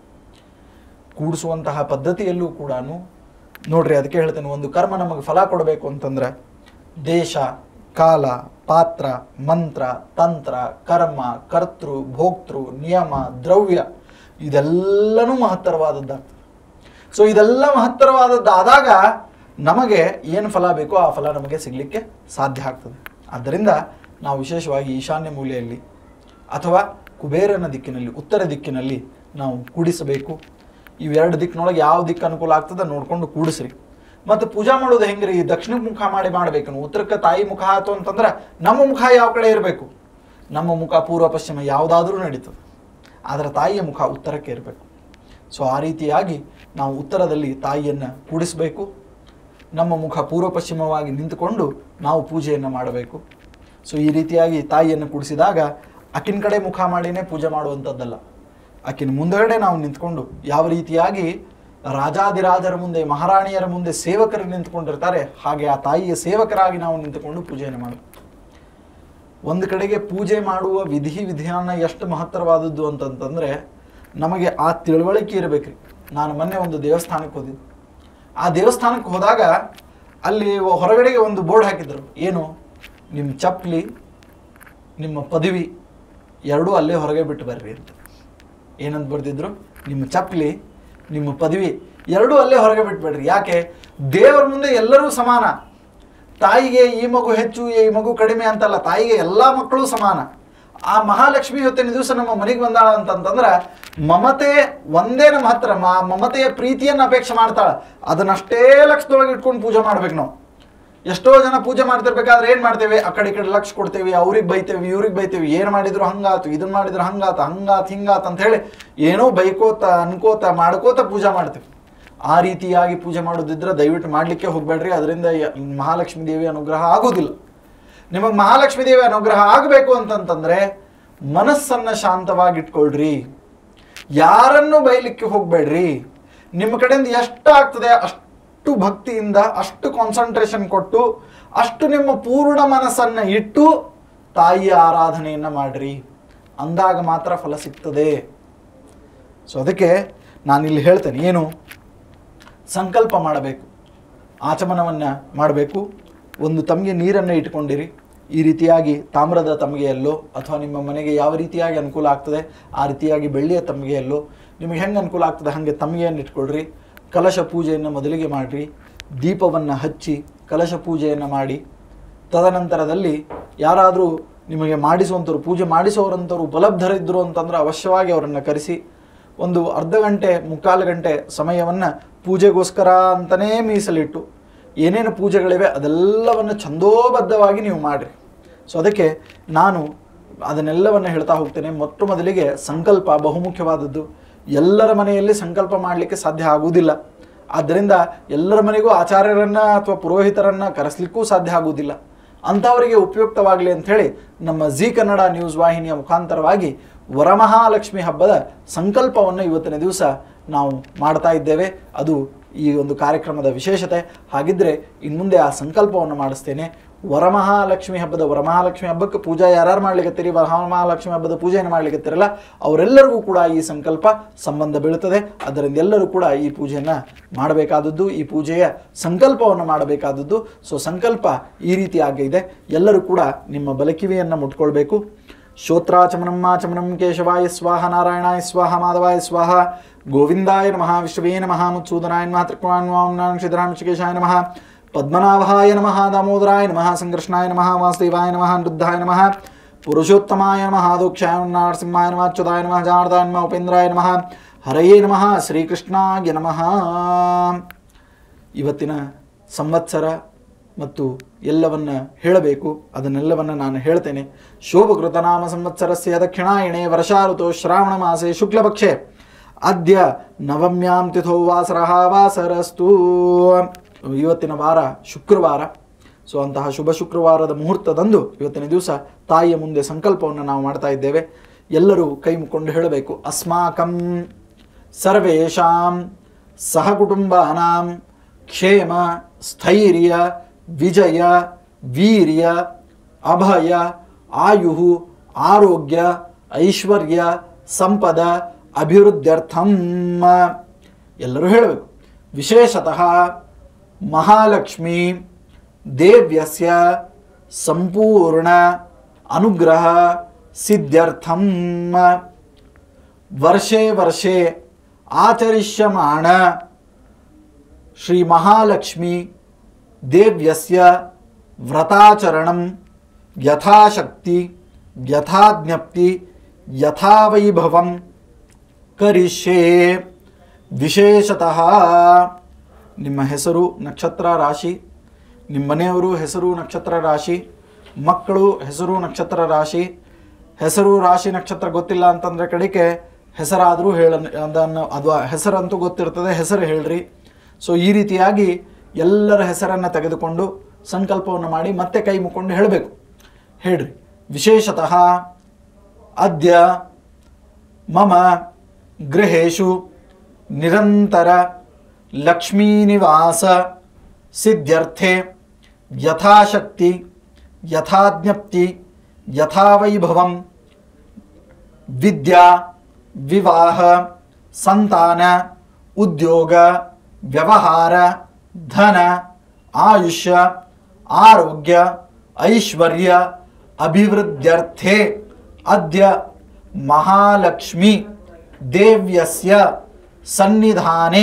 ಕೂಡಿಸುವಂತಹ ಪದ್ಧತಿಯಲ್ಲೂ ಕೂಡ ನೋಡ್ರಿ ಅದಕ್ಕೆ ಹೇಳ್ತೇನೆ ಒಂದು ಕರ್ಮ ನಮಗೆ ಫಲ ಕೊಡಬೇಕು ಅಂತಂದ್ರೆ ದೇಶ ಕಾಲ ಪಾತ್ರ ಮಂತ್ರ ತಂತ್ರ ಕರ್ಮ ಕರ್ತೃ ಭೋಕ್ತೃ ನಿಯಮ ದ್ರವ್ಯ ಇದೆಲ್ಲನೂ ಮಹತ್ತರವಾದದ್ದಾಗ್ತದೆ ಸೊ ಇದೆಲ್ಲ ಮಹತ್ತರವಾದದ್ದಾದಾಗ ನಮಗೆ ಏನು ಫಲ ಬೇಕೋ ಆ ಫಲ ನಮಗೆ ಸಿಗಲಿಕ್ಕೆ ಸಾಧ್ಯ ಆಗ್ತದೆ ಆದ್ದರಿಂದ ನಾವು ವಿಶೇಷವಾಗಿ ಈಶಾನ್ಯ ಮೂಲೆಯಲ್ಲಿ ಅಥವಾ ಕುಬೇರನ ದಿಕ್ಕಿನಲ್ಲಿ ಉತ್ತರ ದಿಕ್ಕಿನಲ್ಲಿ ನಾವು ಕೂಡಿಸಬೇಕು ಇವೆರಡು ದಿಕ್ಕಿನೊಳಗೆ ಯಾವ ದಿಕ್ಕು ಅನುಕೂಲ ಆಗ್ತದೆ ನೋಡ್ಕೊಂಡು ಕೂಡಿಸ್ರಿ ಮತ್ತು ಪೂಜಾ ಮಾಡೋದು ಹೆಂಗ್ರಿ ದಕ್ಷಿಣಕ್ಕೆ ಮುಖ ಮಾಡಿ ಮಾಡಬೇಕು ನಾವು ಉತ್ತರಕ್ಕೆ ತಾಯಿ ಮುಖ ಆಯ್ತು ಅಂತಂದ್ರೆ ನಮ್ಮ ಮುಖ ಯಾವ ಕಡೆ ಇರಬೇಕು ನಮ್ಮ ಮುಖ ಪೂರ್ವ ಪಶ್ಚಿಮ ಯಾವುದಾದ್ರೂ ನಡೀತದೆ ಆದರೆ ತಾಯಿಯ ಮುಖ ಉತ್ತರಕ್ಕೆ ಇರಬೇಕು ಸೊ ಆ ರೀತಿಯಾಗಿ ನಾವು ಉತ್ತರದಲ್ಲಿ ತಾಯಿಯನ್ನು ಕೂಡಿಸಬೇಕು ನಮ್ಮ ಮುಖ ಪೂರ್ವ ಪಶ್ಚಿಮವಾಗಿ ನಿಂತುಕೊಂಡು ನಾವು ಪೂಜೆಯನ್ನು ಮಾಡಬೇಕು ಸೊ ಈ ರೀತಿಯಾಗಿ ತಾಯಿಯನ್ನು ಕೂಡಿಸಿದಾಗ ಆಕಿನ ಕಡೆ ಮುಖ ಮಾಡಿನೇ ಪೂಜೆ ಮಾಡುವಂಥದ್ದಲ್ಲ ಆಕಿನ ಮುಂದಗಡೆ ನಾವು ನಿಂತ್ಕೊಂಡು ಯಾವ ರೀತಿಯಾಗಿ ರಾಜಾದಿರಾಜರ ಮುಂದೆ ಮಹಾರಾಣಿಯರ ಮುಂದೆ ಸೇವಕರು ನಿಂತ್ಕೊಂಡಿರ್ತಾರೆ ಹಾಗೆ ಆ ತಾಯಿಯ ಸೇವಕರಾಗಿ ನಾವು ನಿಂತುಕೊಂಡು ಪೂಜೆಯನ್ನು ಮಾಡಬೇಕು ಒಂದು ಕಡೆಗೆ ಪೂಜೆ ಮಾಡುವ ವಿಧಿ ವಿಧಾನ ಎಷ್ಟು ಮಹತ್ತರವಾದದ್ದು ಅಂತಂತಂದ್ರೆ ನಮಗೆ ಆ ತಿಳುವಳಿಕೆ ಇರಬೇಕ್ರಿ ನಾನು ಮೊನ್ನೆ ಒಂದು ದೇವಸ್ಥಾನಕ್ಕೆ ಹೋದಿದ್ದೆ ಆ ದೇವಸ್ಥಾನಕ್ಕೆ ಹೋದಾಗ ಅಲ್ಲಿ ಹೊರಗಡೆಗೆ ಒಂದು ಬೋರ್ಡ್ ಹಾಕಿದ್ರು ಏನು ನಿಮ್ಮ ಚಪ್ಪಲಿ ನಿಮ್ಮ ಪದವಿ ಎರಡೂ ಅಲ್ಲೇ ಹೊರಗೆ ಬಿಟ್ಟು ಬರ್ರಿ ಅಂತ ಏನಂತ ಬರ್ದಿದ್ರು ನಿಮ್ಮ ಚಪ್ಪಲಿ ನಿಮ್ಮ ಪದವಿ ಎರಡೂ ಅಲ್ಲೇ ಹೊರಗೆ ಬಿಟ್ಬೇಡ್ರಿ ಯಾಕೆ ದೇವರ ಮುಂದೆ ಎಲ್ಲರೂ ಸಮಾನ ತಾಯಿಗೆ ಈ ಮಗು ಹೆಚ್ಚು ಈ ಮಗು ಕಡಿಮೆ ಅಂತಲ್ಲ ತಾಯಿಗೆ ಎಲ್ಲ ಮಕ್ಕಳು ಸಮಾನ ಆ ಮಹಾಲಕ್ಷ್ಮಿ ಇವತ್ತಿನ ದಿವಸ ನಮ್ಮ ಮನೆಗೆ ಬಂದಾಳ ಅಂತಂತಂದ್ರೆ ಮಮತೆ ಒಂದೇ ನಮ್ಮ ಹತ್ರ ಮ- ಮಮತೆಯ ಪ್ರೀತಿಯನ್ನು ಅಪೇಕ್ಷೆ ಮಾಡ್ತಾಳ ಅದನ್ನಷ್ಟೇ ಲಕ್ಷದೊಳಗೆ ಇಟ್ಕೊಂಡು ಪೂಜೆ ಮಾಡ್ಬೇಕು ನಾವು ಎಷ್ಟೋ ಜನ ಪೂಜೆ ಮಾಡ್ತಿರ್ಬೇಕಾದ್ರೆ ಏನ್ ಮಾಡ್ತೇವೆ ಆ ಕಡೆ ಈ ಕಡೆ ಲಕ್ಷ ಕೊಡ್ತೇವೆ ಅವ್ರಿಗೆ ಬೈತೇವೆ ಇವ್ರಿಗೆ ಬೈತೇವೆ ಏನ್ ಮಾಡಿದ್ರು ಹಂಗಾತು ಇದನ್ನ ಮಾಡಿದ್ರು ಹಂಗಾತ ಹಂಗಾತ್ ಹಿಂಗಾತ್ ಅಂತ ಹೇಳಿ ಏನೋ ಬೈಕೋತ ಅನ್ಕೋತ ಮಾಡ್ಕೋತ ಪೂಜೆ ಮಾಡ್ತೇವೆ ಆ ರೀತಿಯಾಗಿ ಪೂಜೆ ಮಾಡೋದಿದ್ರೆ ದಯವಿಟ್ಟು ಮಾಡ್ಲಿಕ್ಕೆ ಹೋಗ್ಬೇಡ್ರಿ ಅದರಿಂದ ಯ- ಮಹಾಲಕ್ಷ್ಮೀ ದೇವಿ ಅನುಗ್ರಹ ಆಗೋದಿಲ್ಲ ನಿಮಗೆ ಮಹಾಲಕ್ಷ್ಮೀ ದೇವಿ ಅನುಗ್ರಹ ಆಗಬೇಕು ಅಂತಂತಂದ್ರೆ ಮನಸ್ಸನ್ನ ಶಾಂತವಾಗಿಟ್ಕೊಳ್ರಿ ಯಾರನ್ನು ಬೈಲಿಕ್ಕೆ ಹೋಗ್ಬೇಡ್ರಿ ನಿಮ್ಮ ಕಡೆಯಿಂದ ಎಷ್ಟು ಆಗ್ತದೆ ಅಷ್ಟು ಭಕ್ತಿಯಿಂದ ಅಷ್ಟು ಕಾನ್ಸಂಟ್ರೇಷನ್ ಕೊಟ್ಟು ಅಷ್ಟು ನಿಮ್ಮ ಪೂರ್ಣ ಮನಸ್ಸನ್ನ ಇಟ್ಟು ತಾಯಿಯ ಆರಾಧನೆಯನ್ನ ಮಾಡ್ರಿ ಅಂದಾಗ ಮಾತ್ರ ಫಲ ಸಿಗ್ತದೆ ಸೊ ಅದಕ್ಕೆ ನಾನಿಲ್ಲಿ ಹೇಳ್ತೇನೆ ಏನು ಸಂಕಲ್ಪ ಮಾಡಬೇಕು ಆಚಮನವನ್ನು ಮಾಡಬೇಕು ಒಂದು ತಮಗೆ ನೀರನ್ನು ಇಟ್ಕೊಂಡಿರಿ ಈ ರೀತಿಯಾಗಿ ತಾಮ್ರದ ತಮಗೆಯಲ್ಲೋ ಅಥವಾ ನಿಮ್ಮ ಮನೆಗೆ ಯಾವ ರೀತಿಯಾಗಿ ಅನುಕೂಲ ಆಗ್ತದೆ ಆ ರೀತಿಯಾಗಿ ಬೆಳ್ಳಿಯ ತಮಗೆಯಲ್ಲೋ ನಿಮಗೆ ಹೆಂಗೆ ಅನುಕೂಲ ಆಗ್ತದೆ ಹಾಗೆ ತಮಗೆಯನ್ನು ಇಟ್ಕೊಳ್ರಿ ಕಲಶ ಪೂಜೆಯನ್ನು ಮೊದಲಿಗೆ ಮಾಡಿರಿ ದೀಪವನ್ನು ಹಚ್ಚಿ ಕಲಶ ಪೂಜೆಯನ್ನು ಮಾಡಿ ತದನಂತರದಲ್ಲಿ ಯಾರಾದರೂ ನಿಮಗೆ ಮಾಡಿಸುವಂಥವ್ರು ಪೂಜೆ ಮಾಡಿಸೋರಂಥವ್ರು ಉಪಲಬ್ಧರಿದ್ದರು ಅಂತಂದ್ರೆ ಅವಶ್ಯವಾಗಿ ಅವರನ್ನು ಕರೆಸಿ ಒಂದು ಅರ್ಧ ಗಂಟೆ ಮುಕ್ಕಾಲು ಗಂಟೆ ಸಮಯವನ್ನು ಪೂಜೆಗೋಸ್ಕರ ಅಂತಲೇ ಮೀಸಲಿಟ್ಟು ಏನೇನು ಪೂಜೆಗಳಿವೆ ಅದೆಲ್ಲವನ್ನು ಛಂದೋಬದ್ಧವಾಗಿ ನೀವು ಮಾಡಿರಿ ಸೊ ಅದಕ್ಕೆ ನಾನು ಅದನ್ನೆಲ್ಲವನ್ನು ಹೇಳ್ತಾ ಹೋಗ್ತೇನೆ ಮೊಟ್ಟ ಮೊದಲಿಗೆ ಸಂಕಲ್ಪ ಬಹುಮುಖ್ಯವಾದದ್ದು ಎಲ್ಲರ ಮನೆಯಲ್ಲಿ ಸಂಕಲ್ಪ ಮಾಡಲಿಕ್ಕೆ ಸಾಧ್ಯ ಆಗುವುದಿಲ್ಲ ಆದ್ದರಿಂದ ಎಲ್ಲರ ಮನೆಗೂ ಆಚಾರ್ಯರನ್ನ ಅಥವಾ ಪುರೋಹಿತರನ್ನ ಕರೆಸ್ಲಿಕ್ಕೂ ಸಾಧ್ಯ ಆಗುವುದಿಲ್ಲ ಅಂಥವರಿಗೆ ಉಪಯುಕ್ತವಾಗಲಿ ಅಂಥೇಳಿ ನಮ್ಮ ಜಿ ಕನ್ನಡ ನ್ಯೂಸ್ ವಾಹಿನಿಯ ಮುಖಾಂತರವಾಗಿ ವರಮಹಾಲಕ್ಷ್ಮಿ ಹಬ್ಬದ ಸಂಕಲ್ಪವನ್ನು ಇವತ್ತಿನ ದಿವಸ ನಾವು ಮಾಡ್ತಾ ಇದ್ದೇವೆ ಅದು ಈ ಒಂದು ಕಾರ್ಯಕ್ರಮದ ವಿಶೇಷತೆ ಹಾಗಿದ್ರೆ ಇನ್ನು ಮುಂದೆ ಆ ಸಂಕಲ್ಪವನ್ನು ಮಾಡಿಸ್ತೇನೆ ವರಮಹಾಲಕ್ಷ್ಮಿ ಹಬ್ಬದ ವರಮಹಾಲಕ್ಷ್ಮಿ ಹಬ್ಬಕ್ಕೆ ಪೂಜಾ ಯಾರ್ಯಾರು ಮಾಡ್ಲಿಕ್ಕತ್ತೀರಿ ವರಮಹಾಲಕ್ಷ್ಮಿ ಹಬ್ಬದ ಪೂಜೆಯನ್ನು ಮಾಡ್ಲಿಕ್ಕತ್ತೀರಲ್ಲ ಅವರೆಲ್ಲರಿಗೂ ಕೂಡ ಈ ಸಂಕಲ್ಪ ಸಂಬಂಧ ಬೀಳುತ್ತದೆ ಅದರಿಂದ ಎಲ್ಲರೂ ಕೂಡ ಈ ಪೂಜೆಯನ್ನು ಮಾಡಬೇಕಾದದ್ದು ಈ ಪೂಜೆಯ ಸಂಕಲ್ಪವನ್ನು ಮಾಡಬೇಕಾದದ್ದು ಸೊ ಸಂಕಲ್ಪ ಈ ರೀತಿಯಾಗಿದೆ ಎಲ್ಲರೂ ಕೂಡ ನಿಮ್ಮ ಬಲಕಿವೆಯನ್ನು ಮುಟ್ಕೊಳ್ಬೇಕು ಶ್ರೋತ್ರಾಚಮನಂ ಮಾಚಮನಂ ಕೇಶವಾಯ ಸ್ವಾಹ ನಾರಾಯಣಾಯ ಸ್ವಾಹ ಮಾಧವಾಯ ಸ್ವಾಹ ಗೋವಿಂದಾಯ ನಮಃ ವಿಷ್ಣುವೇ ನಮಃ ಮುತ್ಸೂದನಾಯ ನಮಃ ತ್ರಿಕುಣಾನ್ವಾಂ ಶ್ರೀಧರಾಮಚಿಕೇಶಾಯ ನಮಃ ಪದ್ಮನಾಭಾಯ ನಮಃ ದಾಮೋದರಾಯ ನಮಃ ಸಂಕೃಷ್ಣಾಯ ನಮಃ ವಾಸುದೇವಾಯ ನಮಃ ಅನಿರುದ್ಧಾಯ ನಮಃ ಪುರುಷೋತ್ತಮಾಯ ನಮಃ ದೋಕ್ಷಾಯ ನರಸಿಂಹಾಯ ನಮಃ ಅಚ್ಯುತಾಯ ನಮಃ ಜಾರ್ದಾಯ ನಮಃ ಉಪೇಂದ್ರಾಯ ನಮಃ ಹರಯೇ ನಮಃ ಶ್ರೀಕೃಷ್ಣಾಯ ನಮಃ ಇವತ್ತಿನ ಸಂವತ್ಸರ ಮತ್ತು ಎಲ್ಲವನ್ನ ಹೇಳಬೇಕು ಅದನ್ನೆಲ್ಲವನ್ನ ನಾನು ಹೇಳ್ತೇನೆ ಶೋಭಕೃತನಾಮ ಸಂವತ್ಸರಸ್ಯ ದಕ್ಷಿಣಾಯಣೆ ವರ್ಷಾಋತು ಶ್ರಾವಣ ಮಾಸೆ ಶುಕ್ಲಪಕ್ಷೆ ಅದ್ಯ ನವಮ್ಯಾಂ ತಿಥೋ ವಾಸರಃ ವಾಸರಸ್ತು ಇವತ್ತಿನ ವಾರ ಶುಕ್ರವಾರ ಸೊ ಅಂತಹ ಶುಭ ಶುಕ್ರವಾರದ ಮುಹೂರ್ತದಂದು ಇವತ್ತಿನ ದಿವಸ ತಾಯಿಯ ಮುಂದೆ ಸಂಕಲ್ಪವನ್ನು ನಾವು ಮಾಡ್ತಾ ಇದ್ದೇವೆ ಎಲ್ಲರೂ ಕೈ ಮುಕ್ಕೊಂಡು ಹೇಳಬೇಕು ಅಸ್ಮಾಕಂ ಸರ್ವೇಷಾಂ ಸಹಕುಟುಂಬಾನಾಂ ಕ್ಷೇಮ ಸ್ಥೈರ್ಯ ವಿಜಯ ವೀರ್ಯ ಅಭಯ ಆಯು ಆರೋಗ್ಯ ಐಶ್ವರ್ಯ ಸಂಪದ ಅಭಿವೃದ್ಧ್ಯರ್ಥಂ ಎಲ್ಲರೂ ಹೇಳಬೇಕು ವಿಶೇಷತಃ ಮಹಾಲಕ್ಷ್ಮಿ ದೇವ್ಯಸ್ಯ ಸಂಪೂರ್ಣ ಅನುಗ್ರಹ ಸಿದ್ಧ್ಯರ್ಥಂ ವರ್ಷೇ ವರ್ಷೇ ಆಚರಿಷ್ಯಮಾಣ ಶ್ರೀ ಮಹಾಲಕ್ಷ್ಮಿ ದೇವ್ಯಸ್ಯ ವ್ರತಾಚರಣಂ ಯಥಾಶಕ್ತಿ ಯಥಾಜ್ಞಪ್ತಿ ಯಥಾವೈಭವಂ ಕರಿಷ್ಯೆ ವಿಶೇಷತಃ ನಿಮ್ಮ ಹೆಸರು ನಕ್ಷತ್ರ ರಾಶಿ ನಿಮ್ಮ ಮನೆಯವರು ಹೆಸರು ನಕ್ಷತ್ರ ರಾಶಿ ಮಕ್ಕಳು ಹೆಸರು ನಕ್ಷತ್ರ ರಾಶಿ ಹೆಸರು ರಾಶಿ ನಕ್ಷತ್ರ ಗೊತ್ತಿಲ್ಲ ಅಂತಂದ್ರೆ ಕಡೆಗೆ ಹೆಸರಾದರೂ ಹೇಳ ಅದನ್ನು ಅದು ಹೆಸರಂತೂ ಗೊತ್ತಿರ್ತದೆ ಹೆಸರು ಹೇಳ್ರಿ ಸೊ ಈ ರೀತಿಯಾಗಿ ಎಲ್ಲರ ಹೆಸರನ್ನು ತೆಗೆದುಕೊಂಡು ಸಂಕಲ್ಪವನ್ನು ಮಾಡಿ ಮತ್ತೆ ಕೈ ಮುಕ್ಕೊಂಡು ಹೇಳಬೇಕು ಹೇಳ್ರಿ ವಿಶೇಷತಃ ಅದ್ಯ ಮಮ ಗೃಹೇಶು ನಿರಂತರ ಲಕ್ಷ್ಮೀನಿವಾಸ ಸಿದ್ಧ್ಯರ್ಥೆ ಯಥಾಶಕ್ತಿ ಯಥಾಜ್ಞಪ್ತಿ ಯಥಾವೈಭವಂ ವಿದ್ಯಾ ವಿವಾಹ ಸಂತಾನ ಉದ್ಯೋಗ ವ್ಯವಹಾರ ಧನ ಆಯುಷ್ಯ ಆರೋಗ್ಯ ಐಶ್ವರ್ಯ ಅಭಿವೃದ್ಧ್ಯರ್ಥೆ ಅದ್ಯ ಮಹಾಲಕ್ಷ್ಮಿ ದೇವ್ಯಸ್ಯ ಸನ್ನಿಧಾನೆ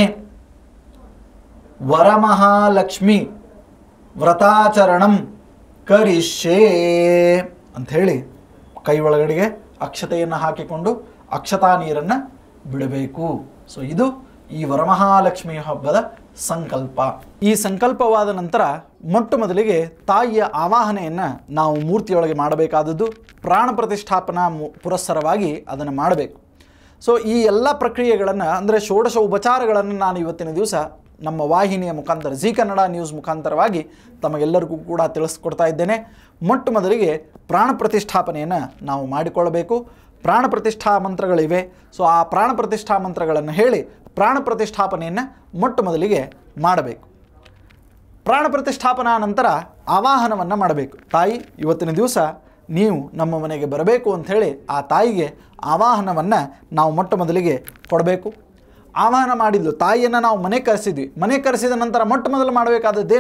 ವರಮಹಾಲಕ್ಷ್ಮಿ ವ್ರತಾಚರಣಂ ಕರಿಷ್ಯೇ ಅಂಥೇಳಿ ಕೈ ಒಳಗಡೆಗೆ ಅಕ್ಷತೆಯನ್ನು ಹಾಕಿಕೊಂಡು ಅಕ್ಷತಾ ನೀರನ್ನು ಬಿಡಬೇಕು ಸೊ ಇದು ಈ ವರಮಹಾಲಕ್ಷ್ಮಿ ಹಬ್ಬದ ಸಂಕಲ್ಪ ಈ ಸಂಕಲ್ಪವಾದ ನಂತರ ಮೊಟ್ಟ ಮೊದಲಿಗೆ ತಾಯಿಯ ಆವಾಹನೆಯನ್ನು ನಾವು ಮೂರ್ತಿಯೊಳಗೆ ಮಾಡಬೇಕಾದದ್ದು ಪ್ರಾಣ ಪ್ರತಿಷ್ಠಾಪನಾ ಮು- ಪುರಸ್ಸರವಾಗಿ ಅದನ್ನು ಮಾಡಬೇಕು ಸೊ ಈ ಎಲ್ಲ ಪ್ರಕ್ರಿಯೆಗಳನ್ನು ಅಂದರೆ ಷೋಡಶ ಉಪಚಾರಗಳನ್ನು ನಾನು ಇವತ್ತಿನ ದಿವಸ ನಮ್ಮ ವಾಹಿನಿಯ ಮುಖಾಂತರ ಜಿ ಕನ್ನಡ ನ್ಯೂಸ್ ಮುಖಾಂತರವಾಗಿ ತಮಗೆಲ್ಲರಿಗೂ ಕೂಡ ತಿಳಿಸ್ಕೊಡ್ತಾ ಇದ್ದೇನೆ ಮೊಟ್ಟ ಮೊದಲಿಗೆ ಪ್ರಾಣ ಪ್ರತಿಷ್ಠಾಪನೆಯನ್ನು ನಾವು ಮಾಡಿಕೊಳ್ಳಬೇಕು ಪ್ರಾಣ ಪ್ರತಿಷ್ಠಾ ಮಂತ್ರಗಳಿವೆ ಸೊ ಆ ಪ್ರಾಣ ಪ್ರತಿಷ್ಠಾ ಮಂತ್ರಗಳನ್ನು ಹೇಳಿ ಪ್ರಾಣ ಪ್ರತಿಷ್ಠಾಪನೆಯನ್ನು ಮೊಟ್ಟ ಮೊದಲಿಗೆ ಮಾಡಬೇಕು ಪ್ರಾಣ ಪ್ರತಿಷ್ಠಾಪನಾ ನಂತರ ಆವಾಹನವನ್ನು ಮಾಡಬೇಕು ತಾಯಿ ಇವತ್ತಿನ ದಿವಸ ನೀವು ನಮ್ಮ ಮನೆಗೆ ಬರಬೇಕು ಅಂಥೇಳಿ ಆ ತಾಯಿಗೆ ಆವಾಹನವನ್ನು ನಾವು ಮೊಟ್ಟ ಮೊದಲಿಗೆ ಕೊಡಬೇಕು ಆವಾಹನ ಮಾಡಿದ್ದು ತಾಯಿಯನ್ನು ನಾವು ಮನೆ ಕರೆಸಿದ್ವಿ ಮನೆ ಕರೆಸಿದ ನಂತರ ಮೊಟ್ಟ ಮೊದಲು ಮಾಡಬೇಕಾದದ್ದೇನು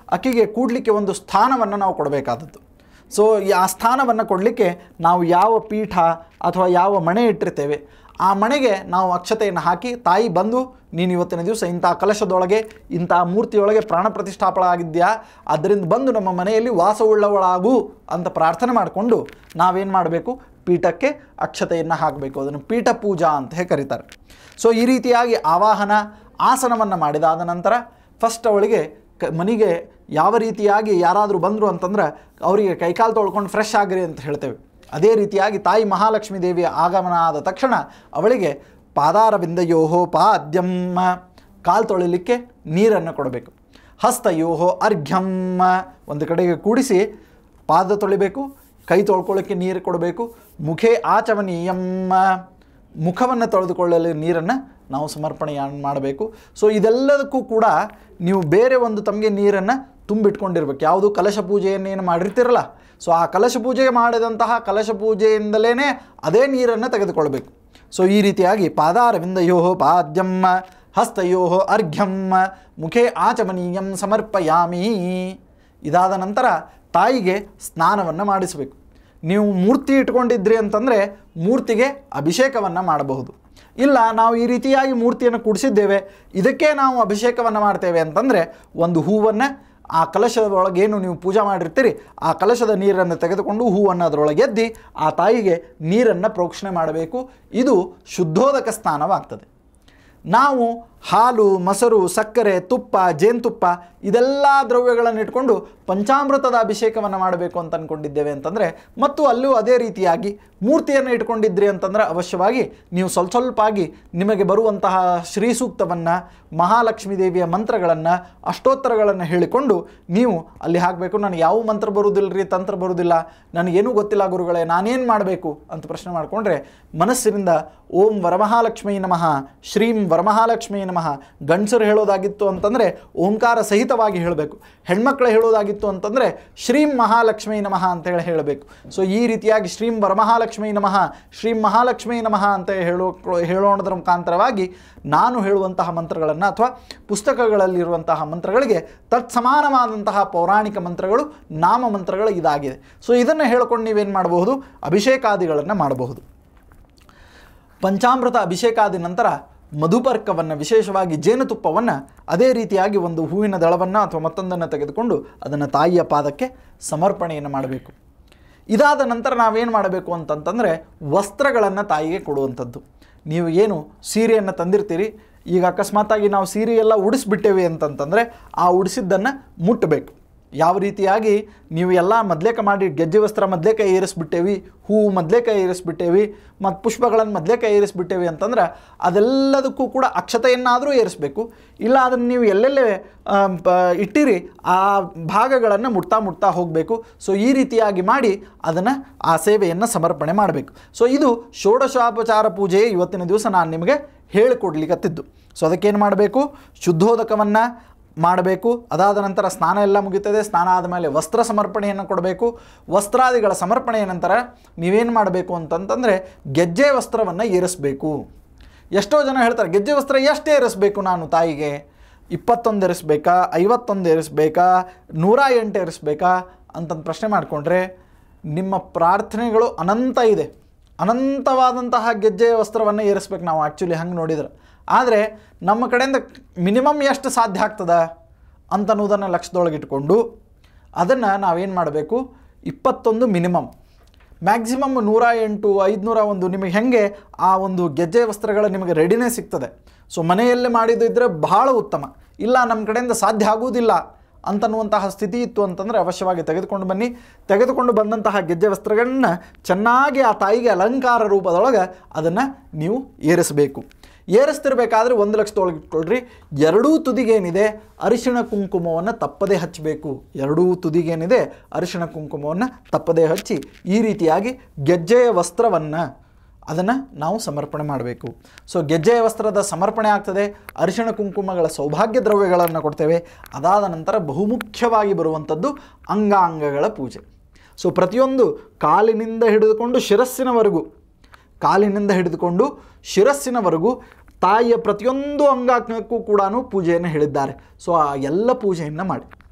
ಆಕೆಗೆ ಕೂಡಲಿಕ್ಕೆ ಒಂದು ಸ್ಥಾನವನ್ನು ನಾವು ಕೊಡಬೇಕಾದದ್ದು ಸೊ ಆ ಸ್ಥಾನವನ್ನು ಕೊಡಲಿಕ್ಕೆ ನಾವು ಯಾವ ಪೀಠ ಅಥವಾ ಯಾವ ಮಣೆ ಇಟ್ಟಿರ್ತೇವೆ ಆ ಮಣೆಗೆ ನಾವು ಅಕ್ಷತೆಯನ್ನು ಹಾಕಿ ತಾಯಿ ಬಂದು ನೀನು ಇವತ್ತಿನ ದಿವಸ ಇಂಥ ಕಲಶದೊಳಗೆ ಇಂಥ ಮೂರ್ತಿಯೊಳಗೆ ಪ್ರಾಣ ಪ್ರತಿಷ್ಠಾಪನ ಆಗಿದ್ಯಾ ಅದರಿಂದ ಬಂದು ನಮ್ಮ ಮನೆಯಲ್ಲಿ ವಾಸವುಳ್ಳವಳಾಗು ಅಂತ ಪ್ರಾರ್ಥನೆ ಮಾಡಿಕೊಂಡು ನಾವೇನು ಮಾಡಬೇಕು ಪೀಠಕ್ಕೆ ಅಕ್ಷತೆಯನ್ನು ಹಾಕಬೇಕು ಅದನ್ನು ಪೀಠ ಪೂಜಾ ಅಂತ ಹೇಳಿ ಕರೀತಾರೆ ಸೊ ಈ ರೀತಿಯಾಗಿ ಆವಾಹನ ಆಸನವನ್ನು ಮಾಡಿದಾದ ನಂತರ ಫಸ್ಟ್ ಅವಳಿಗೆ ಕ ಮನೆಗೆ ಯಾವ ರೀತಿಯಾಗಿ ಯಾರಾದರೂ ಬಂದರು ಅಂತಂದ್ರೆ ಅವರಿಗೆ ಕೈಕಾಲು ತೊಳ್ಕೊಂಡು ಫ್ರೆಶ್ ಆಗಿರಿ ಅಂತ ಹೇಳ್ತೇವೆ ಅದೇ ರೀತಿಯಾಗಿ ತಾಯಿ ಮಹಾಲಕ್ಷ್ಮೀ ದೇವಿಯ ಆಗಮನ ಆದ ತಕ್ಷಣ ಅವಳಿಗೆ ಪಾದಾರವಿಂದಯೋಹೋ ಪಾದ್ಯಮ್ಮ ಕಾಲು ತೊಳಿಲಿಕ್ಕೆ ನೀರನ್ನು ಕೊಡಬೇಕು ಹಸ್ತಯೋಹೋ ಅರ್ಘ್ಯಮ್ಮ ಒಂದು ಕಡೆಗೆ ಕೂಡಿಸಿ ಪಾದ ತೊಳಿಬೇಕು ಕೈ ತೊಳ್ಕೊಳ್ಳೋಕ್ಕೆ ನೀರು ಕೊಡಬೇಕು ಮುಖೇ ಆಚಮನೀಯಮ್ಮ ಮುಖವನ್ನು ತೊಳೆದುಕೊಳ್ಳಲು ನೀರನ್ನು ನಾವು ಸಮರ್ಪಣೆ ಮಾಡಬೇಕು ಸೊ ಇದೆಲ್ಲದಕ್ಕೂ ಕೂಡ ನೀವು ಬೇರೆ ಒಂದು ತಮಗೆ ನೀರನ್ನು ತುಂಬಿಟ್ಕೊಂಡಿರ್ಬೇಕು ಯಾವುದು ಕಲಶ ಪೂಜೆಯನ್ನೇನು ಮಾಡಿರ್ತಿರಲ್ಲ ಸೊ ಆ ಕಲಶ ಪೂಜೆ ಮಾಡಿದಂತಹ ಕಲಶ ಪೂಜೆಯಿಂದಲೇ ಅದೇ ನೀರನ್ನು ತೆಗೆದುಕೊಳ್ಬೇಕು ಸೊ ಈ ರೀತಿಯಾಗಿ ಪಾದಾರವಿಂದಯೋ ಪಾದ್ಯಮ್ಮ ಹಸ್ತಯೋ ಅರ್ಘ್ಯಮ್ಮ ಮುಖೇ ಆಚಮನೀಯಂ ಸಮರ್ಪಯಾಮಿ ಇದಾದ ನಂತರ ತಾಯಿಗೆ ಸ್ನಾನವನ್ನು ಮಾಡಿಸಬೇಕು ನೀವು ಮೂರ್ತಿ ಇಟ್ಕೊಂಡಿದ್ರಿ ಅಂತಂದರೆ ಮೂರ್ತಿಗೆ ಅಭಿಷೇಕವನ್ನು ಮಾಡಬಹುದು ಇಲ್ಲ ನಾವು ಈ ರೀತಿಯಾಗಿ ಮೂರ್ತಿಯನ್ನು ಕೂಡಿಸಿದ್ದೇವೆ ಇದಕ್ಕೆ ನಾವು ಅಭಿಷೇಕವನ್ನು ಮಾಡ್ತೇವೆ ಅಂತಂದರೆ ಒಂದು ಹೂವನ್ನು ಆ ಕಲಶದ ಒಳಗೇನು ನೀವು ಪೂಜೆ ಮಾಡಿರ್ತೀರಿ ಆ ಕಲಶದ ನೀರನ್ನು ತೆಗೆದುಕೊಂಡು ಹೂವನ್ನು ಅದರೊಳಗೆ ಎದ್ದಿ ಆ ತಾಯಿಗೆ ನೀರನ್ನು ಪ್ರೋಕ್ಷಣೆ ಮಾಡಬೇಕು ಇದು ಶುದ್ಧೋದಕ ಸ್ನಾನವಾಗ್ತದೆ ನಾವು ಹಾಲು ಮೊಸರು ಸಕ್ಕರೆ ತುಪ್ಪ ಜೇನುತುಪ್ಪ ಇದೆಲ್ಲ ದ್ರವ್ಯಗಳನ್ನು ಇಟ್ಕೊಂಡು ಪಂಚಾಮೃತದ ಅಭಿಷೇಕವನ್ನು ಮಾಡಬೇಕು ಅಂತ ಅಂದ್ಕೊಂಡಿದ್ದೇವೆ ಅಂತಂದರೆ ಮತ್ತು ಅಲ್ಲೂ ಅದೇ ರೀತಿಯಾಗಿ ಮೂರ್ತಿಯನ್ನು ಇಟ್ಕೊಂಡಿದ್ರಿ ಅಂತಂದರೆ ಅವಶ್ಯವಾಗಿ ನೀವು ಸ್ವಲ್ಪ ಸ್ವಲ್ಪ ಆಗಿ ನಿಮಗೆ ಬರುವಂತಹ ಶ್ರೀ ಸೂಕ್ತವನ್ನು ಮಹಾಲಕ್ಷ್ಮೀ ದೇವಿಯ ಮಂತ್ರಗಳನ್ನು ಅಷ್ಟೋತ್ತರಗಳನ್ನು ಹೇಳಿಕೊಂಡು ನೀವು ಅಲ್ಲಿ ಹಾಕಬೇಕು ನನಗೆ ಯಾವ ಮಂತ್ರ ಬರುವುದಿಲ್ಲ ರೀ ತಂತ್ರ ಬರುವುದಿಲ್ಲ ನನಗೇನೂ ಗೊತ್ತಿಲ್ಲ ಗುರುಗಳೇ ನಾನೇನು ಮಾಡಬೇಕು ಅಂತ ಪ್ರಶ್ನೆ ಮಾಡಿಕೊಂಡ್ರೆ ಮನಸ್ಸಿನಿಂದ ಓಂ ವರಮಹಾಲಕ್ಷ್ಮೀ ನಮಃ ಶ್ರೀಂ ವರಮಹಾಲಕ್ಷ್ಮೀ ನಮಃ ಗಂಡಸರು ಹೇಳೋದಾಗಿತ್ತು ಅಂತಂದರೆ ಓಂಕಾರ ಸಹಿತವಾಗಿ ಹೇಳಬೇಕು ಹೆಣ್ಮಕ್ಳು ಹೇಳೋದಾಗಿತ್ತು ಅಂತಂದರೆ ಶ್ರೀಂ ಮಹಾಲಕ್ಷ್ಮೀ ನಮಃ ಅಂತೇಳಿ ಹೇಳಬೇಕು ಸೊ ಈ ರೀತಿಯಾಗಿ ಶ್ರೀಂ ವರಮಹಾಲಕ್ಷ್ಮೀ ನಮಃ ಶ್ರೀಂ ಮಹಾಲಕ್ಷ್ಮೀ ನಮಃ ಅಂತ ಹೇಳೋ ಹೇಳೋಣದ್ರ ಮುಖಾಂತರವಾಗಿ ನಾನು ಹೇಳುವಂತಹ ಮಂತ್ರಗಳನ್ನು ಅಥವಾ ಪುಸ್ತಕಗಳಲ್ಲಿರುವಂತಹ ಮಂತ್ರಗಳಿಗೆ ತತ್ಸಮಾನವಾದಂತಹ ಪೌರಾಣಿಕ ಮಂತ್ರಗಳು ನಾಮ ಮಂತ್ರಗಳು ಇದಾಗಿದೆ ಸೊ ಇದನ್ನು ಹೇಳ್ಕೊಂಡು ನೀವೇನು ಮಾಡಬಹುದು ಅಭಿಷೇಕಾದಿಗಳನ್ನು ಮಾಡಬಹುದು ಪಂಚಾಮೃತ ಅಭಿಷೇಕಾದ ನಂತರ ಮಧುಪರ್ಕವನ್ನು ವಿಶೇಷವಾಗಿ ಜೇನುತುಪ್ಪವನ್ನು ಅದೇ ರೀತಿಯಾಗಿ ಒಂದು ಹೂವಿನ ದಳವನ್ನು ಅಥವಾ ಮತ್ತೊಂದನ್ನು ತೆಗೆದುಕೊಂಡು ಅದನ್ನು ತಾಯಿಯ ಪಾದಕ್ಕೆ ಸಮರ್ಪಣೆಯನ್ನು ಮಾಡಬೇಕು ಇದಾದ ನಂತರ ನಾವೇನು ಮಾಡಬೇಕು ಅಂತಂತಂದರೆ ವಸ್ತ್ರಗಳನ್ನು ತಾಯಿಗೆ ಕೊಡುವಂಥದ್ದು ನೀವು ಏನು ಸೀರೆಯನ್ನು ತಂದಿರ್ತೀರಿ ಈಗ ಅಕಸ್ಮಾತಾಗಿ ನಾವು ಸೀರೆ ಎಲ್ಲ ಉಡಿಸ್ಬಿಟ್ಟೇವೆ ಅಂತಂತಂದರೆ ಆ ಉಡಿಸಿದ್ದನ್ನು ಮುಟ್ಟಬೇಕು ಯಾವ ರೀತಿಯಾಗಿ ನೀವು ಎಲ್ಲ ಮೊದಲೇಕ ಮಾಡಿ ಗೆಜ್ಜೆ ವಸ್ತ್ರ ಮೊದಲೇಕ ಏರಿಸ್ಬಿಟ್ಟೇವಿ ಹೂವು ಮೊದಲೇಕ ಏರಿಸ್ಬಿಟ್ಟೇವಿ ಮತ್ತು ಪುಷ್ಪಗಳನ್ನು ಮೊದಲೇಕ ಏರಿಸ್ಬಿಟ್ಟೇವಿ ಅಂತಂದ್ರೆ ಅದೆಲ್ಲದಕ್ಕೂ ಕೂಡ ಅಕ್ಷತೆಯನ್ನಾದರೂ ಏರಿಸಬೇಕು ಇಲ್ಲ ಅದನ್ನು ನೀವು ಎಲ್ಲೆಲ್ಲೇ ಆ, ಪ- ಇಟ್ಟಿರಿ ಆ ಭಾಗಗಳನ್ನು ಮುಟ್ತಾ ಮುಟ್ತಾ ಹೋಗಬೇಕು ಸೊ ಈ ರೀತಿಯಾಗಿ ಮಾಡಿ ಅದನ್ನು ಆ ಸೇವೆಯನ್ನು ಸಮರ್ಪಣೆ ಮಾಡಬೇಕು ಸೊ ಇದು ಷೋಡಶೋಪಚಾರ ಪೂಜೆಯೇ ಇವತ್ತಿನ ದಿವಸ ನಾನು ನಿಮಗೆ ಹೇಳಿಕೊಡ್ಲಿಕ್ಕತ್ತಿದ್ದು ಸೊ ಅದಕ್ಕೇನು ಮಾಡಬೇಕು ಶುದ್ಧೋದಕವನ್ನು ಮಾಡಬೇಕು ಅದಾದ ನಂತರ ಸ್ನಾನ ಎಲ್ಲ ಮುಗಿತದೆ ಸ್ನಾನ ಆದಮೇಲೆ ವಸ್ತ್ರ ಸಮರ್ಪಣೆಯನ್ನು ಕೊಡಬೇಕು ವಸ್ತ್ರಾದಿಗಳ ಸಮರ್ಪಣೆಯ ನಂತರ ನೀವೇನು ಮಾಡಬೇಕು ಅಂತಂತಂದರೆ ಗೆಜ್ಜೆ ವಸ್ತ್ರವನ್ನು ಏರಿಸಬೇಕು ಎಷ್ಟೋ ಜನ ಹೇಳ್ತಾರೆ ಗೆಜ್ಜೆ ವಸ್ತ್ರ ಎಷ್ಟು ಏರಿಸಬೇಕು ನಾನು ತಾಯಿಗೆ ಇಪ್ಪತ್ತೊಂದು ಏರಿಸ್ಬೇಕಾ ಐವತ್ತೊಂದು ಏರಿಸ್ಬೇಕಾ ನೂರ ಎಂಟು ಏರಿಸ್ಬೇಕಾ ಅಂತಂದು ಪ್ರಶ್ನೆ ಮಾಡಿಕೊಂಡ್ರೆ ನಿಮ್ಮ ಪ್ರಾರ್ಥನೆಗಳು ಅನಂತ ಇದೆ ಅನಂತವಾದಂತಹ ಗೆಜ್ಜೆಯ ವಸ್ತ್ರವನ್ನು ಏರಿಸ್ಬೇಕು ನಾವು ಆ್ಯಕ್ಚುಲಿ ಹಂಗೆ ನೋಡಿದ್ರೆ ಆದರೆ ನಮ್ಮ ಕಡೆಯಿಂದ ಮಿನಿಮಮ್ ಎಷ್ಟು ಸಾಧ್ಯ ಆಗ್ತದ ಅಂತನ್ನೋದನ್ನು ಲಕ್ಷದೊಳಗೆ ಇಟ್ಕೊಂಡು ಅದನ್ನು ನಾವೇನು ಮಾಡಬೇಕು ಇಪ್ಪತ್ತೊಂದು ಮಿನಿಮಮ್ ಮ್ಯಾಕ್ಸಿಮಮ್ ನೂರ ಎಂಟು ಐದುನೂರ ಒಂದು ನಿಮಗೆ ಹೆಂಗೆ ಆ ಒಂದು ಗೆಜ್ಜೆ ವಸ್ತ್ರಗಳ ನಿಮಗೆ ರೆಡಿನೇ ಸಿಗ್ತದೆ ಸೊ ಮನೆಯಲ್ಲೇ ಮಾಡಿದ್ದಿದ್ರೆ ಬಹಳ ಉತ್ತಮ ಇಲ್ಲ ನಮ್ಮ ಕಡೆಯಿಂದ ಸಾಧ್ಯ ಆಗುವುದಿಲ್ಲ ಅಂತನ್ನುವಂತಹ ಸ್ಥಿತಿ ಇತ್ತು ಅಂತಂದರೆ ಅವಶ್ಯವಾಗಿ ತೆಗೆದುಕೊಂಡು ಬನ್ನಿ ತೆಗೆದುಕೊಂಡು ಬಂದಂತಹ ಗೆಜ್ಜೆ ವಸ್ತ್ರಗಳನ್ನ ಚೆನ್ನಾಗಿ ಆ ತಾಯಿಗೆ ಅಲಂಕಾರ ರೂಪದೊಳಗೆ ಅದನ್ನು ನೀವು ಏರಿಸಬೇಕು ಏರಿಸ್ತಿರ್ಬೇಕಾದ್ರೆ ಒಂದು ಲಕ್ಷದೊಳಗೆ ಇಟ್ಕೊಳ್ರಿ ಎರಡೂ ತುದಿಗೇನಿದೆ ಅರಿಶಿಣ ಕುಂಕುಮವನ್ನು ತಪ್ಪದೇ ಹಚ್ಚಬೇಕು ಎರಡೂ ತುದಿಗೇನಿದೆ ಅರಿಶಿಣ ಕುಂಕುಮವನ್ನು ತಪ್ಪದೇ ಹಚ್ಚಿ ಈ ರೀತಿಯಾಗಿ ಗೆಜ್ಜೆಯ ವಸ್ತ್ರವನ್ನು ಅದನ್ನು ನಾವು ಸಮರ್ಪಣೆ ಮಾಡಬೇಕು ಸೊ ಗೆಜ್ಜೆಯ ವಸ್ತ್ರದ ಸಮರ್ಪಣೆ ಆಗ್ತದೆ ಅರಿಶಿಣ ಕುಂಕುಮಗಳ ಸೌಭಾಗ್ಯ ದ್ರವ್ಯಗಳನ್ನು ಕೊಡ್ತೇವೆ ಅದಾದ ನಂತರ ಬಹುಮುಖ್ಯವಾಗಿ ಬರುವಂಥದ್ದು ಅಂಗಾಂಗಗಳ ಪೂಜೆ ಸೊ ಪ್ರತಿಯೊಂದು ಕಾಲಿನಿಂದ ಹಿಡಿದುಕೊಂಡು ಶಿರಸ್ಸಿನವರೆಗೂ ಕಾಲಿನಿಂದ ಹಿಡಿದುಕೊಂಡು ಶಿರಸ್ಸಿನವರೆಗೂ ತಾಯಿಯ ಪ್ರತಿಯೊಂದು ಅಂಗಾಂಗಕ್ಕೂ ಕೂಡ ಪೂಜೆಯನ್ನು ಹೇಳಿದ್ದಾರೆ ಸೊ ಆ ಎಲ್ಲ ಪೂಜೆಯನ್ನು ಮಾಡಿ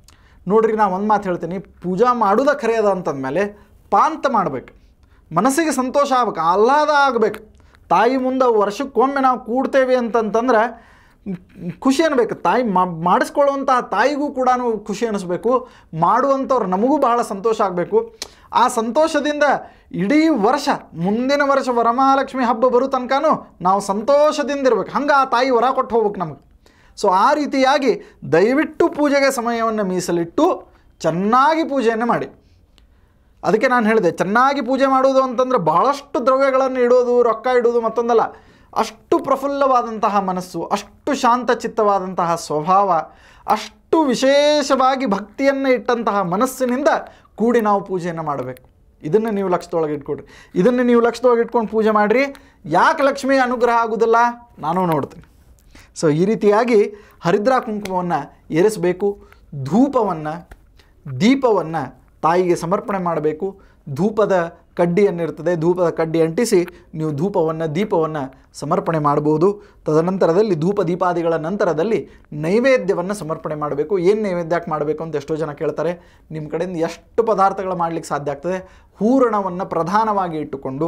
ನೋಡ್ರಿ ನಾ ಒಂದು ಮಾತು ಹೇಳ್ತೀನಿ ಪೂಜಾ ಮಾಡೋದ ಖರೆ ಅದ ಅಂತಂದಮೇಲೆ ಪಾಂತ ಮಾಡ್ಬೇಕು ಮನಸ್ಸಿಗೆ ಸಂತೋಷ ಆಗ್ಬೇಕು ಆಹ್ಲಾದ ಆಗ್ಬೇಕು ತಾಯಿ ಮುಂದೆ ವರ್ಷಕ್ಕೊಮ್ಮೆ ನಾವು ಕೂಡ್ತೇವೆ ಅಂತಂತಂದ್ರೆ ಮ್, ಖುಷಿ ಅನ್ಬೇಕು ತಾಯಿ ಮಾ- ಮಾಡಿಸ್ಕೊಳ್ಳುವಂತಹ ತಾಯಿಗೂ ಕೂಡ ಖುಷಿ ಅನಿಸ್ಬೇಕು ಮಾಡುವಂಥವ್ರು ನಮಗೂ ಬಹಳ ಸಂತೋಷ ಆಗಬೇಕು ಆ ಸಂತೋಷದಿಂದ ಇಡೀ ವರ್ಷ ಮುಂದಿನ ವರ್ಷ ವರಮಹಾಲಕ್ಷ್ಮಿ ಹಬ್ಬ ಬರೋ ತನಕನೂ ನಾವು ಸಂತೋಷದಿಂದ ಇರ್ಬೇಕು ಹಂಗೆ ಆ ತಾಯಿ ವರ ಕೊಟ್ಟು ಹೋಗ್ಬೇಕು ನಮಗೆ ಸೊ ಆ ರೀತಿಯಾಗಿ ದಯವಿಟ್ಟು ಪೂಜೆಗೆ ಸಮಯವನ್ನು ಮೀಸಲಿಟ್ಟು ಚೆನ್ನಾಗಿ ಪೂಜೆಯನ್ನು ಮಾಡಿ ಅದಕ್ಕೆ ನಾನು ಹೇಳಿದೆ ಚೆನ್ನಾಗಿ ಪೂಜೆ ಮಾಡೋದು ಅಂತಂದರೆ ಬಹಳಷ್ಟು ದ್ರವ್ಯಗಳನ್ನು ಇಡೋದು ರೊಕ್ಕ ಇಡೋದು ಮತ್ತೊಂದಲ್ಲ ಅಷ್ಟು ಪ್ರಫುಲ್ಲವಾದಂತಹ ಮನಸ್ಸು ಅಷ್ಟು ಶಾಂತಚಿತ್ತವಾದಂತಹ ಸ್ವಭಾವ ಅಷ್ಟು ವಿಶೇಷವಾಗಿ ಭಕ್ತಿಯನ್ನು ಇಟ್ಟಂತಹ ಮನಸ್ಸಿನಿಂದ ಕೂಡಿ ನಾವು ಪೂಜೆಯನ್ನು ಮಾಡಬೇಕು ಇದನ್ನು ನೀವು ಲಕ್ಷದೊಳಗೆ ಇಟ್ಕೊಡ್ರಿ ಇದನ್ನು ನೀವು ಲಕ್ಷದೊಳಗೆ ಇಟ್ಕೊಂಡು ಪೂಜೆ ಮಾಡಿರಿ ಯಾಕೆ ಲಕ್ಷ್ಮಿ ಅನುಗ್ರಹ ಆಗೋದಿಲ್ಲ ನಾನು ನೋಡ್ತೀನಿ ಸೊ ಈ ರೀತಿಯಾಗಿ ಹರಿದ್ರಾ ಕುಂಕುಮವನ್ನು ಏರಿಸಬೇಕು ಧೂಪವನ್ನು ದೀಪವನ್ನು ತಾಯಿಗೆ ಸಮರ್ಪಣೆ ಮಾಡಬೇಕು ಧೂಪದ ಕಡ್ಡಿಯನ್ನಿರ್ತದೆ ಧೂಪದ ಕಡ್ಡಿ ಅಂಟಿಸಿ ನೀವು ಧೂಪವನ್ನು ದೀಪವನ್ನು ಸಮರ್ಪಣೆ ಮಾಡಬಹುದು ತದನಂತರದಲ್ಲಿ ಧೂಪ ದೀಪಾದಿಗಳ ನಂತರದಲ್ಲಿ ನೈವೇದ್ಯವನ್ನು ಸಮರ್ಪಣೆ ಮಾಡಬೇಕು ಏನು ನೈವೇದ್ಯಕ್ಕೆ ಮಾಡಬೇಕು ಅಂತ ಎಷ್ಟೋ ಜನ ಕೇಳ್ತಾರೆ ನಿಮ್ಮ ಕಡೆಯಿಂದ ಎಷ್ಟು ಪದಾರ್ಥಗಳು ಮಾಡಲಿಕ್ಕೆ ಸಾಧ್ಯ ಆಗ್ತದೆ ಹೂರಣವನ್ನು ಪ್ರಧಾನವಾಗಿ ಇಟ್ಟುಕೊಂಡು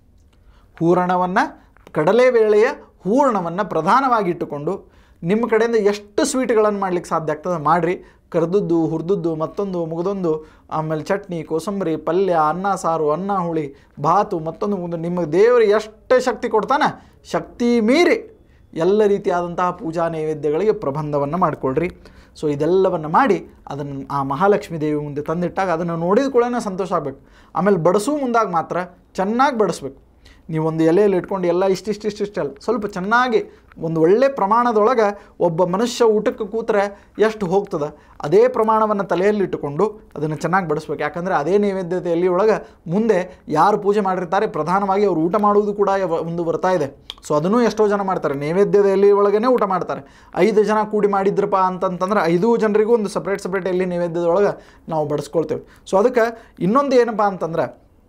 ಹೂರಣವನ್ನು ಕಡಲೆಬೇಳೆಯ ಹೂರಣವನ್ನು ಪ್ರಧಾನವಾಗಿ ಇಟ್ಟುಕೊಂಡು ನಿಮ್ಮ ಕಡೆಯಿಂದ ಎಷ್ಟು ಸ್ವೀಟ್ಗಳನ್ನು ಮಾಡ್ಲಿಕ್ಕೆ ಸಾಧ್ಯ ಆಗ್ತದೆ ಮಾಡಿರಿ ಕರೆದದ್ದು ಹುರಿದದ್ದು ಮತ್ತೊಂದು ಮುಗಿದೊಂದು ಆಮೇಲೆ ಚಟ್ನಿ ಕೋಸಂಬರಿ ಪಲ್ಯ ಅನ್ನ ಸಾರು ಅನ್ನ ಹುಳಿ ಭಾತು ಮತ್ತೊಂದು ಮುಗಿದು ನಿಮ್ಮ ದೇವರು ಎಷ್ಟೇ ಶಕ್ತಿ ಕೊಡ್ತಾನೆ ಶಕ್ತಿ ಮೀರಿ ಎಲ್ಲ ರೀತಿಯಾದಂತಹ ಪೂಜಾ ನೈವೇದ್ಯಗಳಿಗೆ ಪ್ರಬಂಧವನ್ನು ಮಾಡಿಕೊಳ್ರಿ ಸೊ ಇದೆಲ್ಲವನ್ನು ಮಾಡಿ ಅದನ್ನು ಆ ಮಹಾಲಕ್ಷ್ಮೀ ದೇವಿ ಮುಂದೆ ತಂದಿಟ್ಟಾಗ ಅದನ್ನು ನೋಡಿದ ಕೂಡಲೇ ಸಂತೋಷ ಆಗಬೇಕು ಆಮೇಲೆ ಬಡಿಸೋ ಮುಂದಾಗ ಮಾತ್ರ ಚೆನ್ನಾಗಿ ಬಡಿಸ್ಬೇಕು ನೀವು ಒಂದು ಎಲೆಯಲ್ಲಿ ಇಟ್ಕೊಂಡು ಎಲ್ಲ ಇಷ್ಟಿಷ್ಟಿಷ್ಟಿಷ್ಟಲ್ಲ ಸ್ವಲ್ಪ ಚೆನ್ನಾಗಿ ಒಂದು ಒಳ್ಳೆ ಪ್ರಮಾಣದೊಳಗೆ ಒಬ್ಬ ಮನುಷ್ಯ ಊಟಕ್ಕೆ ಕೂತ್ರೆ ಎಷ್ಟು ಹೋಗ್ತದೆ ಅದೇ ಪ್ರಮಾಣವನ್ನು ತಲೆಯಲ್ಲಿ ಇಟ್ಟುಕೊಂಡು ಅದನ್ನು ಚೆನ್ನಾಗಿ ಬಡಿಸ್ಬೇಕು ಯಾಕಂದರೆ ಅದೇ ನೈವೇದ್ಯತೆಯಲ್ಲಿ ಒಳಗೆ ಮುಂದೆ ಯಾರು ಪೂಜೆ ಮಾಡಿರ್ತಾರೆ ಪ್ರಧಾನವಾಗಿ ಅವರು ಊಟ ಮಾಡುವುದು ಕೂಡ ಯಾವ- ಒಂದು ಬರ್ತಾ ಇದೆ ಸೊ ಅದನ್ನೂ ಎಷ್ಟೋ ಜನ ಮಾಡ್ತಾರೆ ನೈವೇದ್ಯದ ಎಲೆ ಒಳಗೇ ಊಟ ಮಾಡ್ತಾರೆ ಐದು ಜನ ಕೂಡಿ ಮಾಡಿದ್ರಪ್ಪ ಅಂತಂತಂದ್ರೆ ಐದು ಜನರಿಗೂ ಒಂದು ಸಪ್ರೇಟ್ ಸಪ್ರೇಟ್ ಎಲ್ಲಿ ನೈವೇದ್ಯದೊಳಗೆ ನಾವು ಬಡಿಸ್ಕೊಳ್ತೇವೆ ಸೊ ಅದಕ್ಕೆ ಇನ್ನೊಂದು ಏನಪ್ಪ ಅಂತಂದ್ರೆ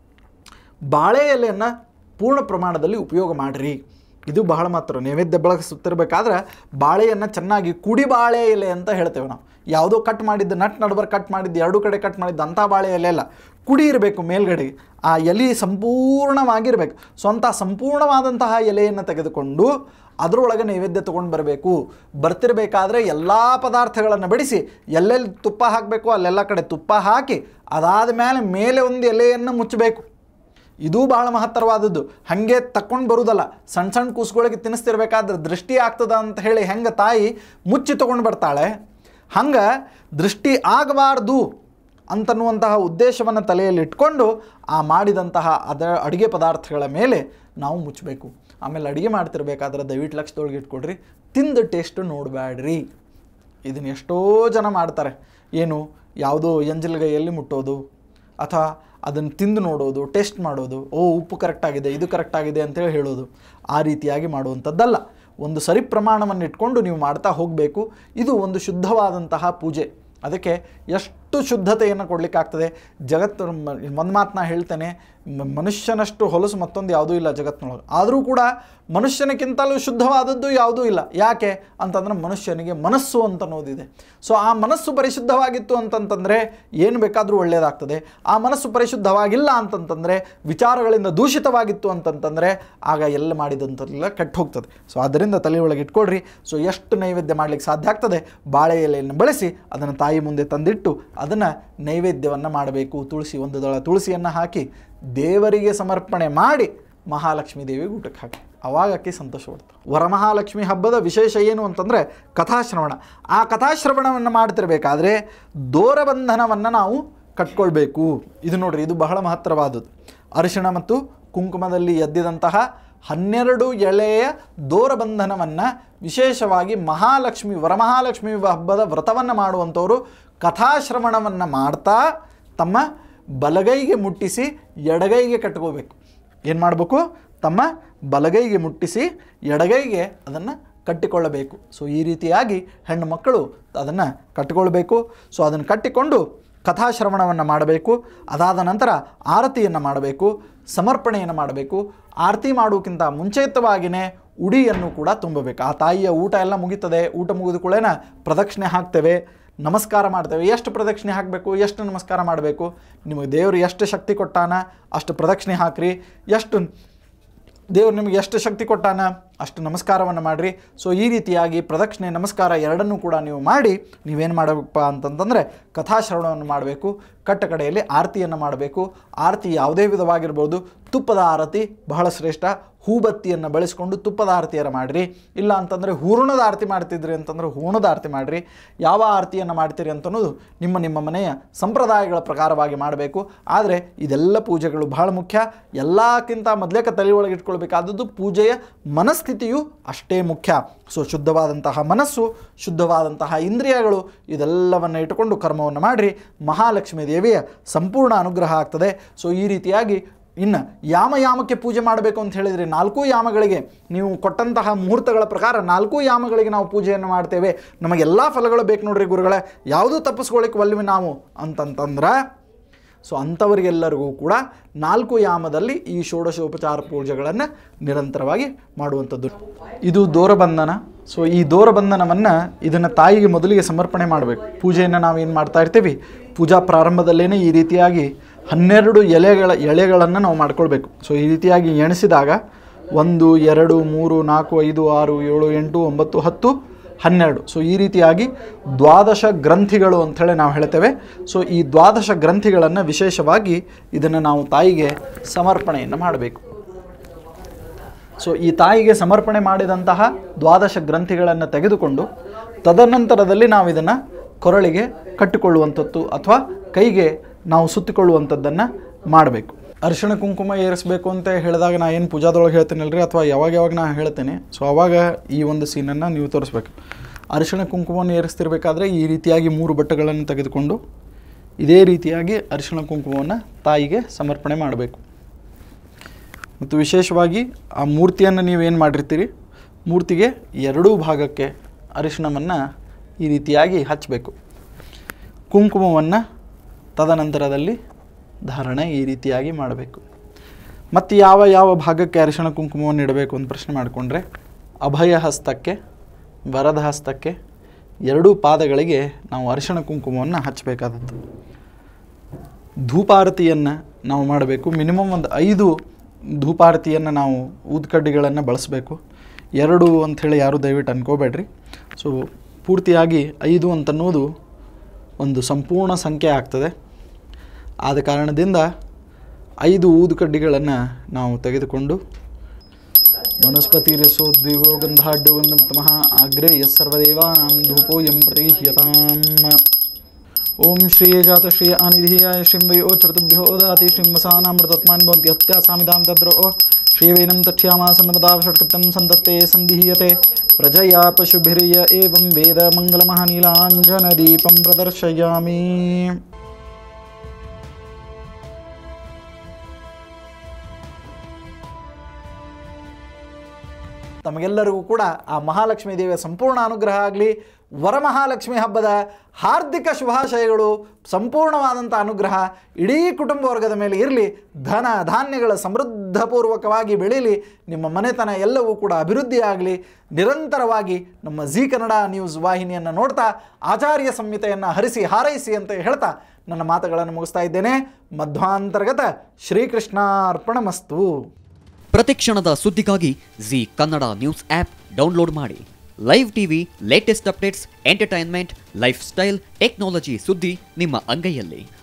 ಬಾಳೆ ಎಲೆಯನ್ನು ಪೂರ್ಣ ಪ್ರಮಾಣದಲ್ಲಿ ಉಪಯೋಗ ಮಾಡಿರಿ ಇದು ಬಹಳ ಮಾತ್ರ ನೈವೇದ್ಯ ಬಳಸುತ್ತಿರಬೇಕಾದ್ರೆ ಬಾಳೆಯನ್ನು ಚೆನ್ನಾಗಿ ಕುಡಿ ಬಾಳೆ ಎಲೆ ಅಂತ ಹೇಳ್ತೇವೆ ನಾವು ಯಾವುದೋ ಕಟ್ ಮಾಡಿದ್ದು ನಟ್ ನಡ್ಬರ್ ಕಟ್ ಮಾಡಿದ್ದು ಎರಡು ಕಡೆ ಕಟ್ ಮಾಡಿದ್ದು ಅಂಥ ಬಾಳೆ ಎಲೆ ಅಲ್ಲ ಕುಡಿ ಇರಬೇಕು ಮೇಲ್ಗಡೆಗೆ ಆ ಎಲೆ ಸಂಪೂರ್ಣವಾಗಿರಬೇಕು ಸ್ವಂತ ಸಂಪೂರ್ಣವಾದಂತಹ ಎಲೆಯನ್ನು ತೆಗೆದುಕೊಂಡು ಅದರೊಳಗೆ ನೈವೇದ್ಯ ತೊಗೊಂಡು ಬರಬೇಕು ಬರ್ತಿರ್ಬೇಕಾದ್ರೆ ಎಲ್ಲ ಪದಾರ್ಥಗಳನ್ನು ಬಡಿಸಿ ಎಲ್ಲೆಲ್ಲಿ ತುಪ್ಪ ಹಾಕಬೇಕು ಅಲ್ಲೆಲ್ಲ ಕಡೆ ತುಪ್ಪ ಹಾಕಿ ಅದಾದ ಮೇಲೆ ಮೇಲೆ ಒಂದು ಎಲೆಯನ್ನು ಮುಚ್ಚಬೇಕು ಇದು ಬಹಳ ಮಹತ್ತರವಾದದ್ದು ಹಾಗೆ ತಕ್ಕೊಂಡು ಬರುವುದಲ್ಲ ಸಣ್ಣ ಸಣ್ಣ ಕೂಸುಗಳಿಗೆ ತಿನ್ನಿಸ್ತಿರ್ಬೇಕಾದ್ರೆ ದೃಷ್ಟಿ ಆಗ್ತದ ಅಂತ ಹೇಳಿ ಹೆಂಗೆ ತಾಯಿ ಮುಚ್ಚಿ ತೊಗೊಂಡು ಬರ್ತಾಳೆ ಹಂಗೆ ದೃಷ್ಟಿ ಆಗಬಾರ್ದು ಅಂತನ್ನುವಂತಹ ಉದ್ದೇಶವನ್ನು ತಲೆಯಲ್ಲಿ ಇಟ್ಕೊಂಡು ಆ ಮಾಡಿದಂತಹ ಅದ ಅಡುಗೆ ಪದಾರ್ಥಗಳ ಮೇಲೆ ನಾವು ಮುಚ್ಚಬೇಕು ಆಮೇಲೆ ಅಡುಗೆ ಮಾಡ್ತಿರ್ಬೇಕಾದ್ರೆ ದಯವಿಟ್ಟು ಲಕ್ಷದೊಳಗೆ ಇಟ್ಕೊಡ್ರಿ ತಿಂದು ಟೇಸ್ಟು ನೋಡಬೇಡ್ರಿ ಇದನ್ನು ಎಷ್ಟೋ ಜನ ಮಾಡ್ತಾರೆ ಏನು ಯಾವುದೋ ಎಂಜಲ್ಗೈಯಲ್ಲಿ ಮುಟ್ಟೋದು ಅಥವಾ ಅದನ್ನು ತಿಂದು ನೋಡೋದು ಟೆಸ್ಟ್ ಮಾಡೋದು ಓ ಉಪ್ಪು ಕರೆಕ್ಟಾಗಿದೆ ಇದು ಕರೆಕ್ಟಾಗಿದೆ ಅಂತೇಳಿ ಹೇಳೋದು ಆ ರೀತಿಯಾಗಿ ಮಾಡುವಂಥದ್ದಲ್ಲ ಒಂದು ಸರಿ ಪ್ರಮಾಣವನ್ನು ಇಟ್ಕೊಂಡು ನೀವು ಮಾಡ್ತಾ ಹೋಗಬೇಕು ಇದು ಒಂದು ಶುದ್ಧವಾದಂತಹ ಪೂಜೆ ಅದಕ್ಕೆ ಎಷ್ಟು ಶುದ್ಧತೆಯನ್ನು ಕೊಡಲಿಕ್ಕಾಗ್ತದೆ ಜಗತ್ತು ಒಂದು ಮಾತು ನಾ ಹೇಳ್ತೇನೆ ಮ- ಮನುಷ್ಯನಷ್ಟು ಹೊಲಸು ಮತ್ತೊಂದು ಯಾವುದೂ ಇಲ್ಲ ಜಗತ್ತಿನೊಳಗೆ ಆದರೂ ಕೂಡ ಮನುಷ್ಯನಕ್ಕಿಂತಲೂ ಶುದ್ಧವಾದದ್ದು ಯಾವುದೂ ಇಲ್ಲ ಯಾಕೆ ಅಂತಂದ್ರೆ ಮನುಷ್ಯನಿಗೆ ಮನಸ್ಸು ಅಂತ ಅನ್ನೋದಿದೆ ಸೊ ಆ ಮನಸ್ಸು ಪರಿಶುದ್ಧವಾಗಿತ್ತು ಅಂತಂತಂದರೆ ಏನು ಬೇಕಾದರೂ ಒಳ್ಳೆಯದಾಗ್ತದೆ ಆ ಮನಸ್ಸು ಪರಿಶುದ್ಧವಾಗಿಲ್ಲ ಅಂತಂತಂದರೆ ವಿಚಾರಗಳಿಂದ ದೂಷಿತವಾಗಿತ್ತು ಅಂತಂತಂದರೆ ಆಗ ಎಲ್ಲ ಮಾಡಿದಂತೆಲ್ಲ ಕೆಟ್ಟು ಹೋಗ್ತದೆ ಸೊ ಆದ್ದರಿಂದ ತಲೆಯೊಳಗೆ ಇಟ್ಕೊಳ್ರಿ ಸೊ ಎಷ್ಟು ನೈವೇದ್ಯ ಮಾಡಲಿಕ್ಕೆ ಸಾಧ್ಯ ಆಗ್ತದೆ ಬಾಳೆ ಎಲೆಯನ್ನು ಬಳಸಿ ಅದನ್ನು ತಾಯಿ ಮುಂದೆ ತಂದಿಟ್ಟು ಅದನ್ನು ನೈವೇದ್ಯವನ್ನು ಮಾಡಬೇಕು ತುಳಸಿ ಒಂದು ದಳ ತುಳಸಿಯನ್ನು ಹಾಕಿ ದೇವರಿಗೆ ಸಮರ್ಪಣೆ ಮಾಡಿ ಮಹಾಲಕ್ಷ್ಮೀ ದೇವಿಗೆ ಊಟಕ್ಕೆ ಹಾಕಿ ಅವಾಗ ಅಕ್ಕಿ ಸಂತೋಷ ಪಡ್ತಾರೆ ವರಮಹಾಲಕ್ಷ್ಮಿ ಹಬ್ಬದ ವಿಶೇಷ ಏನು ಅಂತಂದರೆ ಕಥಾಶ್ರವಣ ಆ ಕಥಾಶ್ರವಣವನ್ನು ಮಾಡ್ತಿರ್ಬೇಕಾದ್ರೆ ದೂರಬಂಧನವನ್ನು ನಾವು ಕಟ್ಕೊಳ್ಬೇಕು ಇದು ನೋಡ್ರಿ ಇದು ಬಹಳ ಮಹತ್ತರವಾದದ್ದು ಅರಿಶಿಣ ಮತ್ತು ಕುಂಕುಮದಲ್ಲಿ ಎದ್ದಿದಂತಹ ಹನ್ನೆರಡು ಎಳೆಯ ದೂರಬಂಧನವನ್ನು ವಿಶೇಷವಾಗಿ ಮಹಾಲಕ್ಷ್ಮಿ ವರಮಹಾಲಕ್ಷ್ಮಿ ಹಬ್ಬದ ವ್ರತವನ್ನು ಮಾಡುವಂಥವರು ಕಥಾಶ್ರವಣವನ್ನು ಮಾಡ್ತಾ ತಮ್ಮ ಬಲಗೈಗೆ ಮುಟ್ಟಿಸಿ ಎಡಗೈಗೆ ಕಟ್ಕೋಬೇಕು ಏನು ಮಾಡಬೇಕು ತಮ್ಮ ಬಲಗೈಗೆ ಮುಟ್ಟಿಸಿ ಎಡಗೈಗೆ ಅದನ್ನು ಕಟ್ಟಿಕೊಳ್ಳಬೇಕು ಸೊ ಈ ರೀತಿಯಾಗಿ ಹೆಣ್ಣು ಮಕ್ಕಳು ಅದನ್ನು ಕಟ್ಟಿಕೊಳ್ಬೇಕು ಸೊ ಅದನ್ನು ಕಟ್ಟಿಕೊಂಡು ಕಥಾಶ್ರವಣವನ್ನು ಮಾಡಬೇಕು ಅದಾದ ನಂತರ ಆರತಿಯನ್ನು ಮಾಡಬೇಕು ಸಮರ್ಪಣೆಯನ್ನು ಮಾಡಬೇಕು ಆರತಿ ಮಾಡೋಕ್ಕಿಂತ ಮುಂಚಿತವಾಗಿಯೇ ಉಡಿಯನ್ನು ಕೂಡ ತುಂಬಬೇಕು ಆ ತಾಯಿಯ ಊಟ ಎಲ್ಲ ಮುಗೀತದೆ ಊಟ ಮುಗಿದ ಕೂಡಲೇ ಪ್ರದಕ್ಷಿಣೆ ಹಾಕ್ತೇವೆ ನಮಸ್ಕಾರ ಮಾಡ್ತೇವೆ ಎಷ್ಟು ಪ್ರದಕ್ಷಿಣೆ ಹಾಕಬೇಕು ಎಷ್ಟು ನಮಸ್ಕಾರ ಮಾಡಬೇಕು ನಿಮಗೆ ದೇವರು ಎಷ್ಟು ಶಕ್ತಿ ಕೊಟ್ಟಾನ ಅಷ್ಟು ಪ್ರದಕ್ಷಿಣೆ ಹಾಕ್ರಿ ಎಷ್ಟು ದೇವ್ರು ನಿಮಗೆ ಎಷ್ಟು ಶಕ್ತಿ ಕೊಟ್ಟಾನ ಅಷ್ಟು ನಮಸ್ಕಾರವನ್ನು ಮಾಡಿರಿ ಸೊ ಈ ರೀತಿಯಾಗಿ ಪ್ರದಕ್ಷಿಣೆ ನಮಸ್ಕಾರ ಎರಡನ್ನೂ ಕೂಡ ನೀವು ಮಾಡಿ ನೀವೇನು ಮಾಡಬೇಕಪ್ಪ ಅಂತಂತಂದರೆ ಕಥಾಶ್ರವಣವನ್ನು ಮಾಡಬೇಕು ಕಟ್ಟ ಕಡೆಯಲ್ಲಿ ಆರತಿಯನ್ನು ಮಾಡಬೇಕು ಆರತಿ ಯಾವುದೇ ವಿಧವಾಗಿರ್ಬೋದು ತುಪ್ಪದ ಆರತಿ ಬಹಳ ಶ್ರೇಷ್ಠ ಹೂಬತ್ತಿಯನ್ನು ಬಳಸ್ಕೊಂಡು ತುಪ್ಪದ ಆರತಿಯನ್ನು ಮಾಡಿರಿ ಇಲ್ಲ ಅಂತಂದರೆ ಹೂರ್ಣದ ಆರತಿ ಮಾಡ್ತಿದ್ರಿ ಅಂತಂದ್ರೆ ಹೂರ್ಣದ ಆರತಿ ಮಾಡಿರಿ ಯಾವ ಆರತಿಯನ್ನು ಮಾಡ್ತೀರಿ ಅಂತನ್ನೋದು ನಿಮ್ಮ ನಿಮ್ಮ ಮನೆಯ ಸಂಪ್ರದಾಯಗಳ ಪ್ರಕಾರವಾಗಿ ಮಾಡಬೇಕು ಆದರೆ ಇದೆಲ್ಲ ಪೂಜೆಗಳು ಬಹಳ ಮುಖ್ಯ ಎಲ್ಲಕ್ಕಿಂತ ಮೊದಲೇಕ ತಲೆ ಒಳಗೆ ಇಟ್ಕೊಳ್ಬೇಕಾದದ್ದು ಪೂಜೆಯ ಮನಸ್ಥಿತಿಯು ಅಷ್ಟೇ ಮುಖ್ಯ ಸೊ ಶುದ್ಧವಾದಂತಹ ಮನಸ್ಸು ಶುದ್ಧವಾದಂತಹ ಇಂದ್ರಿಯಗಳು ಇದೆಲ್ಲವನ್ನು ಇಟ್ಟುಕೊಂಡು ಕರ್ಮವನ್ನು ಮಾಡಿರಿ ಮಹಾಲಕ್ಷ್ಮೀ ದೇವಿಯ ಸಂಪೂರ್ಣ ಅನುಗ್ರಹ ಆಗ್ತದೆ ಸೊ ಈ ರೀತಿಯಾಗಿ ಇನ್ನು ಯಾಮ ಯಾಮಕ್ಕೆ ಪೂಜೆ ಮಾಡಬೇಕು ಅಂತ ಹೇಳಿದರೆ ನಾಲ್ಕು ಯಾಮಗಳಿಗೆ ನೀವು ಕೊಟ್ಟಂತಹ ಮುಹೂರ್ತಗಳ ಪ್ರಕಾರ ನಾಲ್ಕು ಯಾಮಗಳಿಗೆ ನಾವು ಪೂಜೆಯನ್ನು ಮಾಡ್ತೇವೆ ನಮಗೆಲ್ಲ ಫಲಗಳು ಬೇಕು ನೋಡ್ರಿ ಗುರುಗಳೇ ಯಾವುದೂ ತಪ್ಪಿಸ್ಕೊಳ್ಳಿಕ್ಕೆ ಒಲ್ವಿ ನಾವು ಅಂತಂತಂದ್ರೆ ಸೊ ಅಂಥವರಿಗೆಲ್ಲರಿಗೂ ಕೂಡ ನಾಲ್ಕು ಯಾಮದಲ್ಲಿ ಈ ಷೋಡಶೋಪಚಾರ ಪೂಜೆಗಳನ್ನು ನಿರಂತರವಾಗಿ ಮಾಡುವಂಥದ್ದು ಇದು ದೂರಬಂಧನ ಸೊ ಈ ದೂರಬಂಧನವನ್ನು ಇದನ್ನು ತಾಯಿಗೆ ಮೊದಲಿಗೆ ಸಮರ್ಪಣೆ ಮಾಡಬೇಕು ಪೂಜೆಯನ್ನು ನಾವು ಏನು ಮಾಡ್ತಾ ಇರ್ತೀವಿ ಪೂಜಾ ಪ್ರಾರಂಭದಲ್ಲೇ ಈ ರೀತಿಯಾಗಿ ಹನ್ನೆರಡು ಎಲೆಗಳ ಎಳೆಗಳನ್ನು ನಾವು ಮಾಡ್ಕೊಳ್ಬೇಕು ಸೊ ಈ ರೀತಿಯಾಗಿ ಎಣಿಸಿದಾಗ ಒಂದು ಎರಡು ಮೂರು ನಾಲ್ಕು ಐದು ಆರು ಏಳು ಎಂಟು ಒಂಬತ್ತು ಹತ್ತು ಹನ್ನೆರಡು ಸೊ ಈ ರೀತಿಯಾಗಿ ದ್ವಾದಶ ಗ್ರಂಥಿಗಳು ಅಂಥೇಳಿ ನಾವು ಹೇಳ್ತೇವೆ ಸೊ ಈ ದ್ವಾದಶ ಗ್ರಂಥಿಗಳನ್ನು ವಿಶೇಷವಾಗಿ ಇದನ್ನು ನಾವು ತಾಯಿಗೆ ಸಮರ್ಪಣೆಯನ್ನು ಮಾಡಬೇಕು ಸೊ ಈ ತಾಯಿಗೆ ಸಮರ್ಪಣೆ ಮಾಡಿದಂತಹ ದ್ವಾದಶ ಗ್ರಂಥಿಗಳನ್ನು ತೆಗೆದುಕೊಂಡು ತದನಂತರದಲ್ಲಿ ನಾವು ಇದನ್ನು ಕೊರಳಿಗೆ ಕಟ್ಟಿಕೊಳ್ಳುವಂಥದ್ದು ಅಥವಾ ಕೈಗೆ ನಾವು ಸುತ್ತಿಕೊಳ್ಳುವಂಥದ್ದನ್ನು ಮಾಡಬೇಕು ಅರಿಶಿಣ ಕುಂಕುಮ ಏರಿಸಬೇಕು ಅಂತ ಹೇಳಿದಾಗ ನಾ ಏನು ಪೂಜಾದೊಳಗೆ ಹೇಳ್ತೇನಲ್ರಿ ಅಥವಾ ಯಾವಾಗ ಯಾವಾಗ ನಾ ಹೇಳ್ತೇನೆ ಸೊ ಆವಾಗ ಈ ಒಂದು ಸೀನನ್ನು ನೀವು ತೋರಿಸ್ಬೇಕು ಅರಿಶಿಣ ಕುಂಕುಮವನ್ನು ಏರಿಸ್ತಿರ್ಬೇಕಾದ್ರೆ ಈ ರೀತಿಯಾಗಿ ಮೂರು ಬಟ್ಟೆಗಳನ್ನು ತೆಗೆದುಕೊಂಡು ಇದೇ ರೀತಿಯಾಗಿ ಅರಿಶಿಣ ಕುಂಕುಮವನ್ನು ತಾಯಿಗೆ ಸಮರ್ಪಣೆ ಮಾಡಬೇಕು ಮತ್ತು ವಿಶೇಷವಾಗಿ ಆ ಮೂರ್ತಿಯನ್ನು ನೀವೇನು ಮಾಡಿರ್ತೀರಿ ಮೂರ್ತಿಗೆ ಎರಡೂ ಭಾಗಕ್ಕೆ ಅರಿಶಿಣವನ್ನು ಈ ರೀತಿಯಾಗಿ ಹಚ್ಚಬೇಕು ಕುಂಕುಮವನ್ನು ತದನಂತರದಲ್ಲಿ ಧಾರಣೆ ಈ ರೀತಿಯಾಗಿ ಮಾಡಬೇಕು ಮತ್ತು ಯಾವ ಯಾವ ಭಾಗಕ್ಕೆ ಅರಿಶಿಣ ಕುಂಕುಮವನ್ನು ಇಡಬೇಕು ಅಂತ ಪ್ರಶ್ನೆ ಮಾಡಿಕೊಂಡ್ರೆ ಅಭಯ ಹಸ್ತಕ್ಕೆ ವರದ ಹಸ್ತಕ್ಕೆ ಎರಡೂ ಪಾದಗಳಿಗೆ ನಾವು ಅರಿಶಿಣ ಕುಂಕುಮವನ್ನು ಹಚ್ಚಬೇಕಾದದ್ದು ಧೂಪಾರತಿಯನ್ನು ನಾವು ಮಾಡಬೇಕು ಮಿನಿಮಮ್ ಒಂದು ಐದು ಧೂಪಾರತಿಯನ್ನು ನಾವು ಊದ್ಕಡ್ಡಿಗಳನ್ನು ಬಳಸಬೇಕು ಎರಡು ಅಂಥೇಳಿ ಯಾರೂ ದಯವಿಟ್ಟು ಅನ್ಕೋಬೇಡ್ರಿ ಸೊ ಪೂರ್ತಿಯಾಗಿ ಐದು ಅಂತನ್ನೋದು ಒಂದು ಸಂಪೂರ್ಣ ಸಂಖ್ಯೆ ಆಗ್ತದೆ ಆದ ಕಾರಣದಿಂದ ಐದು ಊದುಕಡ್ಡಿಗಳನ್ನು ನಾವು ತೆಗೆದುಕೊಂಡು ವನಸ್ಪತಿರಸೋ ದ್ವಿವೋ ಗಂಧಾಢ್ಯೋ ಗಂಧಮಃ ಆಗ್ರೇ ಯಸ್ ಸರ್ವದೇವಾನಾಂ ಧೂಪೋಯಂ ಪ್ರತಿಹ್ಯತಾಂ ಓಂ ಶ್ರೀ ಜಾತ ಶ್ರೀ ಅನಿಧಿಯಾಯ ಶ್ರೀಂ ವಯೋ ಚತುಭ್ಯೋ ದಾತಿ ಶ್ರೀಂವಸಾನಾಮೃತತ್ಮಾನ್ ಭವಂತಿ ಹತ್ಯಾಸಾಮಿದಾಂ ತದ್ರೋ ಶ್ರೀವೇನಂ ತಕ್ಷ್ಯಾಮ ಸನ್ನಪದಾ ಷಟ್ಕೃತಂ ಸಂದತ್ತೆ ಸಂದಿಹೀಯತೆ ಪ್ರಜಯಾ ಪಶುಭಿರಿಯ ಏವಂ ವೇದ ಮಂಗಲಮಃ ನೀಲಾಂಜನದೀಪಂ ಪ್ರದರ್ಶಯಾಮಿ ತಮಗೆಲ್ಲರಿಗೂ ಕೂಡ ಆ ಮಹಾಲಕ್ಷ್ಮೀ ದೇವಿಯ ಸಂಪೂರ್ಣ ಅನುಗ್ರಹ ಆಗಲಿ ವರಮಹಾಲಕ್ಷ್ಮಿ ಹಬ್ಬದ ಹಾರ್ದಿಕ ಶುಭಾಶಯಗಳು ಸಂಪೂರ್ಣವಾದಂಥ ಅನುಗ್ರಹ ಇಡೀ ಕುಟುಂಬ ವರ್ಗದ ಮೇಲೆ ಇರಲಿ ಧನ ಧಾನ್ಯಗಳ ಸಮೃದ್ಧಪೂರ್ವಕವಾಗಿ ಬೆಳೀಲಿ ನಿಮ್ಮ ಮನೆತನ ಎಲ್ಲವೂ ಕೂಡ ಅಭಿವೃದ್ಧಿ ಆಗಲಿ ನಿರಂತರವಾಗಿ ನಮ್ಮ ಜಿ ಕನ್ನಡ ನ್ಯೂಸ್ ವಾಹಿನಿಯನ್ನು ನೋಡ್ತಾ ಆಚಾರ್ಯ ಸಂಹಿತೆಯನ್ನು ಹರಿಸಿ ಹಾರೈಸಿ ಅಂತ ಹೇಳ್ತಾ ನನ್ನ ಮಾತುಗಳನ್ನು ಮುಗಿಸ್ತಾ ಇದ್ದೇನೆ ಮಧ್ವಾಂತರ್ಗತ ಶ್ರೀಕೃಷ್ಣಾರ್ಪಣಮಸ್ತು ಪ್ರತಿಕ್ಷಣದ ಸುದ್ದಿಗಾಗಿ Zee Kannada news app download ಮಾಡಿ live TV latest updates entertainment lifestyle technology ಸುದ್ದಿ ನಿಮ್ಮ ಅಂಗೈಯಲ್ಲಿ